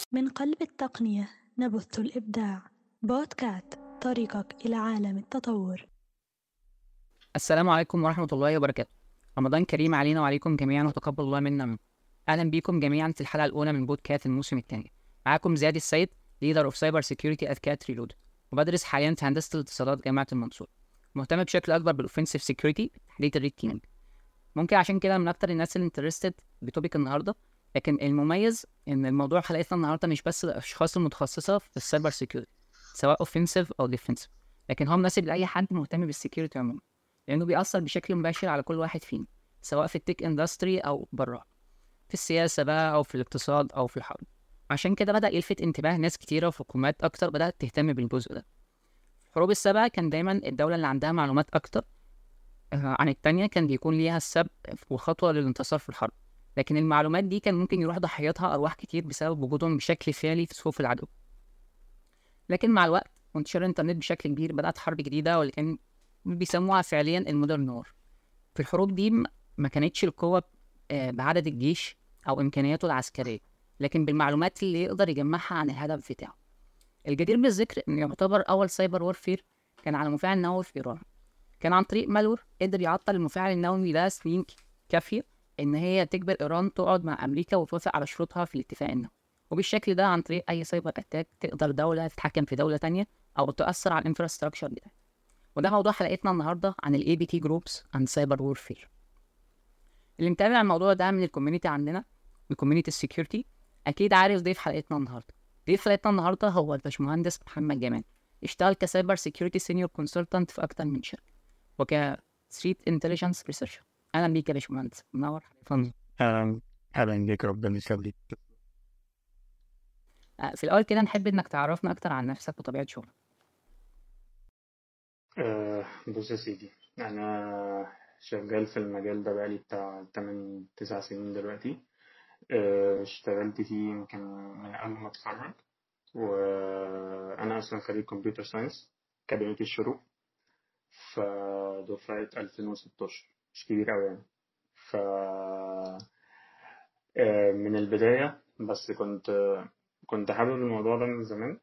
من قلب التقنية نبث الإبداع بودكات طريقك إلى عالم التطور السلام عليكم ورحمة الله وبركاته رمضان كريم علينا وعليكم جميعا وتقبل الله منا منكم أهلا بكم جميعا في الحلقة الأولى من بودكاست الموسم الثاني معاكم زياد السيد ليدر اوف سايبر سيكيورتي ات كات ريلود وبدرس حاليا في هندسة الاتصالات جامعة المنصورة مهتم بشكل أكبر بالأوفنسيف سيكيورتي تحديد الريد تيمينج ممكن عشان كده من أكتر الناس اللي انترستد بتوبيك النهاردة لكن المميز ان الموضوع حلقتنا النهارده مش بس الاشخاص المتخصصه في السايبر سيكيورتي سواء اوفنسيف او ديفنسيف لكن هو مناسب لاي حد مهتم بالسيكيورتي عموما لانه بيأثر بشكل مباشر على كل واحد فينا سواء في التك اندستري او براه في السياسه بقى او في الاقتصاد او في الحرب عشان كده بدأ يلفت انتباه ناس كتيرة وحكومات أكتر بدأت تهتم بالجزء ده الحروب السبعة كان دايما الدولة اللي عندها معلومات أكتر آه، عن التانية كان بيكون ليها السبق وخطوة للانتصار في الحرب لكن المعلومات دي كان ممكن يروح ضحيتها أرواح كتير بسبب وجودهم بشكل فعلي في صفوف العدو لكن مع الوقت وانتشار الإنترنت بشكل كبير بدأت حرب جديدة واللي كان بيسموها فعليا المودرن وور في الحروب دي ما كانتش القوة آه، بعدد الجيش أو إمكانياته العسكرية لكن بالمعلومات اللي يقدر يجمعها عن الهدف بتاعه الجدير بالذكر إنه يعتبر أول سايبر وورفير كان على مفاعل نووي في إيران كان عن طريق مالور قدر يعطل المفاعل النووي ده سنين كافية إن هي تجبر إيران تقعد مع أمريكا وتوافق على شروطها في الاتفاق النووي وبالشكل ده عن طريق أي سايبر أتاك تقدر دولة تتحكم في دولة تانية أو تأثر على الانفراستراكشر بتاعها وده موضوع حلقتنا النهاردة عن ال ABT Groups and Cyber Warfare اللي متابع الموضوع ده من الكوميونتي عندنا من كوميونتي السكيورتي أكيد عارف ضيف حلقتنا النهاردة ضيف حلقتنا النهاردة هو الباشمهندس محمد جمال اشتغل كسايبر سكيورتي سينيور كونسلتنت في أكتر من شركة وك ثريت انتليجنس ريسيرشر أهلا بيك يا باشمهندس منور حضرتك أهلا أهلا بيك ربنا يخليك آه، في الأول كده نحب إنك تعرفنا أكتر عن نفسك وطبيعة شغلك أه بص يا سيدي أنا شغال في المجال ده بقالي بتاع تمن تسع سنين دلوقتي أه اشتغلت فيه يمكن من قبل ما أتخرج وأنا أصلا خريج كمبيوتر ساينس كبيرة الشروق فدفعة 2016 مش كبير أوي يعني ف آه، من البداية بس كنت كنت حابب الموضوع ده من زمان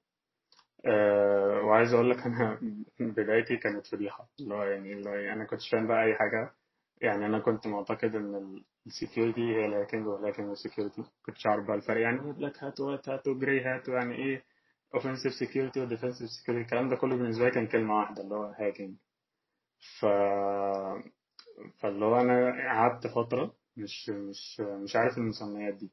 أه وعايز اقول لك انا بدايتي كانت فضيحه اللي هو يعني اللي هو يعني انا كنتش فاهم بقى اي حاجه يعني انا كنت معتقد ان السكيورتي هي الهاكينج والهاكينج والسكيورتي كنتش عارف بقى الفرق يعني ايه بلاك هات وات هات وجري هات ويعني ايه اوفنسيف سكيورتي وديفنسيف سكيورتي الكلام ده كله بالنسبه لي كان كلمه واحده اللي هو هاكينج ف فاللي هو انا قعدت فتره مش مش مش عارف المسميات دي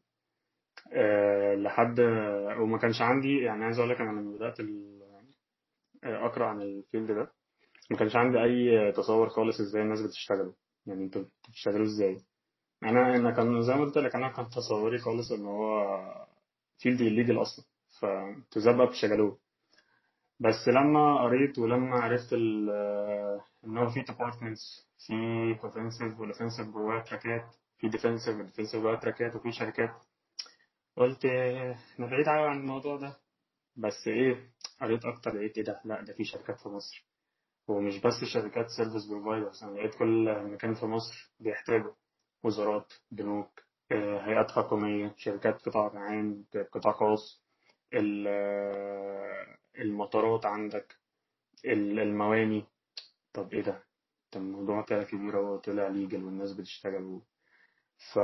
أه لحد وما كانش عندي يعني عايز اقول لك انا لما بدات ال- آه، اقرا عن الفيلد ده ما كانش عندي اي تصور خالص ازاي الناس بتشتغلوا يعني انتوا بتشتغلوا ازاي انا انا كان زي ما قلت لك انا كان تصوري خالص ان هو فيلد الليجل اصلا فانتوا ازاي بقى بتشتغلوه بس لما قريت ولما عرفت ال- آه، ان هو في ديبارتمنتس في اوفنسيف والاوفنسيف جواه تراكات في ديفنسيف والديفنسيف جواه تراكات وفي شركات قلت آه، انا بعيد قوي عن الموضوع ده بس ايه قريت اكتر لقيت ايه ده لا ده في شركات في مصر ومش بس شركات سيرفيس بروفايدرز انا لقيت كل مكان في مصر بيحتاجوا وزارات بنوك آه، هيئات حكومية شركات قطاع عام قطاع خاص ال- آه، المطارات عندك ال- المواني طب ايه ده طب الموضوع طلع كبير اهو طلع ليجل والناس بتشتغل ف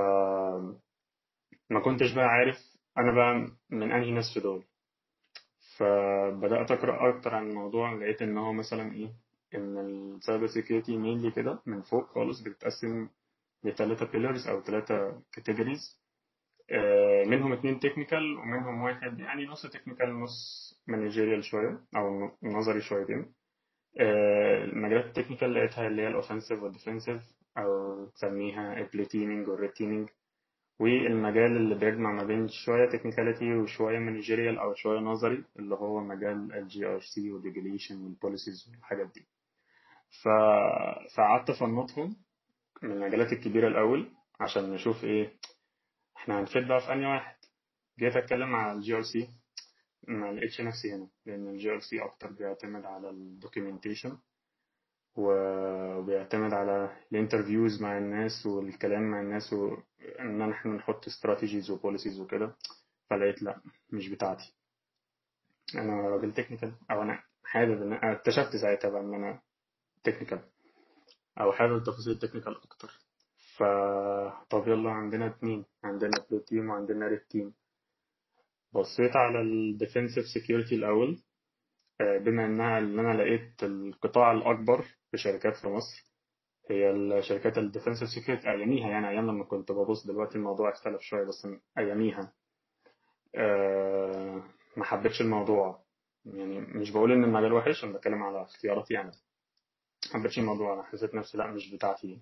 ما كنتش بقى عارف انا بقى من انهي ناس في دول فبدأت أقرأ أكتر عن الموضوع لقيت إن هو مثلا إيه إن السايبر سيكيورتي مينلي كده من فوق خالص بتتقسم لثلاثة بيلرز أو ثلاثة كاتيجوريز منهم اتنين تكنيكال ومنهم واحد يعني نص تكنيكال نص مانجيريال شوية أو نظري شويتين آه، المجالات التكنيكال لقيتها اللي هي الأوفنسيف والديفنسيف أو تسميها البلاي تيمينج والريد تيمينج والمجال اللي بيجمع ما بين شوية تكنيكاليتي وشوية مانجيريال أو شوية نظري اللي هو مجال الجي ار سي والريجوليشن والبوليسيز والحاجات دي ف... فقعدت أفنطهم من المجالات الكبيرة الأول عشان نشوف إيه إحنا هنفيد بقى في أنهي واحد جيت أتكلم على الجي ار سي ما لقيتش نفسي هنا لأن الجي ار سي أكتر بيعتمد على الدوكيومنتيشن وبيعتمد على الانترفيوز مع الناس والكلام مع الناس وان احنا نحط استراتيجيز وبوليسيز وكده فلقيت لا مش بتاعتي انا راجل تكنيكال او انا حابب ان انا اكتشفت ساعتها بقى ان انا تكنيكال او حابب التفاصيل التكنيكال اكتر ف طب يلا عندنا اتنين عندنا بلو تيم وعندنا ريد تيم بصيت على الديفنسيف سيكيورتي الاول آه، بما انها اللي انا لقيت القطاع الاكبر في شركات في مصر هي الشركات الديفنسيف سيكيورتي اياميها يعني ايام لما كنت ببص دلوقتي الموضوع اختلف شويه بس اياميها آه، ما حبيتش الموضوع يعني مش بقول ان المجال وحش انا بتكلم على اختياراتي انا ما حبيتش الموضوع انا حسيت نفسي لا مش بتاعتي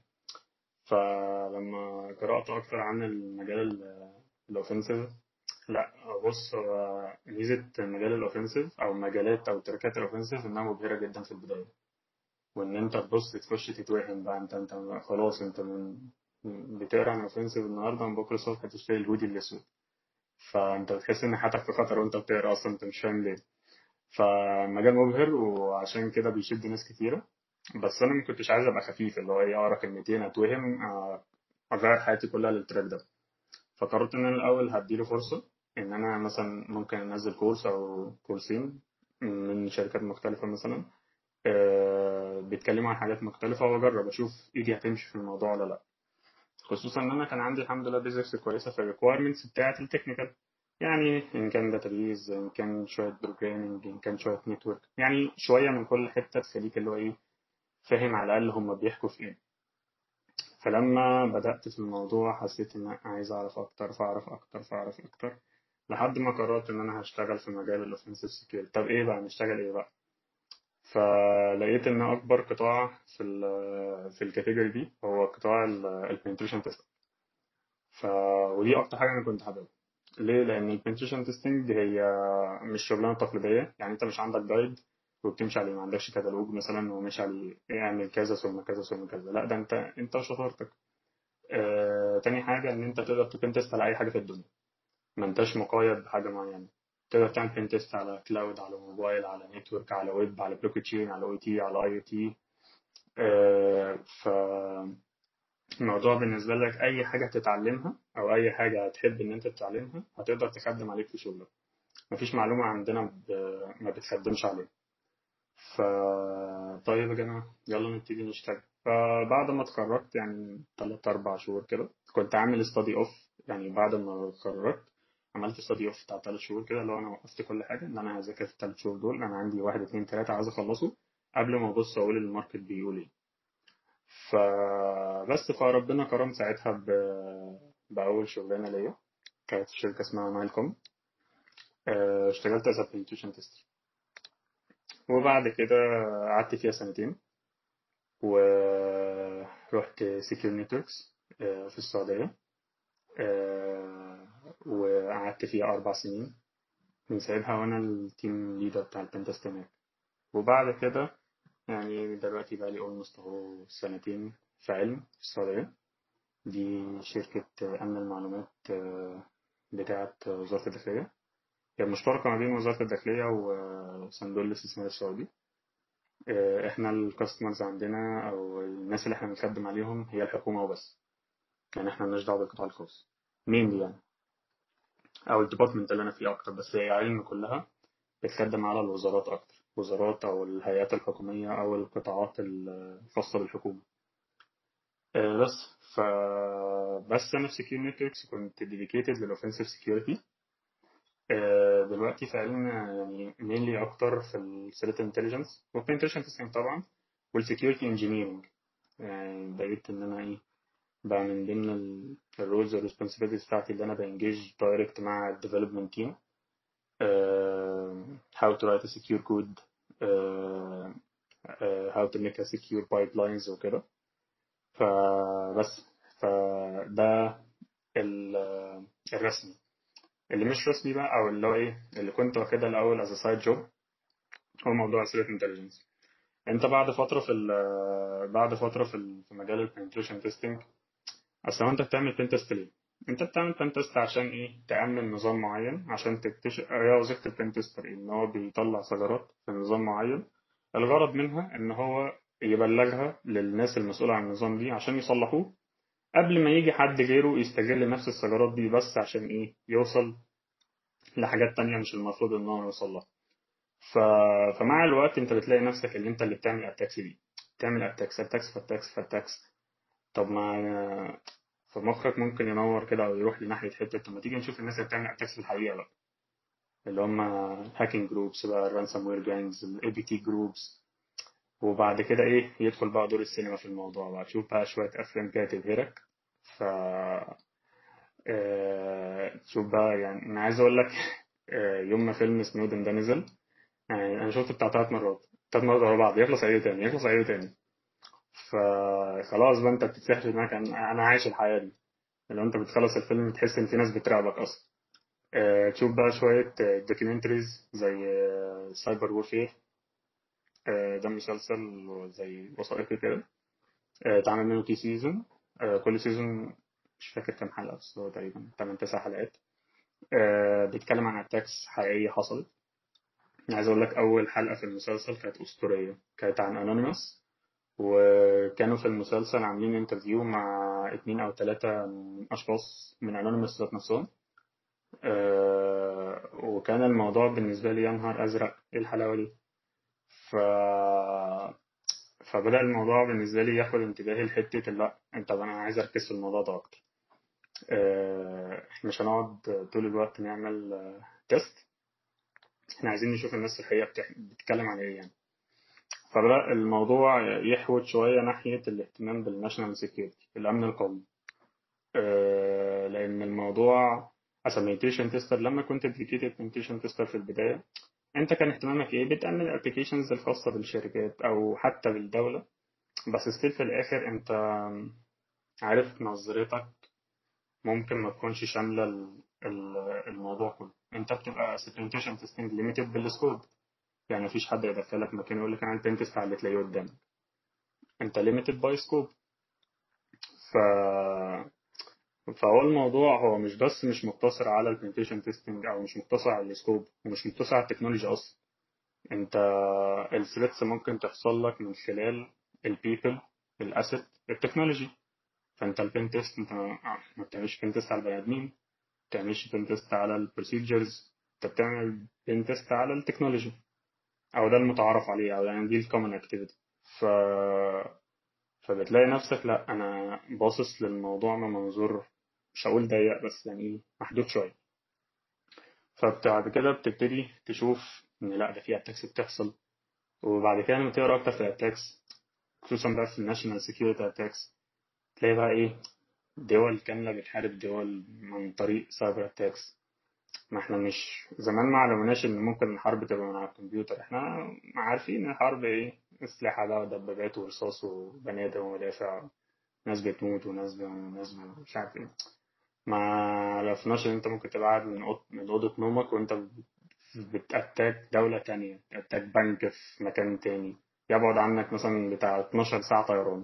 فلما قرأت اكتر عن المجال الاوفنسيف لا بص هو ميزة مجال الاوفنسيف او مجالات او تركات الاوفنسيف انها مبهرة جدا في البداية وان انت تبص تخش تتوهم بقى انت انت خلاص انت من بتقرا عن اوفنسيف النهارده من بكره الصبح هتشتري الهودي الاسود فانت بتحس ان حياتك في خطر وانت بتقرا اصلا انت مش فاهم ليه فمجال مبهر وعشان كده بيشد ناس كتيرة بس انا ما كنتش عايز ابقى خفيف اللي هو ايه اقرا كلمتين اتوهم آه، اغير حياتي كلها للتراك ده فقررت ان انا الاول هديله فرصة ان انا مثلا ممكن انزل كورس او كورسين من شركات مختلفة مثلا آه، بيتكلموا عن حاجات مختلفة واجرب اشوف ايدي هتمشي في الموضوع ولا لا خصوصا ان انا كان عندي الحمد لله بيزكس كويسه في الريكويرمنتس بتاعه التكنيكال يعني ان كان داتابيز ان كان شويه بروجرامنج ان كان شويه نتورك يعني شويه من كل حته تخليك اللي هو ايه فاهم على الاقل هم بيحكوا في ايه فلما بدات في الموضوع حسيت ان انا عايز اعرف اكتر فاعرف اكتر فاعرف اكتر لحد ما قررت ان انا هشتغل في مجال الاوفنسيف سكيورتي طب ايه بقى نشتغل ايه بقى فلقيت ان اكبر قطاع في ال في الكاتيجوري دي هو قطاع البنتريشن تيست ف ودي اكتر حاجه انا كنت حاببها ليه لان البنتريشن تيستنج هي مش شغلانه تقليديه يعني انت مش عندك جايد وبتمشي عليه ما عندكش كتالوج مثلا وماشي عليه اعمل كذا ثم كذا ثم كذا لا ده انت انت وشطارتك آه، تاني حاجه ان انت تقدر تبين تيست على اي حاجه في الدنيا ما انتش مقيد بحاجه معينه تقدر تعمل بين تيست على كلاود على موبايل على نتورك على ويب على بلوك تشين على او تي على اي او تي ف الموضوع بالنسبة لك أي حاجة تتعلمها أو أي حاجة هتحب إن أنت تتعلمها هتقدر تخدم عليك في شغلك مفيش معلومة عندنا ب... ما بتخدمش عليها ف طيب يا جماعة يلا نبتدي نشتغل فبعد ما اتخرجت يعني تلات أربع شهور كده كنت عامل ستادي أوف يعني بعد ما اتخرجت عملت ستادي اوف بتاع تلات شهور كده اللي هو انا وقفت كل حاجه ان انا هذاكر في التلات شهور دول انا عندي واحد اتنين تلاته عايز اخلصه قبل ما ابص اقول الماركت بيقول ايه فبس فربنا كرم ساعتها ب... باول شغلانه ليا كانت في شركه اسمها نايل كوم آه، اشتغلت از بنتوشن تيستر وبعد كده قعدت فيها سنتين ورحت سكيور نتوركس في السعوديه آه، وقعدت فيها أربع سنين من ساعتها وأنا التيم ليدر بتاع البنتست هناك وبعد كده يعني دلوقتي بقى لي أولموست أهو سنتين في علم في السعودية دي شركة أمن المعلومات آه، بتاعة وزارة الداخلية هي مشتركة ما بين وزارة الداخلية وصندوق الاستثمار السعودي آه، احنا الكاستمرز عندنا او الناس اللي احنا بنخدم عليهم هي الحكومة وبس يعني احنا مالناش دعوة بالقطاع الخاص مين يعني او الديبارتمنت اللي انا فيه اكتر بس هي علم كلها بتخدم على الوزارات اكتر وزارات او الهيئات الحكومية او القطاعات الخاصة بالحكومة آه، بس ف بس انا في سكيور نتوركس كنت ديديكيتد للاوفنسيف سكيورتي دلوقتي في علم يعني مينلي اكتر في الثريت انتليجنس والبنتريشن تيستنج طبعا والسكيورتي انجينيرنج يعني بقيت ان انا ايه بقى من ضمن الرولز والريسبونسبيلتيز بتاعتي اللي انا بانجيج دايركت مع الديفلوبمنت تيم how to write a secure code uh, uh, how to make a secure pipelines وكده فبس فده ال- الرسمي اللي مش رسمي بقى او اللي هو ايه اللي كنت واخدها الاول as a side job هو موضوع threat intelligence انت بعد فتره في ال- بعد فتره في ال- في مجال البنتريشن تيستنج اصل هو انت بتعمل بين تيست ليه؟ انت بتعمل بين تيست عشان ايه؟ تأمن نظام معين عشان تكتشف هي وظيفة البين تيستر إيه؟ ان هو بيطلع ثغرات في نظام معين الغرض منها ان هو يبلغها للناس المسؤولة عن النظام دي عشان يصلحوه قبل ما يجي حد غيره يستغل نفس الثغرات دي بس عشان ايه؟ يوصل لحاجات تانية مش المفروض ان هو يوصل لها ف... فمع الوقت انت بتلاقي نفسك اللي انت اللي بتعمل اتاكس دي تعمل اتاكس اتاكس فاتاكس فاتاكس طب ما فمخك ممكن ينور كده او يروح لناحيه حته طب ما تيجي نشوف الناس اللي بتعمل اتاكس في الحقيقه بقى اللي هم هاكينج جروبس بقى الرانسوم وير جانجز الاي بي تي جروبس وبعد كده ايه يدخل بقى دور السينما في الموضوع بقى تشوف بقى شويه افلام كده تبهرك ف آه، تشوف بقى يعني انا عايز اقول لك آه، يوم ما فيلم سنودن ده نزل يعني انا شفته بتاع ثلاث مرات ثلاث مرات ورا بعض يخلص ايه تاني يخلص ايه تاني فخلاص بقى انت بتتسحل في دماغك انا أنا عايش الحياه دي لو انت بتخلص الفيلم بتحس ان في ناس بتراقبك اصلا آه، تشوف بقى شويه دوكيومنتريز زي سايبر وورفير ده مسلسل زي وثائقي كده آه، اتعمل منه تي سيزون كل سيزون مش فاكر كام حلقة بس هو تقريبا 8 9 حلقات آه، بيتكلم عن اتاكس حقيقية حصلت عايز اقول لك اول حلقة في المسلسل كانت اسطورية كانت عن انونيموس وكانوا في المسلسل عاملين انترفيو مع اتنين او تلاتة من اشخاص من انونيموس ذات نفسهم آه، وكان الموضوع بالنسبة لي يا نهار ازرق ايه الحلاوة دي ف فبدأ الموضوع بالنسبة لي ياخد انتباهي لحتة لا انت طب انا عايز اركز في الموضوع ده اكتر آه، احنا مش هنقعد طول الوقت نعمل آه، تيست احنا عايزين نشوف الناس في الحقيقة بتح- بتتكلم عن ايه يعني فبدأ الموضوع يحوط شوية ناحية الاهتمام بالناشونال سيكيورتي الأمن القومي آه، لأن الموضوع as a meditation tester لما كنت dedicated meditation tester في البداية أنت كان اهتمامك إيه؟ بتأمن الابلكيشنز الخاصة بالشركات أو حتى بالدولة بس ستيل في الآخر أنت عارف نظرتك ممكن ما تكونش شاملة ال- ال- الموضوع كله أنت بتبقى segmentation testing limited بالسكوب يعني مفيش حد يدخلك مكان يقول لك أنا البين تيست على اللي تلاقيه قدامك أنت limited by scope ف فهو الموضوع هو مش بس مش مقتصر على البنتيشن تيستنج او مش مقتصر على السكوب ومش مقتصر على التكنولوجيا اصلا انت الثريتس ممكن تحصل لك من خلال البيبل الاسيت التكنولوجي فانت البين تيست انت ما ما بتعملش بين تيست على البني ادمين ما بتعملش بين تيست على البروسيجرز انت بتعمل بين تيست على التكنولوجي او ده المتعارف عليه او يعني دي الكومن اكتيفيتي ف فبتلاقي نفسك لا انا باصص للموضوع من منظور مش هقول ضيق بس يعني ايه محدود شويه فبعد كده بتبتدي تشوف ان لا ده في اتاكس بتحصل وبعد كده لما تقرا اكتر في الاتاكس خصوصا بقى في الناشونال سيكيورتي اتاكس تلاقي بقى ايه دول كامله بتحارب دول من طريق سايبر اتاكس ما احنا مش زمان ما علمناش ان ممكن الحرب تبقى من على الكمبيوتر احنا عارفين ان الحرب ايه اسلحه بقى ودبابات ورصاص وبنادق ومدافع ناس بتموت وناس ب... ناس ب... مش عارف ايه ما عرفناش ان انت ممكن تبقى قاعد من أوض... من اوضه نومك وانت بتأتاك دولة تانية بتأتاك بنك في مكان تاني يبعد عنك مثلا بتاع 12 ساعة طيران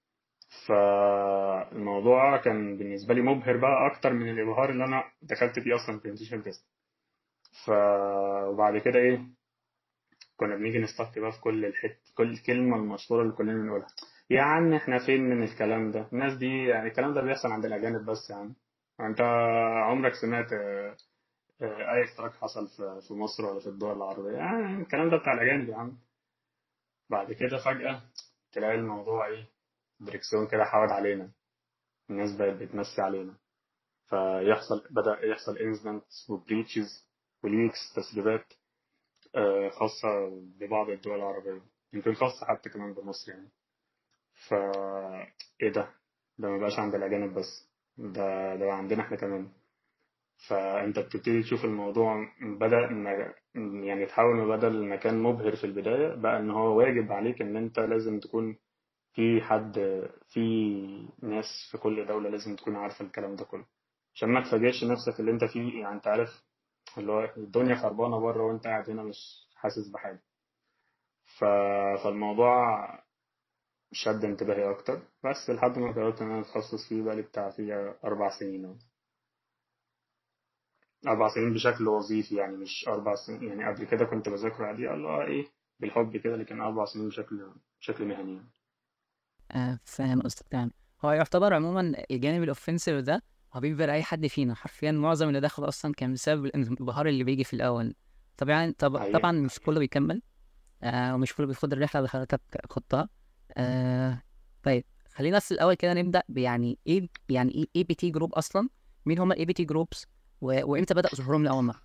فالموضوع كان بالنسبة لي مبهر بقى أكتر من الإبهار اللي أنا دخلت فيه أصلا في الانتيشن تيست ف وبعد كده إيه كنا بنيجي نستفي بقى في كل الحت كل الكلمة المشهورة اللي كلنا بنقولها يا عم احنا فين من الكلام ده الناس دي يعني الكلام ده بيحصل عند الأجانب بس يا عم انت عمرك سمعت آه، آه، أي اختراق حصل في في مصر ولا في الدول العربية يعني الكلام ده بتاع الأجانب يا عم بعد كده فجأة تلاقي الموضوع إيه دريكسيون كده حاول علينا الناس بقت بتمسي علينا فيحصل بدأ يحصل انسدنتس وبريتشز وليكس تسريبات آه، خاصة ببعض الدول العربية يمكن خاصة حتى كمان بمصر يعني فا ايه ده ده ما بقاش عند الأجانب بس ده ده بقى عندنا احنا كمان فأنت بتبتدي تشوف الموضوع بدأ ما- يعني تحول من بدل مكان مبهر في البداية بقى إن هو واجب عليك إن أنت لازم تكون في حد في ناس في كل دولة لازم تكون عارفة الكلام ده كله عشان ما تفاجئش نفسك اللي انت فيه يعني انت عارف اللي هو الدنيا خربانة بره وانت قاعد هنا مش حاسس بحاجة ف... فالموضوع شد انتباهي اكتر بس لحد ما قررت ان انا اتخصص فيه بقالي بتاع فيه اربع سنين اهو اربع سنين بشكل وظيفي يعني مش اربع سنين يعني قبل كده كنت بذاكر عادي الله ايه بالحب كده لكن اربع سنين بشكل بشكل مهني يعني. آه، فاهم قصدك تمام هو يعتبر عموما الجانب الاوفنسيف ده هو بيجبر اي حد فينا حرفيا معظم اللي دخل اصلا كان بسبب الانبهار اللي بيجي في الاول طبعا طب حقيقي. طبعا مش كله بيكمل آه ومش كله بيخد الرحله اللي حضرتك خضتها آه طيب خلينا في الاول كده نبدا بيعني ايه يعني ايه اي بي تي جروب اصلا مين هم الاي بي تي جروبس وامتى بدا ظهورهم لاول مره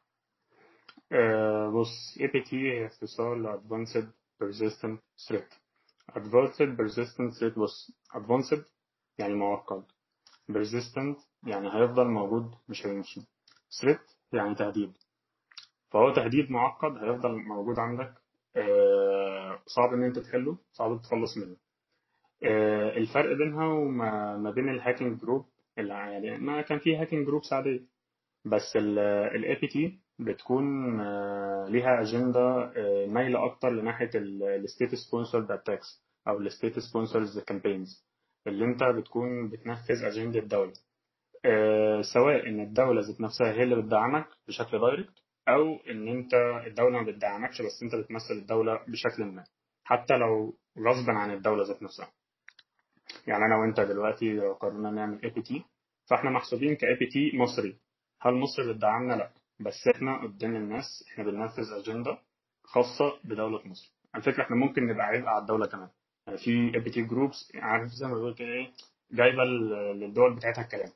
آه بص APT هي اختصار ل Advanced Persistent Threat Advanced Persistent Threat بص Advanced يعني معقد Persistent يعني هيفضل موجود مش هيمشي Threat يعني تهديد فهو تهديد معقد هيفضل موجود عندك آه صعب إن أنت تحله صعب تتخلص منه آه الفرق بينها وما ما بين الهاكينج جروب يعني ما كان في هاكينج جروبس عادية بس ال APT بتكون آه، ليها أجندة آه، مايلة أكتر لناحية الستيت سبونسرد اتاكس أو الستيت سبونسرز كامبينز اللي أنت بتكون بتنفذ أجندة دولة آه، سواء إن الدولة ذات نفسها هي اللي بتدعمك بشكل دايركت أو إن أنت الدولة ما بتدعمكش بس أنت بتمثل الدولة بشكل ما حتى لو غصبا عن الدولة ذات نفسها يعني أنا وأنت دلوقتي لو قررنا نعمل اي بي تي فإحنا محسوبين كاي بي تي مصري هل مصر بتدعمنا؟ لأ بس احنا قدام الناس احنا بننفذ اجنده خاصه بدوله مصر على فكره احنا ممكن نبقى عبء على الدوله كمان يعني في اي بي تي جروبس عارف زي ما بقول كده ايه جايبه ل- للدول بتاعتها الكلام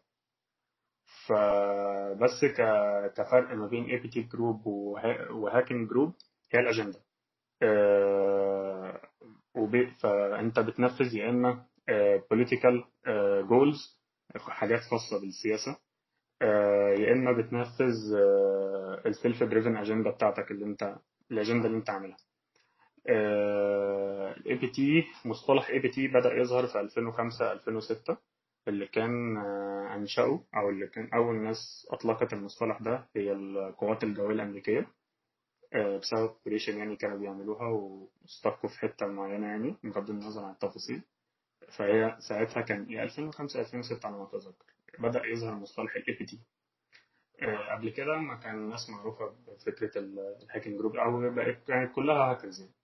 فبس ك... كفرق ما بين اي بي تي جروب وهاكينج جروب هي الاجنده آه، وب... فانت بتنفذ يا اما بوليتيكال جولز حاجات خاصه بالسياسه آه، يا اما بتنفذ السيلف دريفن اجنده بتاعتك اللي انت الاجنده اللي انت عاملها الاي بي تي مصطلح اي بي تي بدا يظهر في 2005 2006 اللي كان آه، انشأه او اللي كان اول ناس اطلقت المصطلح ده هي القوات الجويه الامريكيه آه، بسبب اوبريشن يعني كانوا بيعملوها واستفقوا في حته معينه يعني بغض النظر عن التفاصيل فهي ساعتها كان يا 2005 2006 على ما اتذكر بدأ يظهر مصطلح الاي بي تي قبل كده ما كان الناس معروفة بفكرة ال- الهاكينج جروب أو بقت كانت كلها هاكرز يعني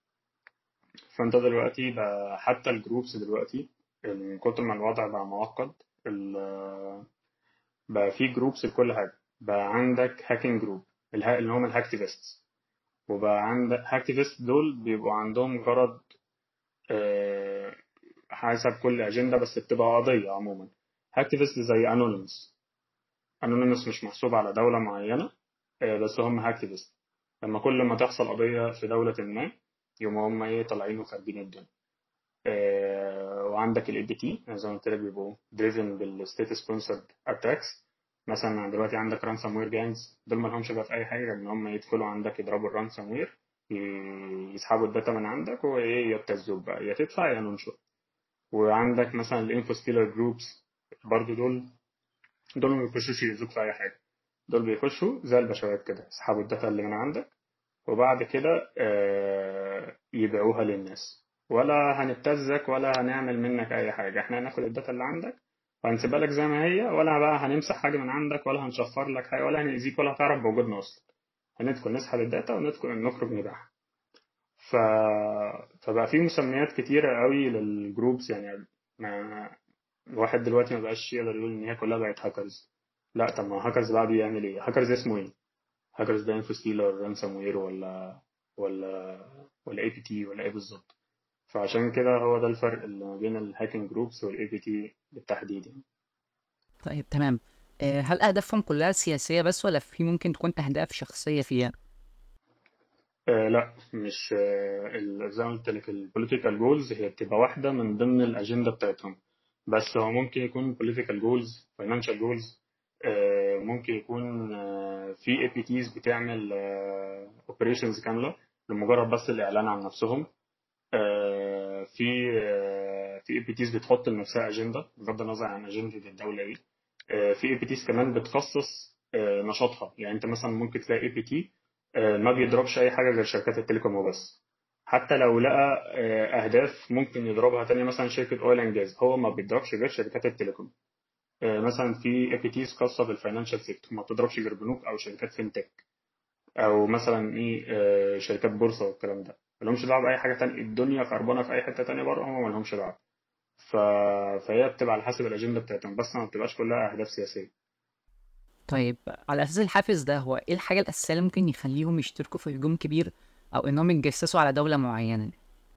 فأنت دلوقتي بقى حتى الجروبس دلوقتي من كتر ما الوضع بقى معقد ال- بقى في جروبس لكل حاجة بقى عندك هاكينج جروب اللي هم الهاكتيفيست وبقى عندك هاكتيفيست دول بيبقوا عندهم غرض آه، حسب كل أجندة بس بتبقى قضية عموما هاكتيفيست زي انونيمس انونيمس مش محسوب على دولة معينة آه، بس هم هاكتيفيست لما كل ما تحصل قضية في دولة ما يقوموا هم ايه طالعين وخاربين الدنيا آه، وعندك الاي بي تي زي ما قلت لك بيبقوا دريفن بالستيت سبونسرد اتاكس مثلا دلوقتي عندك رانسوم وير جانجز دول ما لهمش بقى في اي حاجه غير ان هم يدخلوا عندك يضربوا الرانسوم وير يسحبوا الداتا من عندك وايه يبتزوك بقى يا تدفع يا ننشر وعندك مثلا الانفو ستيلر جروبس برضو دول دول ما بيخشوش يأذوك في اي حاجه دول بيخشوا زي البشوات كده يسحبوا الداتا اللي من عندك وبعد كده آه، يبيعوها للناس ولا هنبتزك ولا هنعمل منك اي حاجه احنا هناخد الداتا اللي عندك وهنسيبها لك زي ما هي ولا بقى هنمسح حاجه من عندك ولا هنشفر لك حاجه ولا هنأذيك ولا هتعرف بوجودنا اصلا هندخل نسحب الداتا وندخل نخرج نبيعها ف... فبقى في مسميات كتيرة قوي للجروبس يعني ما الواحد دلوقتي ما بقاش يقدر يقول ان هي كلها بقت هاكرز لا طب ما هاكرز بقى بيعمل ايه هاكرز اسمه ايه هاكرز ده انفو ستيلر رانسوم وير ولا ولا ولا اي بي تي ولا ايه بالظبط فعشان كده هو ده الفرق اللي ما بين الهاكينج جروبس والاي بي تي بالتحديد يعني طيب تمام آه، هل أهدافهم كلها سياسية بس ولا في ممكن تكون أهداف شخصية فيها؟ آه لا مش آه ال- زي ما قلت لك البوليتيكال جولز هي بتبقى واحدة من ضمن الأجندة بتاعتهم بس هو ممكن يكون political جولز financial جولز آه ممكن يكون آه في اي بي تيز بتعمل اوبريشنز كاملة لمجرد بس الإعلان عن نفسهم آه في آه في اي بي تيز بتحط لنفسها أجندة بغض النظر عن أجندة الدولة ايه آه في اي بي تيز كمان بتخصص آه نشاطها يعني انت مثلا ممكن تلاقي اي بي تي آه، ما بيضربش اي حاجه غير شركات التليكوم وبس حتى لو لقى آه، اهداف ممكن يضربها تانية مثلا شركه اويل اند جاز هو ما بيضربش غير شركات التليكوم آه، مثلا في اي بي تيز خاصه بالفاينانشال سيكتور ما بتضربش غير بنوك او شركات فينتك او مثلا ايه آه، شركات بورصه والكلام ده مالهمش دعوه باي حاجه تانية الدنيا خربانه في اي حته تانية بره هم مالهمش دعوه ف... فهي بتبقى على حسب الأجندة بتاعتهم بس ما بتبقاش كلها أهداف سياسية طيب على اساس الحافز ده هو ايه الحاجه الاساسيه اللي ممكن يخليهم يشتركوا في هجوم كبير او انهم يتجسسوا على دوله معينه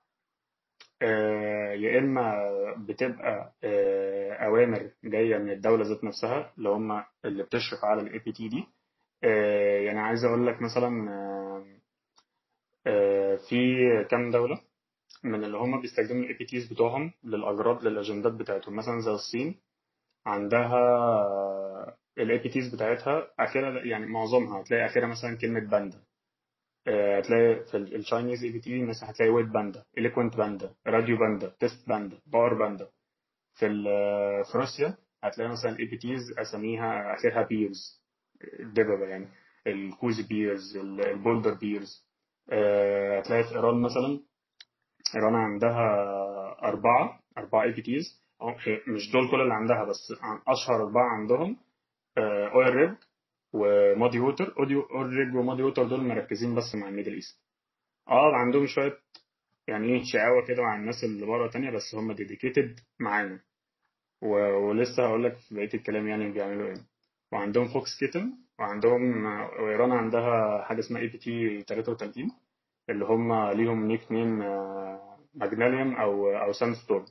آه، يا إما بتبقى آه، أوامر جاية من الدولة ذات نفسها اللي هم اللي بتشرف على ال APT دي آه، يعني عايز أقول لك مثلا آه، آه، في كام دولة من اللي هم بيستخدموا ال APTs بتوعهم للأغراض للأجندات بتاعتهم مثلا زي الصين عندها ال APTs بتاعتها آخرها يعني معظمها هتلاقي آخرها مثلا كلمة باندا آه، هتلاقي في الشاينيز اي بي تي مثلا هتلاقي ويت باندا اليكوينت باندا راديو باندا تيست باندا باور باندا في ال- في روسيا هتلاقي مثلا الاي بي تيز اساميها اخرها بيرز دببه يعني الكوزي بيرز ال- البولدر بيرز آه، هتلاقي في ايران مثلا ايران عندها اربعه اربعه اي بي تيز مش دول كل اللي عندها بس عن- اشهر اربعه عندهم اويل ريج ومادي ووتر اوديو اويل ريج ومادي ووتر دول مركزين بس مع الميدل ايست اه عندهم شويه يعني ايه شقاوه كده مع الناس اللي بره تانية بس هم ديديكيتد معانا و... ولسه هقول لك في بقيه الكلام يعني بيعملوا ايه وعندهم فوكس كيتن وعندهم وايران عندها حاجه اسمها اي بي تي 33 اللي هم ليهم نيك نيم ماجناليوم او او ساند ستورم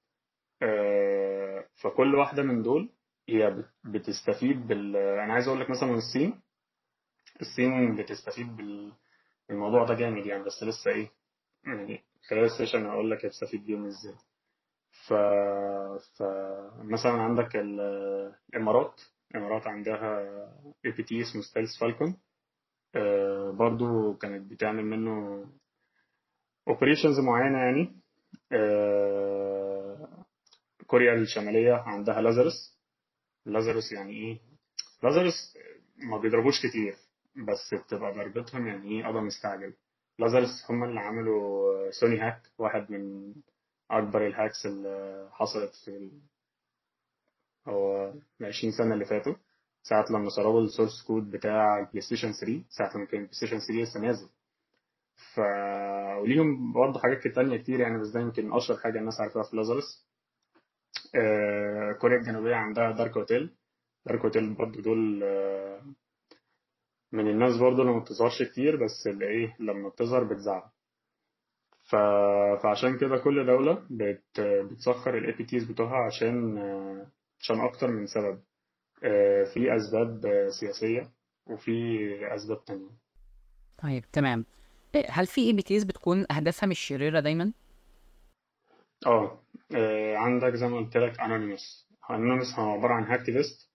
فكل واحده من دول هي بت- بتستفيد بال انا عايز اقول لك مثلا الصين الصين بتستفيد بال... بالموضوع ده جامد يعني بس لسه ايه يعني خلال السيشن هقول لك هتستفيد بيهم ازاي ف... ف مثلا عندك ال- الامارات الامارات عندها اي بي تي اسمه ستيلز فالكون آه، برضو كانت بتعمل منه اوبريشنز معينة يعني آه، كوريا الشمالية عندها لازارس لازارس يعني ايه لازارس ما بيضربوش كتير بس بتبقى ضربتهم يعني ايه قضى مستعجل لازارس هم اللي عملوا سوني هاك واحد من اكبر الهاكس اللي حصلت في ال... هو ال 20 سنة اللي فاتوا ساعة لما سرقوا السورس كود بتاع البلاي ستيشن 3 ساعة لما كان البلاي ستيشن 3 لسه نازل ف وليهم برضه حاجات تانية كتير يعني بس ده يمكن أشهر حاجة الناس عارفاها في لازارس آه، كوريا الجنوبية عندها دارك هوتيل دارك هوتيل برضه دول آه، من الناس برضه اللي ما بتظهرش كتير بس اللي ايه لما بتظهر بتزعل ف... فعشان كده كل دولة بت... بتسخر الاي بي تيز بتوعها عشان آه، عشان أكتر من سبب آه، في أسباب آه، سياسية وفي أسباب تانية طيب تمام إيه، هل في اي بي تيز بتكون اهدافها مش شريره دايما اه آه، عندك زي ما قلت لك انونيمس انونيمس هو عبارة عن هاكتيفيست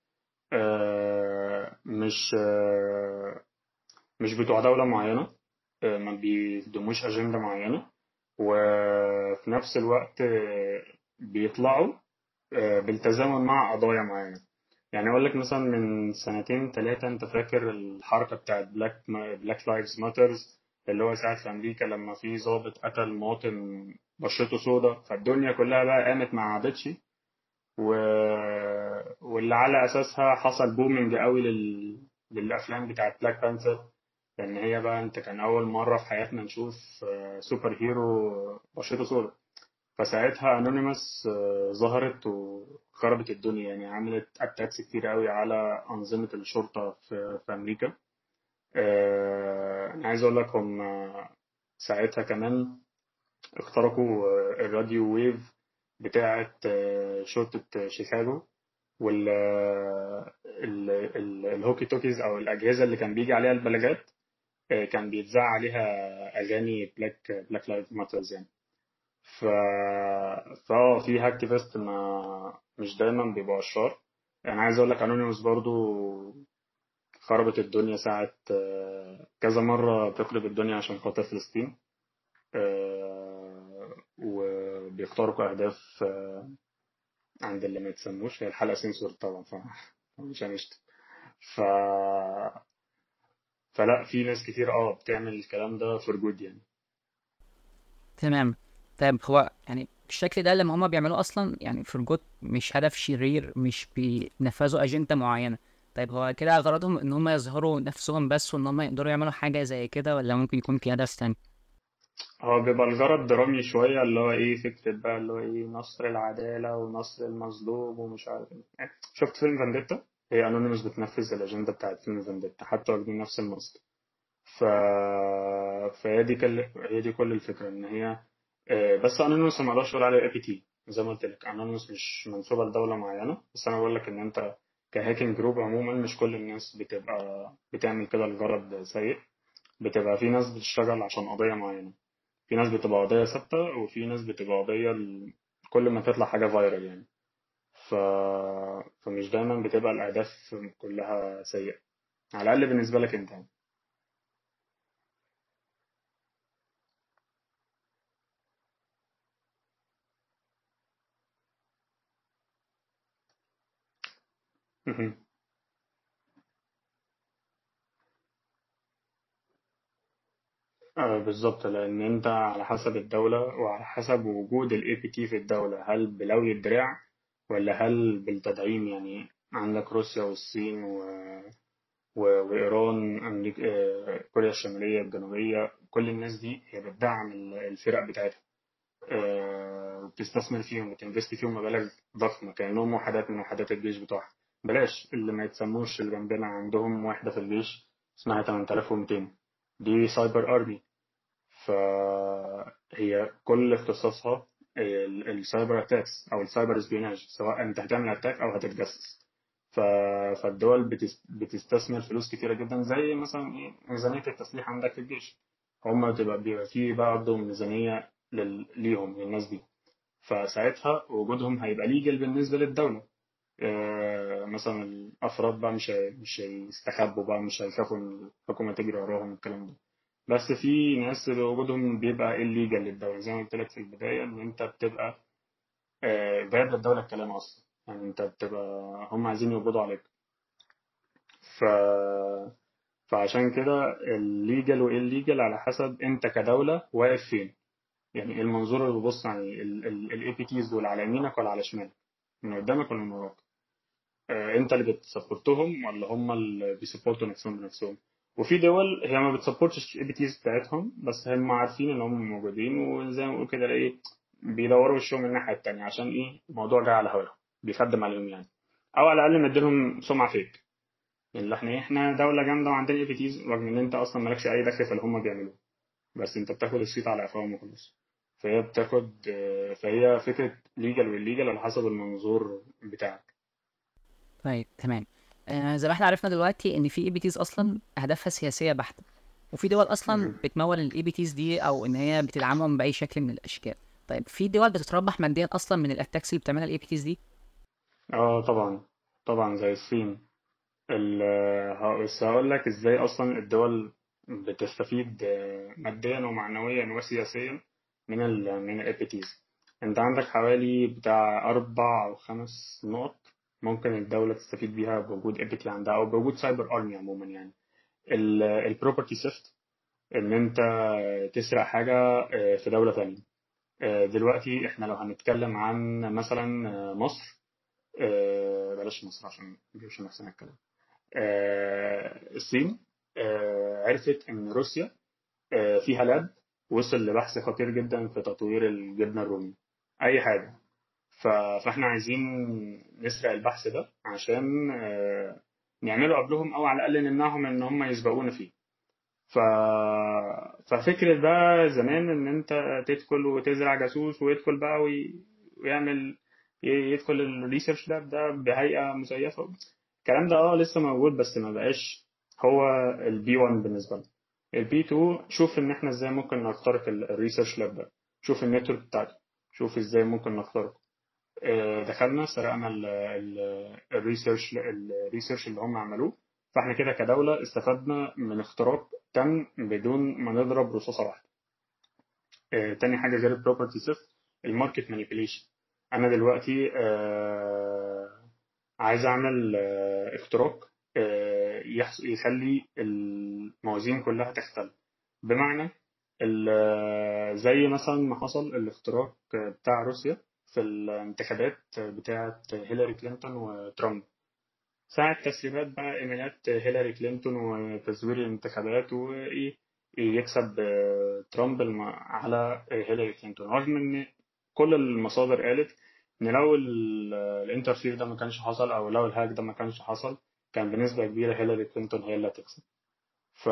مش آه، مش بتوع دولة معينة آه، ما بيخدموش أجندة معينة وفي نفس الوقت آه، بيطلعوا آه، بالتزامن مع قضايا معينة يعني أقول لك مثلا من سنتين ثلاثة أنت فاكر الحركة بتاعت بلاك بلاك لايفز ماترز اللي هو ساعة في أمريكا لما في ضابط قتل مواطن بشرته سودا فالدنيا كلها بقى قامت ما عادتش و... واللي على أساسها حصل بومنج قوي لل... للأفلام بتاعت بلاك بانثر لأن هي بقى أنت كان أول مرة في حياتنا نشوف آه، سوبر هيرو بشرته سودا فساعتها انونيمس ظهرت وخربت الدنيا يعني عملت اتاكس كتير قوي على انظمه الشرطه في, في امريكا آه، انا عايز اقول لك هم ساعتها كمان اخترقوا آه، الراديو ويف بتاعه آه، شرطه شيكاغو وال ال- ال- الهوكي توكيز او الاجهزه اللي كان بيجي عليها البلاجات آه، كان بيتذاع عليها اغاني بلاك بلاك لايف ماترز يعني ف فاه في هاكتيفيست ما مش دايما بيبقوا اشرار يعني عايز اقول لك انونيموس برضو خربت الدنيا ساعة آه، كذا مرة تخرب الدنيا عشان خاطر فلسطين آه، وبيخترقوا أهداف آه، عند اللي ما يتسموش هي الحلقة سنسور طبعا فمش هنشتم ف فلا في ناس كتير اه بتعمل الكلام ده فور جود يعني تمام طيب هو يعني بالشكل ده لما هما بيعملوه اصلا يعني فرجوت مش هدف شرير مش بينفذوا اجندة معينة طيب هو كده غرضهم ان هما يظهروا نفسهم بس وان هما يقدروا يعملوا حاجة زي كده ولا ممكن يكون في هدف تاني هو بيبقى الغرض درامي شوية اللي هو ايه فكرة بقى اللي هو ايه نصر العدالة ونصر المظلوم ومش عارف ايه شفت فيلم فانديتا؟ هي انونيموس بتنفذ الاجندة بتاعت فيلم فانديتا حتى واخدين نفس المصدر ف... فهي دي كل... هي دي كل الفكرة ان هي آه، بس انونيموس ما اقدرش اقول عليها اي بي تي زي ما قلت لك انونيموس مش منسوبة لدولة معينة بس انا بقول لك ان انت كهاكينج جروب عموما مش كل الناس بتبقى بتعمل كده لغرض سيء بتبقى في ناس بتشتغل عشان قضية معينة في ناس بتبقى قضية ثابتة وفي ناس بتبقى قضية ل- كل ما تطلع حاجة فايرال يعني ف... فمش دايما بتبقى الأهداف كلها سيئة على الأقل بالنسبة لك أنت يعني. مهم. آه، بالظبط لأن أنت على حسب الدولة وعلى حسب وجود ال APT في الدولة هل بلوي الدراع ولا هل بالتدعيم يعني عندك روسيا والصين و... و... وإيران أمريكا آه، كوريا الشمالية الجنوبية كل الناس دي هي بتدعم ال- الفرق بتاعتها آه، وبتستثمر فيهم وتنفست فيهم مبالغ ضخمة كأنهم وحدات من وحدات الجيش بتوعها بلاش اللي ما يتسموش اللي جنبنا عندهم وحدة في الجيش اسمها 8200 دي سايبر أرمي فهي كل اختصاصها ال- السايبر اتاكس او السايبر اسبيوناج سواء انت هتعمل اتاك او هتتجسس ف... فالدول بتس... بتستثمر فلوس كتيرة جدا زي مثلا ايه ميزانية التسليح عندك في الجيش هما بتبقى بيبقى في برضه ميزانية لل... ليهم للناس دي فساعتها وجودهم هيبقى ليجل بالنسبة للدولة آه، مثلا الأفراد بقى مش هي- مش هيستخبوا بقى مش هيخافوا إن الحكومة تجري وراهم الكلام ده بس في ناس وجودهم بيبقى illegal للدولة زي ما قلت لك في البداية إن أنت بتبقى آه، باب الدولة الكلام أصلا يعني أنت بتبقى هم عايزين يقبضوا عليك ف... فعشان كده الليجل والليجل على حسب أنت كدولة واقف فين يعني المنظور اللي بيبص يعني الاي بي تيز دول على يمينك ولا على شمالك من قدامك ولا من وراك آه، انت اللي بتسبورتهم ولا هم اللي بيسبورتوا نفسهم بنفسهم وفي دول هي ما بتسبورتش الاي بي تيز بتاعتهم بس هم عارفين ان هم موجودين وزي ما بقول كده ايه بيدوروا وشهم من الناحيه التانيه عشان ايه الموضوع جاي على هواهم بيخدم عليهم يعني او على الاقل مديلهم سمعه فيك يعني اللي احنا إيه، احنا دوله جامده وعندنا اي بي تيز رغم ان انت اصلا مالكش اي دخل في اللي هم بيعملوه بس انت بتاخد الصيت على قفاهم وخلاص فهي بتاخد آه، فهي فكره ليجل والليجل على حسب المنظور بتاعك طيب تمام آه زي ما احنا عرفنا دلوقتي ان في اي بي تيز اصلا اهدافها سياسيه بحته وفي دول اصلا مهم. بتمول الاي بي تيز دي او ان هي بتدعمهم باي شكل من الاشكال طيب في دول بتتربح ماديا اصلا من الاتاكس اللي بتعملها الاي بي تيز دي اه طبعا طبعا زي الصين ال- ه- بس هقول لك ازاي اصلا الدول بتستفيد آه، ماديا ومعنويا وسياسيا من ال من الابيتيز انت عندك حوالي بتاع اربع او خمس نقط ممكن الدولة تستفيد بيها بوجود ابيتي عندها او بوجود سايبر ارمي عموما يعني البروبرتي سيفت ان انت تسرق حاجة آه، في دولة تانية آه، دلوقتي احنا لو هنتكلم عن مثلا آه، مصر آه، بلاش مصر عشان مش نفسنا الكلام آه، الصين آه، عرفت ان روسيا آه، فيها لاب وصل لبحث خطير جدا في تطوير الجبنه الرومي اي حاجه ف- فاحنا عايزين نسرق البحث ده عشان آه، نعمله قبلهم او على الاقل نمنعهم ان هم يسبقونا فيه ف... ففكرة بقى زمان إن أنت تدخل وتزرع جاسوس ويدخل بقى وي... ويعمل ي- يدخل الريسيرش لاب ده بهيئة مزيفة الكلام ده اه لسه موجود بس ما بقاش هو البي 1 بالنسبة لنا البي 2 شوف إن إحنا إزاي ممكن نخترق الريسيرش لاب ده شوف النتورك بتاعته شوف إزاي ممكن نخترقه آه، دخلنا سرقنا الريسيرش الريسيرش اللي هم عملوه فاحنا كده كدولة استفدنا من اختراق تم بدون ما نضرب رصاصة واحدة آه، تاني حاجة غير البروبرتي سيفت الماركت مانيبيوليشن أنا دلوقتي آه، عايز أعمل آه، اختراق آه، يحص- يخلي الموازين كلها تختل بمعنى ال- زي مثلا ما حصل الاختراق بتاع روسيا في الانتخابات بتاعة هيلاري كلينتون وترامب ساعة تسريبات بقى إيميلات هيلاري كلينتون وتزوير الانتخابات وإيه يكسب آه، ترامب الم- على هيلاري كلينتون رغم ان كل المصادر قالت ان لو الانترفير ده ما كانش حصل او لو الهاك ده ما كانش حصل كان بنسبة كبيرة هيلاري كلينتون هي اللي هتكسب ف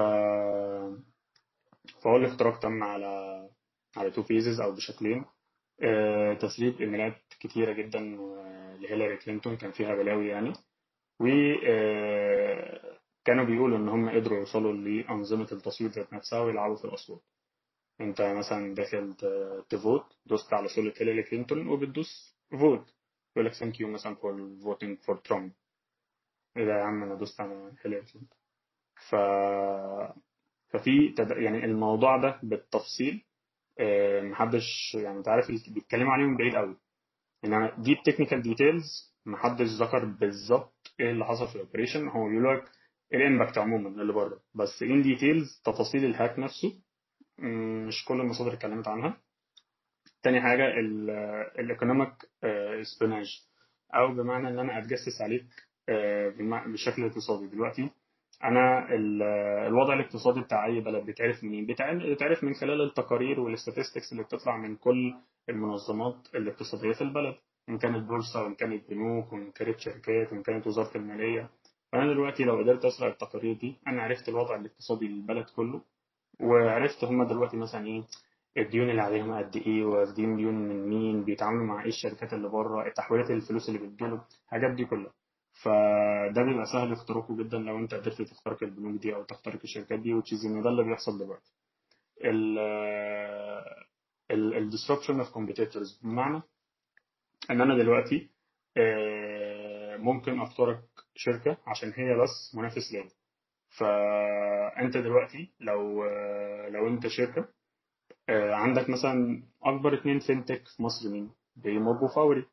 فهو الاختراق تم على على تو فيزز او بشكلين آه، تسريب ايميلات كتيرة جدا آه، لهيلاري كلينتون كان فيها بلاوي يعني و آه، كانوا بيقولوا ان هم قدروا يوصلوا لانظمه التصويت ذات نفسها ويلعبوا في الاصوات انت مثلا داخل ت- تفوت دوست على صورة هيلاري كلينتون وبتدوس فوت يقول لك ثانك يو مثلا فور فوتنج فور ترامب ايه ده يا عم انا دوست على هيلاري كلينتون ف ففي تد... يعني الموضوع ده بالتفصيل آه، محدش يعني انت عارف اللي بيتكلموا عليه من بعيد قوي انما دي التكنيكال ديتيلز محدش ذكر بالظبط ايه اللي حصل في الاوبريشن هو بيقول لك الامباكت عموما اللي بره بس ان ديتيلز تفاصيل الهاك نفسه مم، مش كل المصادر اتكلمت عنها تاني حاجة الايكونوميك اسبيناج او بمعنى ان انا اتجسس عليك آه، بمع- بشكل اقتصادي دلوقتي انا ال- الوضع الاقتصادي بتاع اي بلد بيتعرف منين بيتعرف بيتعرف من خلال التقارير والاستاتستكس اللي بتطلع من كل المنظمات الاقتصادية في البلد إن كانت بورصة وإن كانت بنوك وإن كانت شركات وإن كانت وزارة المالية فأنا دلوقتي لو قدرت أسرق التقارير دي أنا عرفت الوضع الاقتصادي للبلد كله وعرفت هما دلوقتي مثلا إيه الديون اللي عليهم قد إيه واخدين ديون من مين بيتعاملوا مع إيه الشركات اللي بره تحويلات الفلوس اللي بتجيله الحاجات دي كلها فده بيبقى سهل اختراقه جدا لو انت قدرت تخترق البنوك دي او تخترق الشركات دي وتشيز ان ده اللي بيحصل دلوقتي ال ال disruption of competitors بمعنى ان انا دلوقتي آه، ممكن اخترق شركة عشان هي بس منافس ليا فانت دلوقتي لو آه، لو انت شركة آه، عندك مثلا اكبر اتنين فينتك في مصر مين بيموب وفوري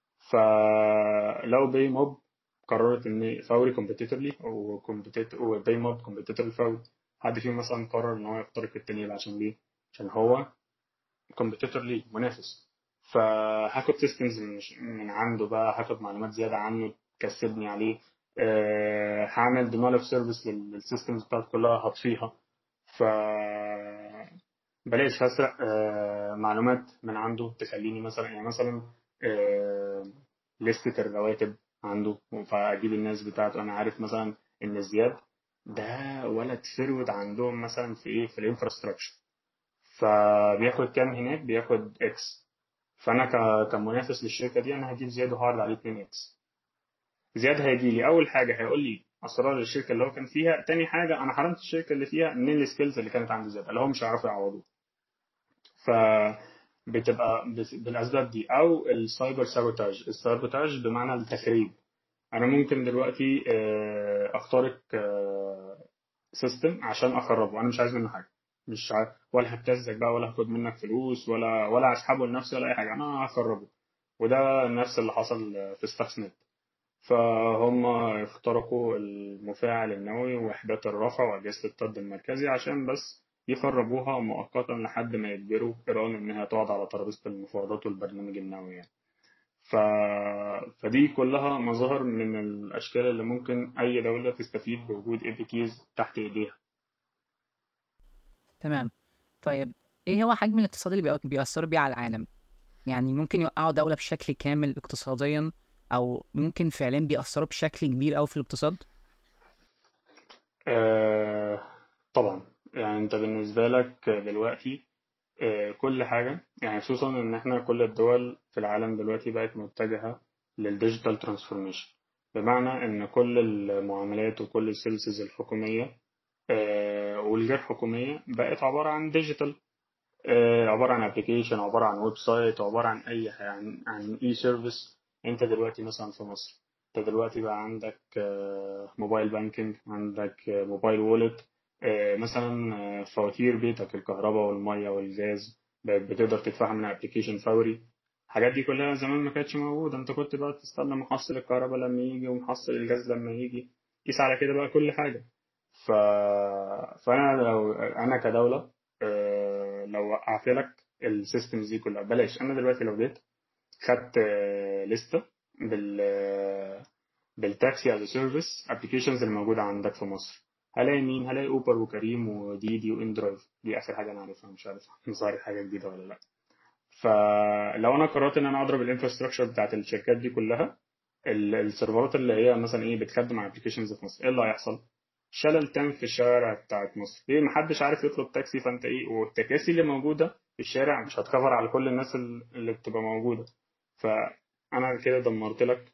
فلو بي موب قررت ان فوري كومبيتيتور لي وكومبيتيتور وبي موب كومبيتيتور لفوري حد فيهم مثلا قرر ان هو يخترق التاني عشان ليه عشان هو كومبيتيتور ليه منافس فهاخد سيستمز من, من عنده بقى هاخد معلومات زياده عنه تكسبني عليه أه هعمل denial of service للسيستمز بتاعت كلها هطفيها ف بلاش هسرق أه معلومات من عنده تخليني مثلا يعني مثلا أه لستة الرواتب عنده فاجيب الناس بتاعته انا عارف مثلا ان زياد ده ولد فرود عندهم مثلا في ايه في الانفراستراكشر فبياخد كام هناك بياخد اكس فانا ك- كمنافس للشركه دي انا هجيب زياد وهعرض عليه 2 اكس زياد هيجي لي اول حاجه هيقول لي اسرار الشركه اللي هو كان فيها تاني حاجه انا حرمت الشركه اللي فيها من السكيلز اللي كانت عند زياد اللي هو مش هيعرفوا يعوضوه ف بتبقى بس- بالاسباب دي او السايبر سابوتاج السابوتاج بمعنى التخريب انا ممكن دلوقتي آه، اخترق سيستم عشان اخربه انا مش عايز منه حاجه مش عايز ولا هبتزك بقى ولا هاخد منك فلوس ولا ولا اسحبه لنفسي ولا اي حاجه انا هخربه وده نفس اللي حصل في ستاكس نت فهم اخترقوا المفاعل النووي ووحدات الرفع واجهزه الطرد المركزي عشان بس يخربوها مؤقتا لحد ما يجبروا ايران انها تقعد على ترابيزه المفاوضات والبرنامج النووي يعني. ف... فدي كلها مظاهر من الاشكال اللي ممكن اي دوله تستفيد بوجود اي بي كيز تحت ايديها تمام طيب ايه هو حجم الاقتصاد اللي بيأ- بيأثروا بيه على العالم يعني ممكن يوقعوا دولة بشكل كامل اقتصاديا او ممكن فعليا بيأثروا بشكل كبير أوي في الاقتصاد آه طبعا يعني انت بالنسبة لك دلوقتي آه كل حاجة يعني خصوصا ان احنا كل الدول في العالم دلوقتي بقت متجهة للديجيتال ترانسفورميشن بمعنى ان كل المعاملات وكل السيرفيسز الحكومية آه والغير حكومية بقت عبارة عن ديجيتال آه عبارة عن ابلكيشن عبارة عن ويب سايت عبارة عن اي حاجة عن عن اي سيرفيس انت دلوقتي مثلا في مصر انت دلوقتي بقى عندك آه، موبايل بانكينج عندك آه، موبايل وولت آه، مثلا آه، فواتير بيتك الكهرباء والمية والغاز بقت بتقدر تدفعها من ابلكيشن فوري الحاجات دي كلها زمان ما كانتش موجودة انت كنت بقى تستنى محصل الكهرباء لما يجي ومحصل الغاز لما يجي قيس على كده بقى كل حاجة ف... فانا لو انا كدولة آه، لو وقعت لك السيستمز دي كلها بلاش انا دلوقتي لو جيت خدت آه، لستة بال بالتاكسي از سيرفيس ابلكيشنز اللي موجودة عندك في مصر هلاقي مين هلاقي اوبر وكريم وديدي واندرايف دي اخر حاجه انا عارفها مش عارف ظهرت حاجه جديده ولا لا فلو انا قررت ان انا اضرب الانفراستراكشر بتاعت الشركات دي كلها ال- السيرفرات اللي هي مثلا ايه بتخدم على ابلكيشنز في مصر ايه اللي هيحصل شلل تام في الشوارع بتاعت مصر ليه محدش عارف يطلب تاكسي فانت ايه والتكاسي اللي موجوده في الشارع مش هتكفر على كل الناس ال- اللي بتبقى موجوده فانا كده دمرت لك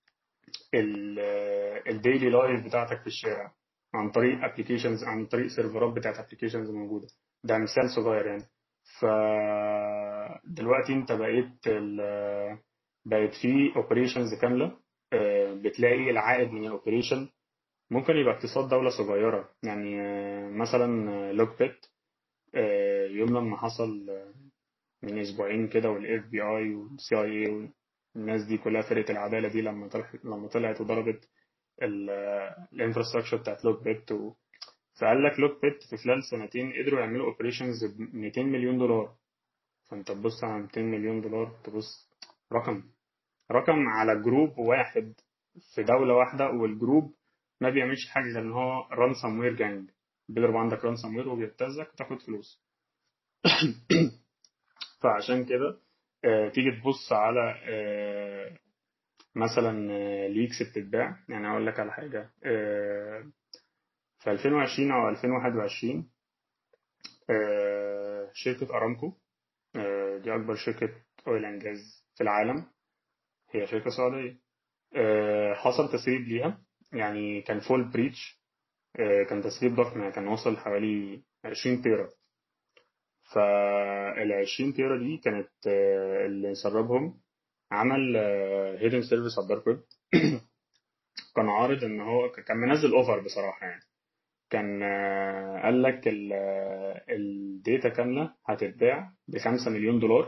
الديلي لايف بتاعتك في الشارع عن طريق ابلكيشنز عن طريق سيرفرات بتاعت ابلكيشنز موجوده ده مثال صغير يعني ف دلوقتي انت بقيت ال- بقت في اوبريشنز كامله آه، بتلاقي العائد من الاوبريشن ممكن يبقى اقتصاد دولة صغيرة يعني آه، مثلا لوك بيت يوم لما حصل آه، من اسبوعين كده والاف بي اي والسي اي اي والناس دي كلها فرقة العدالة دي لما طلعت لما طلعت وضربت الانفراستراكشر بتاعت لوك بيت و... فقال لك لوك بيت في خلال سنتين قدروا يعملوا اوبريشنز ب 200 مليون دولار فانت تبص على 200 مليون دولار تبص رقم رقم على جروب واحد في دولة واحدة والجروب ما بيعملش حاجة غير ان هو رانسام وير جانج بيضرب عندك رانسام وير وبيبتزك وتاخد فلوس فعشان كده آه، تيجي تبص على آه، مثلا آه، ليكس بتتباع يعني اقول لك على حاجة آه، في 2020 او 2021 آه، شركة ارامكو آه، دي اكبر شركة اويل اند جاز في العالم هي شركة سعودية آه، حصل تسريب ليها يعني كان فول بريتش كان تسريب ضخم يعني كان وصل حوالي 20 تيرا فال 20 تيرا دي كانت آه، اللي سربهم عمل هيدن سيرفيس على الدارك ويب كان عارض ان هو كان منزل اوفر بصراحة يعني كان آه، قال لك الداتا كاملة هتتباع ب 5 مليون دولار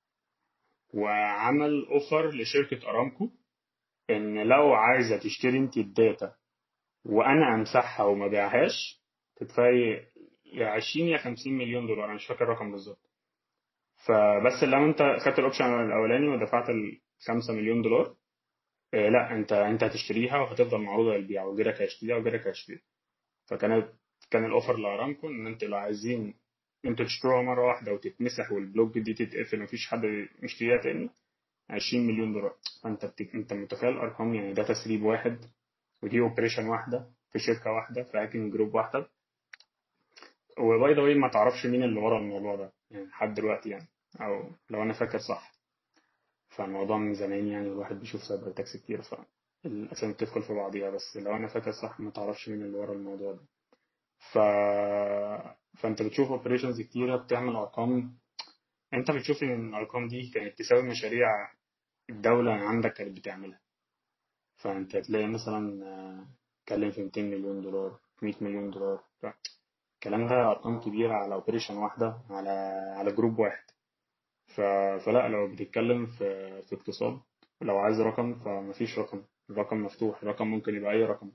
وعمل اوفر لشركة ارامكو ان لو عايزة تشتري انت الداتا وانا امسحها وما بيعهاش تدفعي يا 20 يا 50 مليون دولار انا مش فاكر الرقم بالظبط فبس لو انت خدت الاوبشن الاولاني ودفعت ال 5 مليون دولار آه، لا انت انت هتشتريها وهتفضل معروضه للبيع وغيرك هيشتريها وغيرك هيشتريها فكانت كان الاوفر لارامكو ان انتوا لو عايزين انتوا تشتروها مره واحده وتتمسح والبلوك دي تتقفل ومفيش حد يشتريها تاني 20 مليون دولار فانت بتك... انت متخيل الارقام يعني ده تسريب واحد ودي اوبريشن واحده في شركه واحده في هاكينج جروب واحده وباي ذا واي ما تعرفش مين اللي ورا الموضوع ده يعني لحد دلوقتي يعني او لو انا فاكر صح فالموضوع من زمان يعني الواحد بيشوف سايبر اتاكس كتير فالاسامي بتدخل في بعضيها بس لو انا فاكر صح ما تعرفش مين اللي ورا الموضوع ده ف... فانت بتشوف اوبريشنز كتيره بتعمل ارقام انت بتشوف ان الارقام دي كانت تساوي مشاريع الدوله عندك كانت بتعملها فانت تلاقي مثلا آه، اتكلم في 200 مليون دولار 100 مليون دولار ف- الكلام ده ارقام كبيره على اوبريشن واحده على على جروب واحد ف... فلا لو بتتكلم في في اقتصاد لو عايز رقم فمفيش رقم الرقم مفتوح الرقم ممكن يبقى اي رقم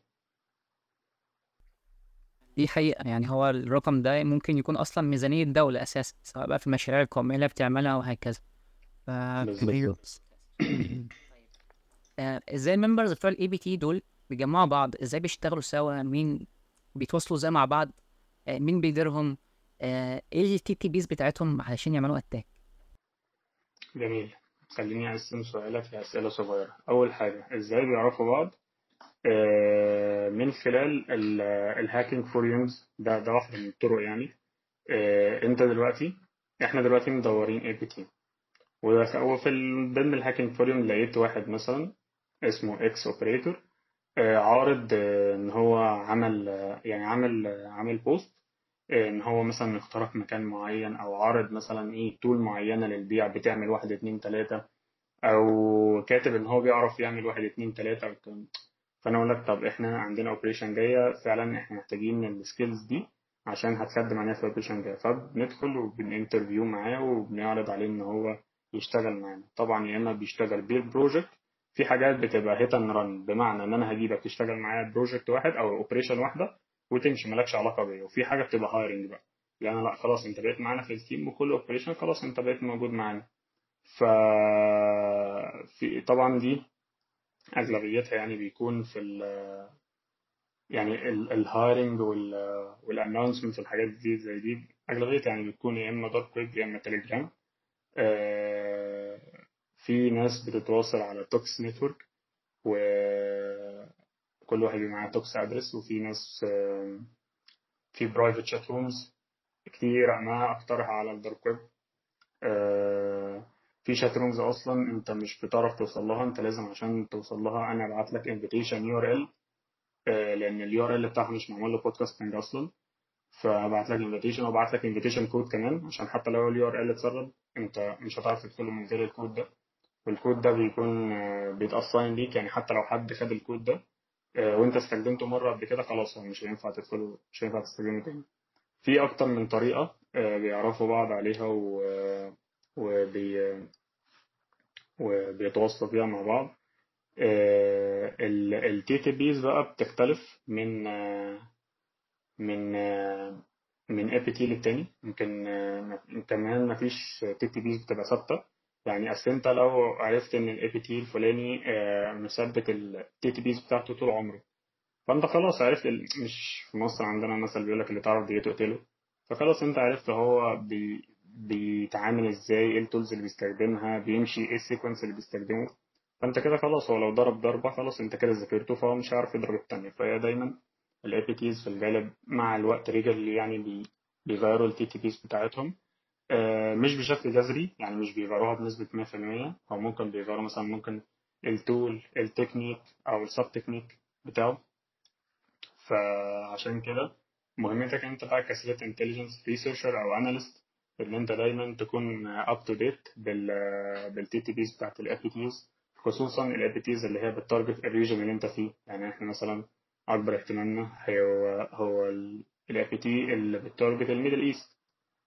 دي حقيقة يعني هو الرقم ده ممكن يكون أصلا ميزانية دولة أساسا سواء بقى في المشاريع القومية اللي بتعملها وهكذا ف بالظبط آه، ازاي الممبرز بتوع الاي بي تي دول بيجمعوا بعض ازاي بيشتغلوا سوا مين بيتواصلوا ازاي مع بعض آه، مين بيديرهم آه، ايه التي تي بيز بتاعتهم علشان يعملوا اتاك جميل خليني أقسم سؤالك لأسئلة صغيرة أول حاجة إزاي بيعرفوا بعض آه، من خلال ال- الهاكينج فوريومز ده ده واحدة من الطرق يعني آه، أنت دلوقتي إحنا دلوقتي مدورين اي بي تي وفي ال- ضمن الهاكينج فوريوم لقيت واحد مثلا اسمه اكس اوبريتور عارض آه، ان هو عمل آه، يعني عمل آه، عامل بوست آه، ان هو مثلا اخترق مكان معين او عارض مثلا ايه تول معينة للبيع بتعمل واحد اتنين تلاتة او كاتب ان هو بيعرف يعمل واحد اتنين تلاتة والكلام ده. فانا اقول لك طب احنا عندنا اوبريشن جاية فعلا احنا محتاجين السكيلز دي عشان هتخدم علينا في الاوبريشن جاية فبندخل وبننترفيو معاه وبنعرض عليه ان هو يشتغل معانا طبعا يا اما بيشتغل بالبروجكت في حاجات بتبقى هيت اند ران بمعنى ان انا هجيبك تشتغل معايا بروجكت واحد او اوبريشن واحده وتمشي مالكش علاقه بيا وفي حاجه بتبقى هايرنج بقى يعني لا خلاص انت بقيت معانا في التيم وكل اوبريشن خلاص انت بقيت موجود معانا ف في طبعا دي اغلبيتها يعني بيكون في ال يعني الهايرنج والانونسمنت والحاجات دي زي دي اغلبيه يعني بتكون يا اما دارك ويب يا اما تليجرام آه، في ناس بتتواصل على توكس نتورك وكل واحد بيبقى معاه توكس ادرس وفي ناس آه، في برايفت شات رومز كتير انا اقترح على الدارك ويب آه، في شات رومز اصلا انت مش بتعرف توصل لها انت لازم عشان توصل لها انا ابعت لك انفيتيشن يو ار ال لان اليو ار ال بتاعها مش معمول له بودكاستنج اصلا فابعت لك انفيتيشن وابعت لك انفيتيشن كود كمان عشان حتى لو اليو ار ال اتسرب انت مش هتعرف تدخله من غير الكود ده والكود ده بيكون بيتأساين ليك يعني حتى لو حد خد الكود ده آه، وانت استخدمته مرة قبل كده خلاص هو مش هينفع تدخله مش هينفع تستخدمه تاني في أكتر من طريقة آه، بيعرفوا بعض عليها و... وبي... وبيتواصلوا فيها مع بعض التي تي بيز بقى بتختلف من من من اي بي تي للتاني يمكن كمان مفيش تي تي بيز بتبقى ثابته يعني اصل انت لو عرفت ان الاي بي تي الفلاني مثبت التي تي بيز بتاعته طول عمره فانت خلاص عرفت ال- مش في مصر عندنا مثل بيقول لك اللي تعرف دي تقتله فخلاص انت عرفت هو بي بيتعامل ازاي ايه التولز اللي بيستخدمها بيمشي ايه السيكونس اللي بيستخدمه فانت كده خلاص هو لو ضرب ضربة خلاص انت كده ذاكرته فهو مش هيعرف يضرب التانية فهي دايما الاي بي تيز في الغالب مع الوقت ريجل يعني بي بيغيروا التي تي بيز بتاعتهم آه، مش بشكل جذري يعني مش بيغيروها بنسبة 100% أو ممكن بيغيروا مثلا ممكن التول التكنيك أو السب تكنيك بتاعه فعشان كده مهمتك انت بقى كسيت انتليجنس ريسيرشر او اناليست ان انت دايما تكون اب تو ديت بال بالتي تي بيز بتاعت الاي بي تيز خصوصا الاي بي تيز اللي هي بتارجت الريجن اللي انت فيه يعني احنا مثلا اكبر اهتمامنا هو هو الاي بي تي اللي بتارجت الميدل ايست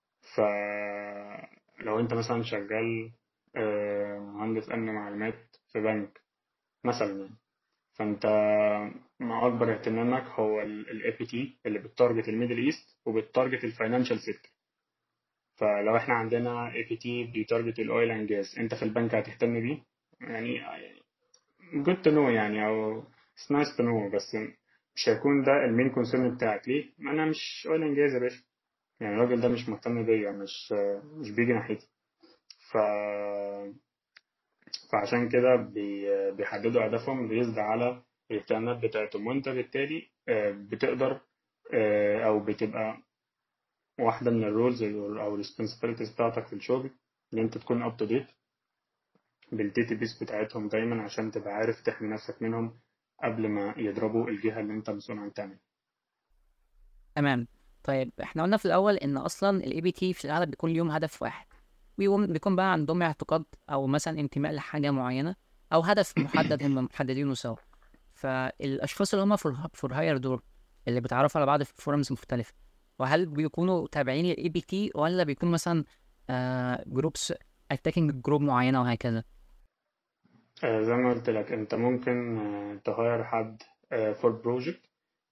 فلو انت مثلا شغال آه، مهندس امن معلومات في بنك مثلا يعني فانت مع اكبر اهتمامك هو الاي بي تي اللي بتارجت الميدل ايست وبتارجت الفاينانشال سيكتور فلو احنا عندنا اي بي تي بيتارجت الاويل اند جاز انت في البنك هتهتم بيه يعني جود تو نو يعني او اتس نايس تو نو بس مش هيكون ده المين كونسيرن بتاعك ليه؟ ما انا مش اويل اند جاز يا باشا يعني الراجل ده مش مهتم بيا مش مش بيجي ناحيتي ف فعشان كده بي- بيحددوا أهدافهم بيزد على الاهتمامات بتاعتهم وأنت بالتالي آه، بتقدر آه، أو بتبقى واحدة من الرولز أو الريسبونسبيلتيز بتاعتك في الشغل إن أنت تكون أب تو ديت بالداتا بيس بتاعتهم دايما عشان تبقى عارف تحمي نفسك منهم قبل ما يضربوا الجهة اللي أنت مسؤول عن تعمل تمام طيب احنا قلنا في الاول ان اصلا الاي بي تي في الغالب بيكون ليهم هدف واحد بيقوم بيكون بقى عندهم اعتقاد او مثلا انتماء لحاجه معينه او هدف محدد هم محددينه سوا فالاشخاص اللي هم فور هاير دول اللي بيتعرفوا على بعض في فورمز مختلفه وهل بيكونوا تابعين للاي بي تي ولا بيكون مثلا جروبس اتاكينج جروب معينه وهكذا آه، زي ما قلت لك أنت ممكن آه، تهاير حد فور بروجكت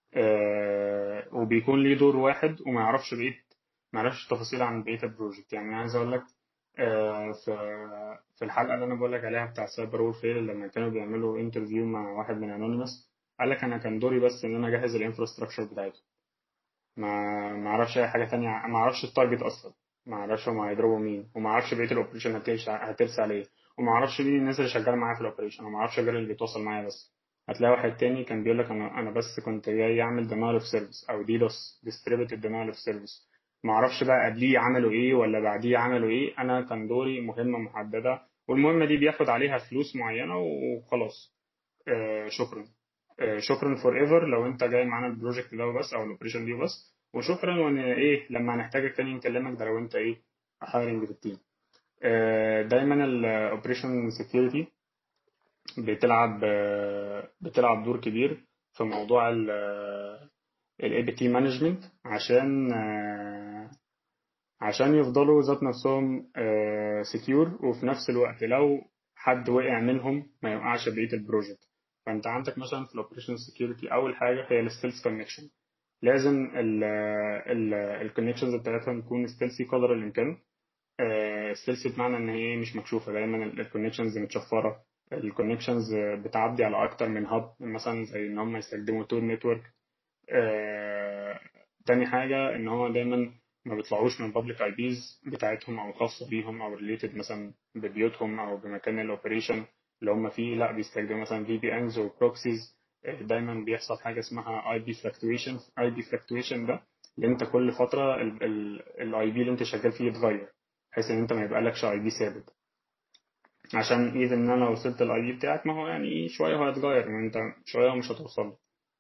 وبيكون ليه دور واحد وما يعرفش بقية ما يعرفش تفاصيل عن بقية البروجكت يعني أنا عايز أقول لك آه، في في الحلقة اللي أنا بقول لك عليها بتاع سايبر وورفير لما كانوا بيعملوا انترفيو مع واحد من انونيمس قال لك أنا كان دوري بس إن أنا أجهز الانفراستراكشر بتاعته ما ما اعرفش اي حاجه تانية ما اعرفش التارجت اصلا ما اعرفش هم هيضربوا مين وما اعرفش بقيه الاوبريشن هترسى هترسى على ايه وما اعرفش مين الناس اللي شغاله معايا في الاوبريشن وما اعرفش غير اللي بيتواصل معايا بس هتلاقي واحد تاني كان بيقول لك انا انا بس كنت جاي اعمل denial اوف سيرفيس او ديدوس distributed denial اوف سيرفيس ما اعرفش بقى قبليه عملوا ايه ولا بعديه عملوا ايه انا كان دوري مهمه محدده والمهمه دي بياخد عليها فلوس معينه وخلاص آه شكرا آه شكرا فور ايفر لو انت جاي معانا البروجكت ده وبس او الاوبريشن دي وبس وشكرا وان ايه لما هنحتاجك تاني نكلمك ده لو انت ايه هايرنج في التيم آه، دايما الاوبريشن سكيورتي بتلعب آه، بتلعب دور كبير في موضوع الاي بي تي مانجمنت عشان آه، عشان يفضلوا ذات نفسهم سكيور وفي نفس الوقت لو حد وقع منهم ما يوقعش بقيه البروجكت فانت عندك مثلا في الاوبريشن سكيورتي اول حاجه هي الستيلز كونكشن لازم الكونكشنز بتاعتهم تكون ستيلسي قدر الامكان ستيلسي بمعنى ان هي مش مكشوفه دايما الكونكشنز متشفره الكونكشنز بتعدي على اكتر من هاب مثلا زي ان هم يستخدموا تور نتورك آه، تاني حاجة إن هو دايما ما بيطلعوش من public IPs بتاعتهم أو خاصة بيهم أو related مثلا ببيوتهم أو بمكان الأوبريشن اللي هم فيه لا بيستخدموا مثلا VPNs و proxies آه، دايما بيحصل حاجة اسمها IP fluctuation IP fluctuation ده اللي انت كل فترة الاي بي اللي انت شغال فيه يتغير بحيث ان انت ما يبقى لكش اي بي ثابت عشان اذا ان انا وصلت الاي بي بتاعك ما هو يعني شوية هو هيتغير ما انت شوية مش هتوصل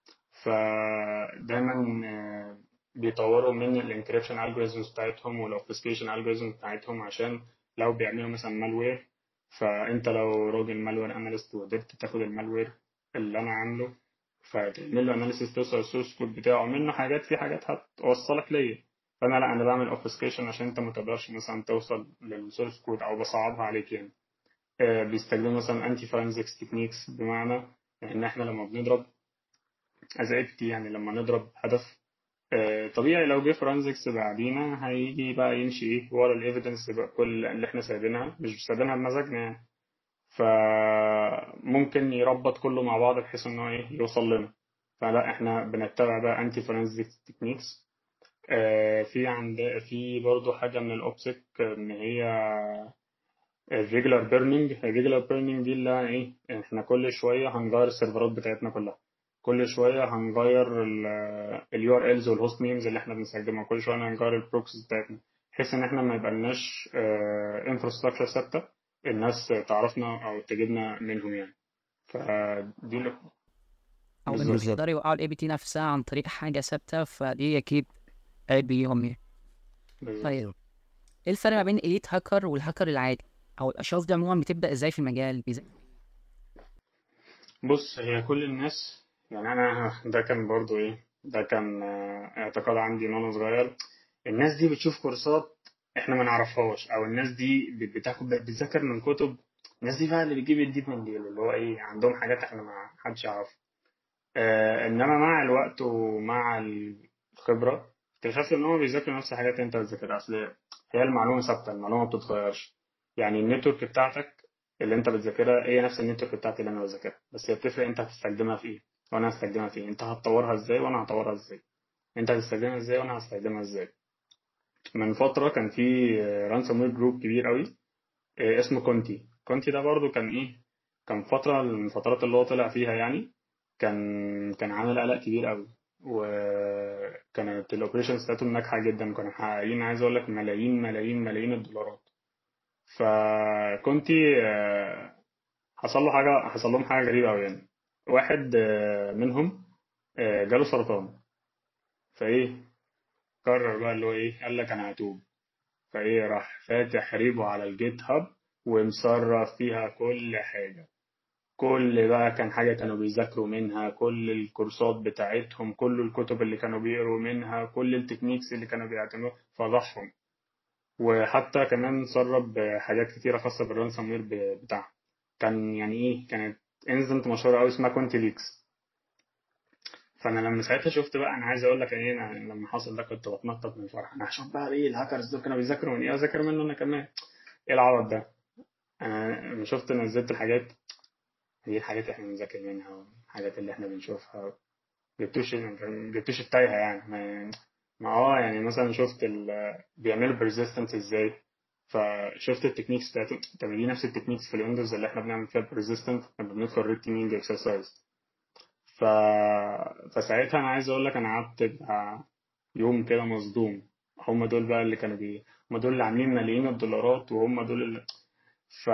فدايما آه، بيطوروا من الانكريبشن الجوريزمز بتاعتهم والاوبفسكيشن الجوريزمز بتاعتهم عشان لو بيعملوا مثلا مالوير فانت لو راجل مالوير اناليست وقدرت تاخد المالوير اللي انا عامله فتعمل له اناليسيس توصل السورس كود بتاعه منه حاجات في حاجات هتوصلك ليا فانا لا انا بعمل اوبفسكيشن عشان انت ما تقدرش مثلا توصل للسورس كود او بصعبها عليك يعني آه، بيستخدموا مثلا انتي فورنزكس تكنيكس بمعنى ان احنا لما بنضرب از يعني لما نضرب هدف آه، طبيعي لو جه فورنزكس بعدينا هيجي بقى يمشي ايه ورا الايفيدنس بقى كل اللي احنا سايبينها مش سايبينها بمزاجنا يعني فممكن يربط كله مع بعض بحيث انه ايه يوصل لنا فلا احنا بنتبع بقى انتي فورنزيك تكنيكس في عند في برضه حاجه من الاوبسك ان هي الريجولار بيرنينج الريجولار بيرنينج دي اللي هي ايه احنا كل شويه هنغير السيرفرات بتاعتنا كلها كل شويه هنغير اليو ار الز والهوست نيمز اللي احنا بنستخدمها كل شويه هنغير البروكسيز بتاعتنا بحيث ان احنا ما يبقالناش انفراستراكشر ثابته الناس تعرفنا او تجيبنا منهم يعني فدي اللي او انه بالظبط. يقدروا يوقعوا الاي بي تي نفسها عن طريق حاجه ثابته فدي اكيد عيب ليهم يعني بالظبط. طيب ايه الفرق ما بين اليت هاكر والهاكر العادي او الاشخاص دي عموما بتبدا ازاي في المجال بيز- بص هي كل الناس يعني انا ده كان برضو ايه ده كان آه، اعتقاد عندي من وانا صغير الناس دي بتشوف كورسات احنا ما نعرفهاش او الناس دي ب- بتاخد بتذاكر من كتب الناس دي بقى اللي بتجيب الديب من ديل اللي هو ايه عندهم حاجات احنا ما حدش يعرفها آه انما مع الوقت ومع الخبره اكتشفت ان هم بيذاكروا نفس الحاجات اللي انت بتذاكرها اصل هي المعلومه ثابته المعلومه ما بتتغيرش يعني النتورك بتاعتك اللي انت بتذاكرها هي نفس النتورك بتاعتي اللي انا بذاكرها بس هي بتفرق انت هتستخدمها في ايه وانا هستخدمها في ايه انت هتطورها ازاي وانا هطورها ازاي انت هتستخدمها ازاي وانا هستخدمها ازاي من فتره كان في رانسوم وير جروب كبير قوي آه، اسمه كونتي كونتي ده برضو كان ايه كان فتره من الفترات اللي هو طلع فيها يعني كان كان عامل قلق كبير قوي وكانت الاوبريشنز بتاعتهم ناجحه جدا كانوا محققين عايز اقول لك ملايين ملايين ملايين الدولارات فكنتي آه، حصل له حاجه حصل لهم حاجه غريبه قوي يعني واحد آه، منهم آه، جاله سرطان فايه قرر بقى اللي هو ايه قال لك انا هتوب فايه راح فاتح ريبو على الجيت هاب ومصرف فيها كل حاجه كل بقى كان حاجة كانوا بيذاكروا منها كل الكورسات بتاعتهم كل الكتب اللي كانوا بيقروا منها كل التكنيكس اللي كانوا بيعتمدوا فضحهم وحتى كمان سرب حاجات كتيرة خاصة بالرانسوم وير ب- بتاعها كان يعني ايه كانت انزنت مشهورة قوي اسمها كونتي ليكس فانا لما ساعتها شفت بقى انا عايز اقول لك ايه انا لما حصل ده كنت بتنطط من الفرح انا هشوف بقى ايه الهاكرز دول كانوا بيذاكروا من ايه اذاكر منه انا كمان ايه العبط ده انا لما شفت نزلت الحاجات دي الحاجات احنا بنذاكر منها والحاجات اللي احنا بنشوفها جبتوش جبتوش التايهة يعني ما ما اه يعني مثلا شفت ال... بيعملوا persistence ازاي فشفت التكنيكس بتاعتهم طب دي نفس التكنيكس في الويندوز اللي احنا بنعمل فيها persistent لما بندخل ريد تيمينج اكسرسايز ف... فساعتها انا عايز اقول لك انا قعدت بتاع يوم كده مصدوم هم دول بقى اللي كانوا بي هم دول اللي عاملين ملايين الدولارات وهم دول اللي ف...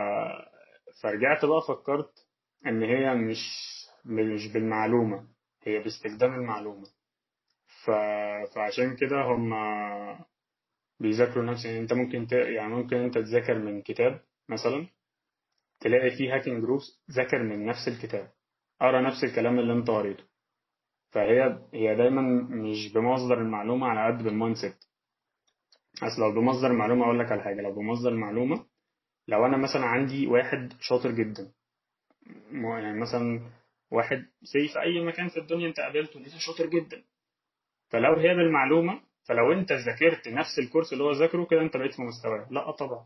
فرجعت بقى فكرت ان هي مش مش بالمعلومة هي باستخدام المعلومة ف... فعشان كده هم بيذاكروا نفس يعني انت ممكن ت... يعني ممكن انت تذاكر من كتاب مثلا تلاقي فيه هاكينج جروبس ذاكر من نفس الكتاب قرا نفس الكلام اللي انت قريته فهي هي دايما مش بمصدر المعلومة على قد بالمايند سيت اصل لو بمصدر المعلومة اقول لك على حاجة لو بمصدر المعلومة لو انا مثلا عندي واحد شاطر جدا م- يعني مثلا واحد زي في اي مكان في الدنيا انت قابلته لقيته شاطر جدا فلو هي بالمعلومه فلو انت ذاكرت نفس الكورس اللي هو ذاكره كده انت بقيت في مستواه لا طبعا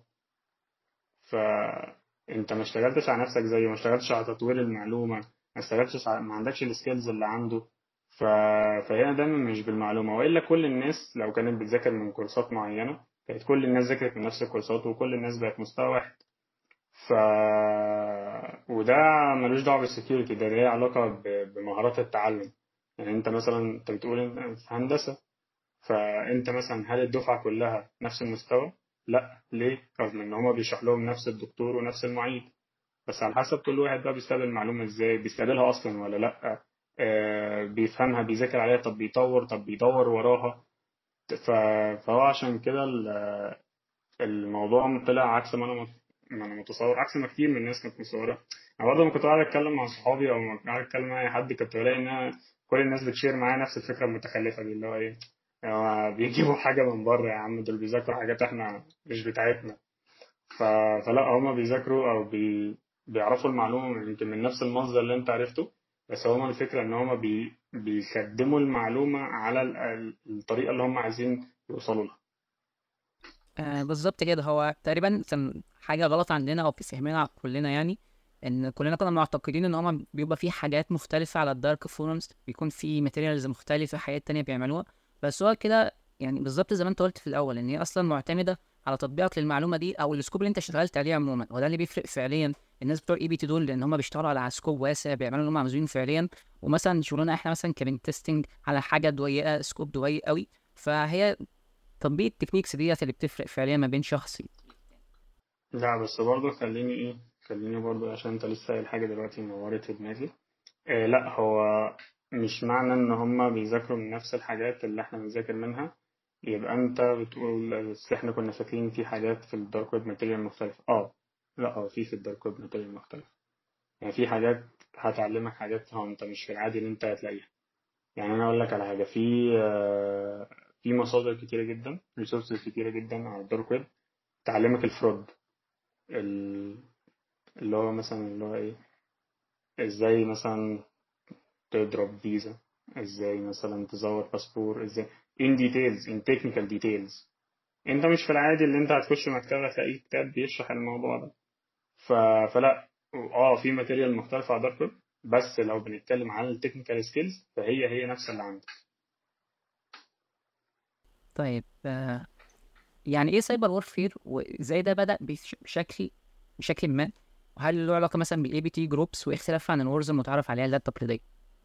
فانت ما اشتغلتش على نفسك زيه ما اشتغلتش على تطوير المعلومه ما اشتغلتش على... ما عندكش السكيلز اللي عنده ف... فهي دايما مش بالمعلومة وإلا كل الناس لو كانت بتذاكر من كورسات معينة كانت كل الناس ذاكرت من نفس الكورسات وكل الناس بقت مستوى واحد ف وده ملوش دعوة بالسكيورتي ده ليه علاقة ب... بمهارات التعلم يعني انت مثلا انت بتقول انت في هندسة فانت مثلا هل الدفعة كلها نفس المستوى؟ لا ليه؟ رغم ان هما بيشرح لهم نفس الدكتور ونفس المعيد بس على حسب كل واحد بقى بيستقبل المعلومة ازاي بيستقبلها اصلا ولا لا آه بيفهمها بيذاكر عليها طب بيطور طب بيدور وراها ف... فهو عشان كده ال- الموضوع طلع عكس ما انا مت- ما انا متصور عكس ما كتير من الناس كانت متصوره انا برضه لما كنت قاعد اتكلم مع صحابي او لما كنت قاعد اتكلم مع اي حد كنت بلاقي ان أنا كل الناس بتشير معايا نفس الفكره المتخلفه دي اللي هو ايه هو بيجيبوا حاجه من بره يا عم دول بيذاكروا حاجات احنا مش بتاعتنا ف... فلا هما بيذاكروا او بي... بيعرفوا المعلومه يمكن من نفس المصدر اللي انت عرفته بس هما الفكره ان هما بي... بيخدموا المعلومه على ال- ال- الطريقه اللي هم عايزين يوصلوا لها آه بالظبط كده هو تقريبا كان حاجة غلط عندنا أو في فهمنا كلنا يعني إن كلنا كنا معتقدين إن هما بيبقى في حاجات مختلفة على الدارك فورمز بيكون في ماتيريالز مختلفة حاجات تانية بيعملوها بس هو كده يعني بالظبط زي ما أنت قلت في الأول إن هي أصلا معتمدة على تطبيقك للمعلومة دي أو السكوب اللي أنت اشتغلت عليه عموما وده اللي بيفرق فعليا الناس بتوع اي بي تي دول لأن هما بيشتغلوا على سكوب واسع بيعملوا اللي هما عاوزينه فعليا ومثلا شغلنا إحنا مثلا كبن تيستنج على حاجة ضيقة سكوب ضيق قوي فهي تطبيق التكنيكس ديت اللي بتفرق فعليا ما بين شخص لا بس برضه خليني ايه خليني برضه عشان انت لسه قايل حاجه دلوقتي نورت في دماغي إيه لا هو مش معنى ان هما بيذاكروا من نفس الحاجات اللي احنا بنذاكر منها يبقى انت بتقول بس احنا كنا فاكرين في حاجات في الدارك ويب ماتيريال مختلفه اه لا اه في في الدارك ويب ماتيريال مختلفه يعني في حاجات هتعلمك حاجات هو انت مش في العادي ان انت هتلاقيها يعني انا اقول لك على حاجه في آه، في مصادر كتيره جدا ريسورسز كتيره جدا على الدارك ويب تعلمك الفرود ال- اللي هو مثلا اللي هو ايه ازاي مثلا تضرب فيزا ازاي مثلا تزور باسبور ازاي in details in technical details انت مش في العادي اللي انت هتخش مكتبة تلاقي كتاب بيشرح الموضوع ده ف... فلا اه في ماتيريال مختلفة على دارك ويب بس لو بنتكلم عن التكنيكال سكيلز فهي هي نفس اللي عندك طيب آه يعني ايه سايبر وورفير وازاي ده بدأ بش- بشكل بشكل ما وهل له علاقة مثلا بالاي بي تي جروبس واختلاف عن الورز المتعارف عليها اللي هي التقليدية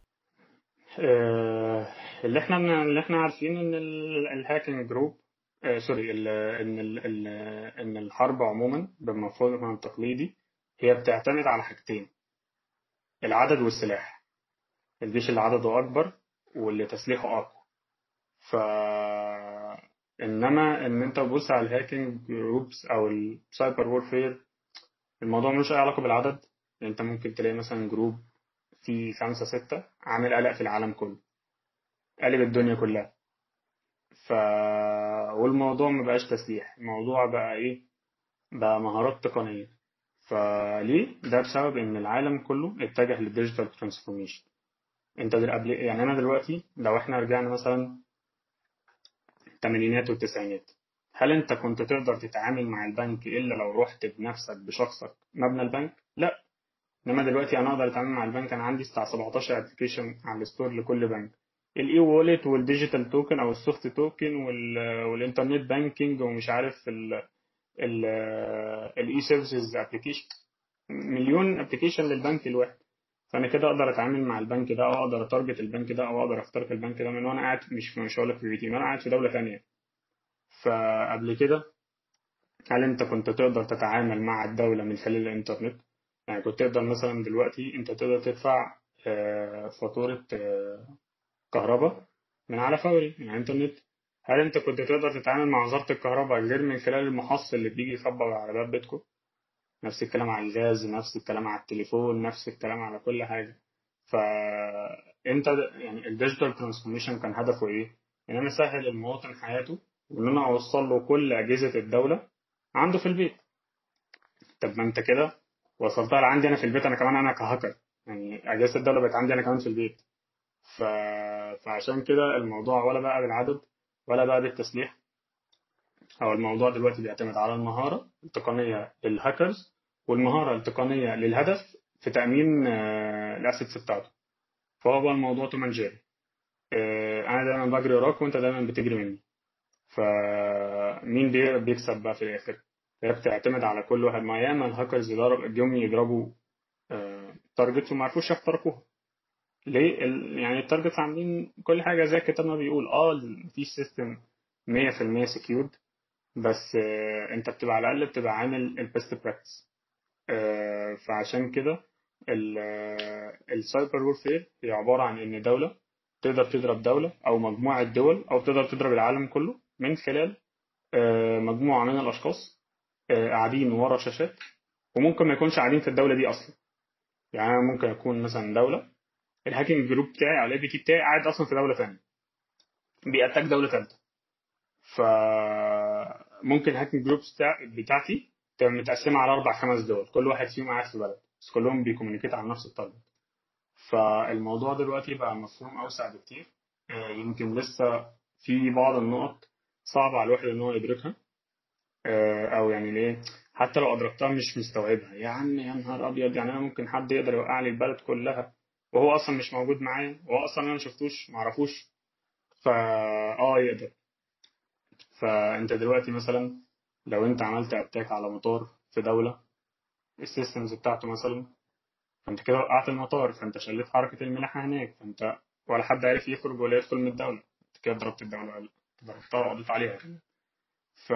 آه، اللي احنا اللي احنا عارفين ان ال- الهاكينج جروب آه، سوري ال- ان ال- ال- ان الحرب عموما بمفهومها التقليدي هي بتعتمد على حاجتين العدد والسلاح الجيش اللي عدده اكبر واللي تسليحه اقوى ف انما ان انت تبص على الهاكينج جروبس او السايبر وورفير الموضوع ملوش اي علاقه بالعدد يعني انت ممكن تلاقي مثلا جروب فيه خمسة ستة عامل قلق في العالم كله قلب الدنيا كلها ف والموضوع مبقاش تسليح الموضوع بقى ايه بقى مهارات تقنية فليه ده بسبب ان العالم كله اتجه للديجيتال ترانسفورميشن انت دل... قبل يعني انا دلوقتي لو احنا رجعنا مثلا الثمانينات والتسعينات هل انت كنت تقدر تتعامل مع البنك الا لو رحت بنفسك بشخصك مبنى البنك لا انما دلوقتي انا اقدر اتعامل مع البنك انا عندي بتاع 17 ابلكيشن على الستور لكل بنك الاي وولت والديجيتال توكن او السوفت توكن والانترنت بانكينج ومش عارف الاي سيرفيسز ابلكيشن مليون ابلكيشن للبنك الواحد فانا كده اقدر اتعامل مع البنك ده او اقدر اتارجت البنك ده او اقدر اخترق البنك ده من وانا قاعد مش مش هقول لك في بيتي من وانا قاعد في دوله ثانيه فقبل كده هل انت كنت تقدر تتعامل مع الدوله من خلال الانترنت يعني كنت تقدر مثلا دلوقتي انت تقدر تدفع آه، فاتورة آه، كهرباء من على فوري من على الانترنت هل انت كنت تقدر تتعامل مع وزارة الكهرباء غير من خلال المحصل اللي بيجي يخبط على باب بيتكم نفس الكلام على الغاز نفس الكلام على التليفون نفس الكلام على كل حاجة فانت يعني الديجيتال ترانسفورميشن كان هدفه ايه؟ ان انا اسهل المواطن حياته وان انا اوصل له كل اجهزة الدولة عنده في البيت طب ما انت كده وصلتها لعندي انا في البيت انا كمان انا كهاكر يعني اجهزه الدوله بقت عندي انا كمان في البيت ف... فعشان كده الموضوع ولا بقى بالعدد ولا بقى بالتسليح هو الموضوع دلوقتي بيعتمد على المهاره التقنيه للهاكرز والمهاره التقنيه للهدف في تامين الاسيتس بتاعته فهو بقى الموضوع توم اند جيري آه، انا دايما بجري وراك وانت دايما بتجري مني فمين بي- بيكسب بقى في الاخر هي بتعتمد على كل واحد ما ياما الهاكرز يضرب جم يضربوا تارجتس وما عرفوش يخترقوها ليه ال... يعني التارجتس عاملين كل حاجه زي الكتاب ما بيقول اه مفيش سيستم 100% سكيورد بس آه، انت بتبقى على الاقل بتبقى عامل البيست براكتس فعشان كده السايبر وورفير هي عباره عن ان دوله تقدر تضرب دوله او مجموعه دول او تقدر تضرب العالم كله من خلال آه، مجموعه من الاشخاص آه، قاعدين ورا شاشات وممكن ما يكونش قاعدين في الدوله دي اصلا يعني انا ممكن اكون مثلا دوله الهاكينج جروب بتاعي او الاي بي تي بتاعي قاعد اصلا في دوله ثانيه بيأتاك دوله ثالثه فممكن الهاكينج جروبس بتاع بتاعتي تبقى متقسمه على اربع خمس دول كل واحد فيهم قاعد في بلد بس كلهم بيكومينيكيت على نفس التارجت فالموضوع دلوقتي بقى مفهوم اوسع بكتير آه، يمكن لسه في بعض النقط صعب على الواحد ان هو يدركها آه، او يعني ليه حتى لو ادركتها مش مستوعبها يا عم يا نهار ابيض يعني انا ممكن حد يقدر يوقع لي البلد كلها وهو اصلا مش موجود معايا وهو اصلا انا ما شفتوش ما اعرفوش فا اه يقدر فانت دلوقتي مثلا لو انت عملت اتاك على مطار في دولة السيستمز بتاعته مثلا فانت كده وقعت المطار فانت شلت حركة الملاحة هناك فانت ولا حد عارف يخرج ولا يدخل من الدولة انت كده ضربت الدولة ولا ضربتها وقضيت عليها كمان ف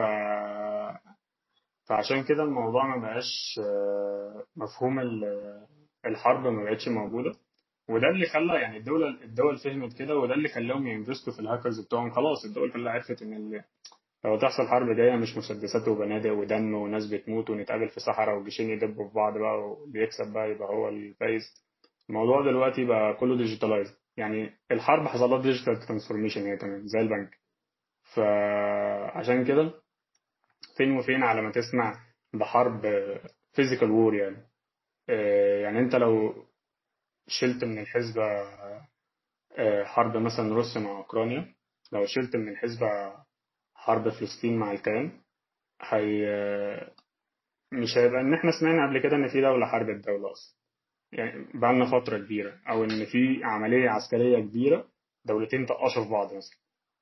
فعشان كده الموضوع ما بقاش آه، مفهوم ال- الحرب ما بقتش موجودة وده اللي خلى يعني الدولة الدول فهمت كده وده اللي خلاهم ينفستوا في الهاكرز بتوعهم خلاص الدول كلها عرفت ان ال- لو تحصل حرب جاية مش مسدسات وبنادق ودم وناس بتموت ونتقابل في صحراء والجيشين يدبوا في بعض بقى واللي يكسب بقى يبقى هو الفايز الموضوع دلوقتي بقى كله ديجيتالايز يعني الحرب حصل لها ديجيتال ترانسفورميشن هي كمان زي البنك فعشان كده فين وفين على ما تسمع بحرب فيزيكال وور يعني آه، يعني انت لو شلت من الحسبة آه، حرب مثلا روسيا مع أوكرانيا لو شلت من الحسبة حرب فلسطين مع الكيان هي مش هيبقى ان احنا سمعنا قبل كده ان في دولة حاربت دولة اصلا يعني بقالنا فترة كبيرة او ان في عملية عسكرية كبيرة دولتين طقشوا في بعض مثلا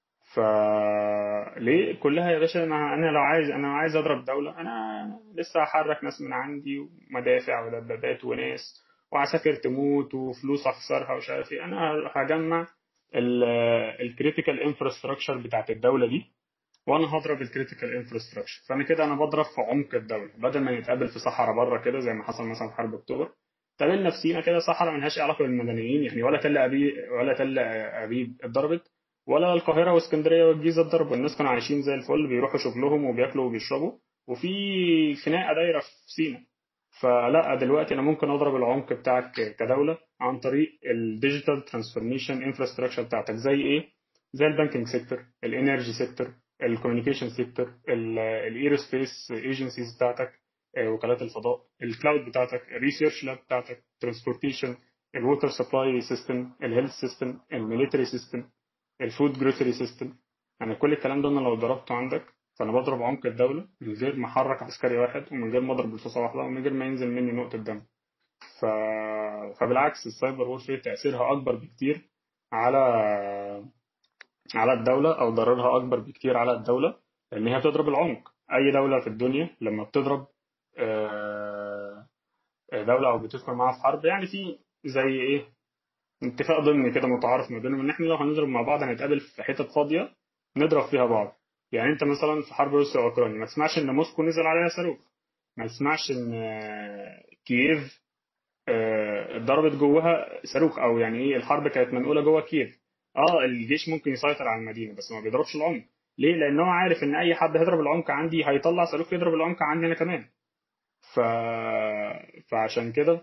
فليه كلها يا باشا انا انا لو عايز انا عايز اضرب دولة انا لسه هحرك ناس من عندي ومدافع ودبابات وناس وعساكر تموت وفلوس اخسرها ومش عارف ايه انا هجمع الكريتيكال انفراستراكشر بتاعت الدولة دي وانا هضرب الكريتيكال انفراستراكشر فانا كده انا بضرب في عمق الدوله بدل ما نتقابل في صحراء بره كده زي ما حصل مثلا في حرب اكتوبر تقابلنا في سينا كده صحراء ملهاش أي علاقه بالمدنيين يعني ولا تل ابيب ولا تل ابيب اتضربت ولا القاهره واسكندريه والجيزه اتضربوا الناس كانوا عايشين زي الفل بيروحوا شغلهم وبياكلوا وبيشربوا وفي خناقه دايره في سينا فلا دلوقتي انا ممكن اضرب العمق بتاعك كدوله عن طريق الديجيتال ترانسفورميشن انفراستراكشر بتاعتك زي ايه زي البانكينج سيكتور الانرجي سيكتور الكوميونيكيشن سيكتور الايروسبيس ايجنسيز بتاعتك آه، وكالات الفضاء الكلاود بتاعتك الريسيرش لاب بتاعتك ترانسبورتيشن الووتر سبلاي سيستم الهيلث سيستم الميليتري سيستم الفود جروسري سيستم يعني كل الكلام ده انا لو ضربته عندك فانا بضرب عمق الدوله من غير ما احرك عسكري واحد ومن غير ما اضرب رصاصه واحده ومن غير ما ينزل مني نقطه دم ف... فبالعكس السايبر وورفير تاثيرها اكبر بكتير على على الدولة أو ضررها أكبر بكتير على الدولة لأن هي بتضرب العمق أي دولة في الدنيا لما بتضرب آه، دولة أو بتدخل معاها في حرب يعني في زي إيه اتفاق ضمني كده متعارف ما بينهم إن إحنا لو هنضرب مع بعض هنتقابل في حتت فاضية نضرب فيها بعض يعني أنت مثلا في حرب روسيا وأوكرانيا ما تسمعش إن موسكو نزل عليها صاروخ ما تسمعش إن آه، كييف آه، اتضربت جواها صاروخ أو يعني إيه الحرب كانت منقولة جوه كييف اه الجيش ممكن يسيطر على المدينه بس ما بيضربش العمق ليه لان هو عارف ان اي حد هيضرب العمق عندي هيطلع صاروخ يضرب العمق عندي انا كمان ف... فعشان كده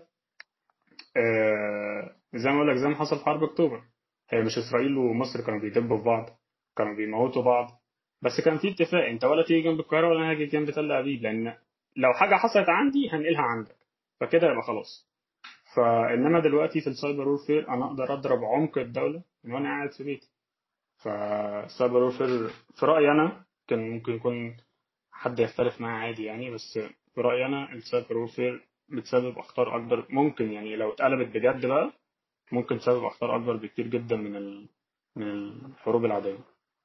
آه... زي ما اقول لك زي ما حصل في حرب اكتوبر هي مش اسرائيل ومصر كانوا بيدبوا في بعض كانوا بيموتوا بعض بس كان في اتفاق انت ولا تيجي جنب القاهره ولا انا هاجي جنب تل ابيب لان لو حاجه حصلت عندي هنقلها عندك فكده يبقى خلاص فانما دلوقتي في السايبر وورفير انا اقدر اضرب عمق الدوله من وانا قاعد في بيتي فالسايبر وورفير في رايي انا كان ممكن يكون حد يختلف معايا عادي يعني بس في رايي انا السايبر وورفير بتسبب اخطار اكبر ممكن يعني لو اتقلبت بجد بقى ممكن تسبب اخطار اكبر بكتير جدا من ال... من الحروب العادية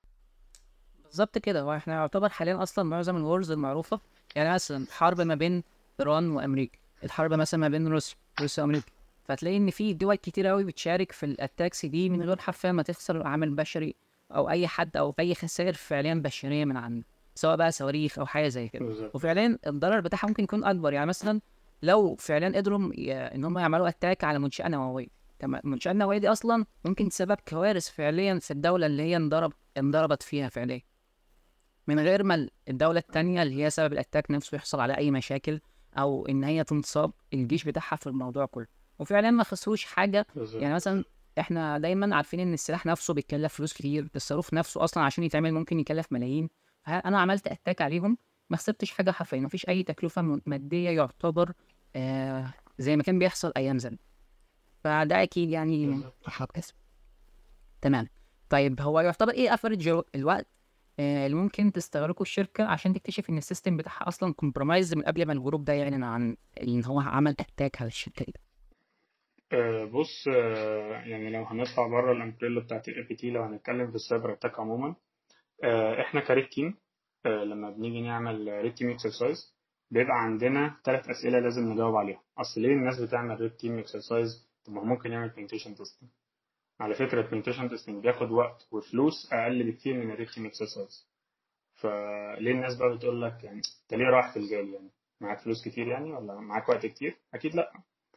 بالظبط كده هو احنا يعتبر حاليا اصلا معظم الورز المعروفه يعني مثلا حرب ما بين ايران وامريكا الحرب مثلا ما بين روسيا روسيا وامريكا فتلاقي ان في دول كتير قوي بتشارك في الاتاكس دي من غير حرفيا ما تخسر عامل بشري او اي حد او اي خسائر فعليا بشريه من عنده سواء بقى صواريخ او حاجه زي كده بالظبط وفعليا الضرر بتاعها ممكن يكون اكبر يعني مثلا لو فعلا قدروا ي- ان هم يعملوا اتاك على منشاه نوويه طب المنشاه النوويه دي اصلا ممكن تسبب كوارث فعليا في الدوله اللي هي انضرب انضربت فيها فعليا من غير ما ال- الدولة التانية اللي هي سبب الأتاك نفسه يحصل على أي مشاكل أو إن هي تنصاب الجيش بتاعها في الموضوع كله وفعلا ما خسروش حاجة بالظبط يعني مثلا إحنا دايما عارفين إن السلاح نفسه بيتكلف فلوس كتير الصاروخ نفسه أصلا عشان يتعمل ممكن يكلف ملايين فأنا عملت أتاك عليهم ما خسرتش حاجة حرفيا مفيش أي تكلفة م- مادية يعتبر آه زي ما كان بيحصل أيام زمان فده أكيد يعني بالظبط. حق كسب تمام طيب هو يعتبر إيه أفرج الوقت آه، اللي ممكن تستغرقه الشركة عشان تكتشف إن السيستم بتاعها أصلا كومبرومايز من قبل ما الجروب ده يعلن عن إن هو عمل أتاك على الشركة دي. آه، بص آه، يعني لو هنطلع بره الامبريلا بتاعت الاي بي تي لو هنتكلم في السايبر اتاك عموما آه، احنا كريت تيم آه، لما بنيجي نعمل ريد تيم اكسرسايز بيبقى عندنا ثلاث اسئله لازم نجاوب عليها اصل ليه الناس بتعمل ريد تيم اكسرسايز طب ما هو ممكن يعمل بنتيشن تيستنج على فكره البنتيشن تيستنج بياخد وقت وفلوس اقل بكتير من الريد تيم اكسرسايز فليه الناس بقى بتقول لك يعني انت ليه رايح في الجال يعني معاك فلوس كتير يعني ولا معاك وقت كتير اكيد لا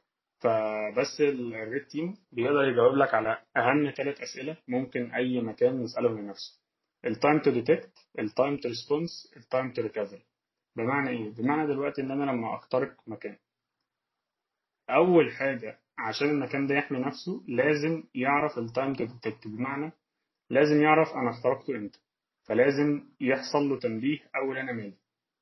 فبس الريد تيم بيقدر يجاوب لك على اهم ثلاث اسئله ممكن اي مكان يسالهم لنفسه التايم تو ديتكت التايم تو ريسبونس التايم تو ريكفري بمعنى ايه بمعنى دلوقتي ان انا لما اخترق مكان اول حاجه عشان المكان ده يحمي نفسه لازم يعرف التايم تو ديتكت بمعنى لازم يعرف انا اخترقته امتى فلازم يحصل له تنبيه اول انا مالي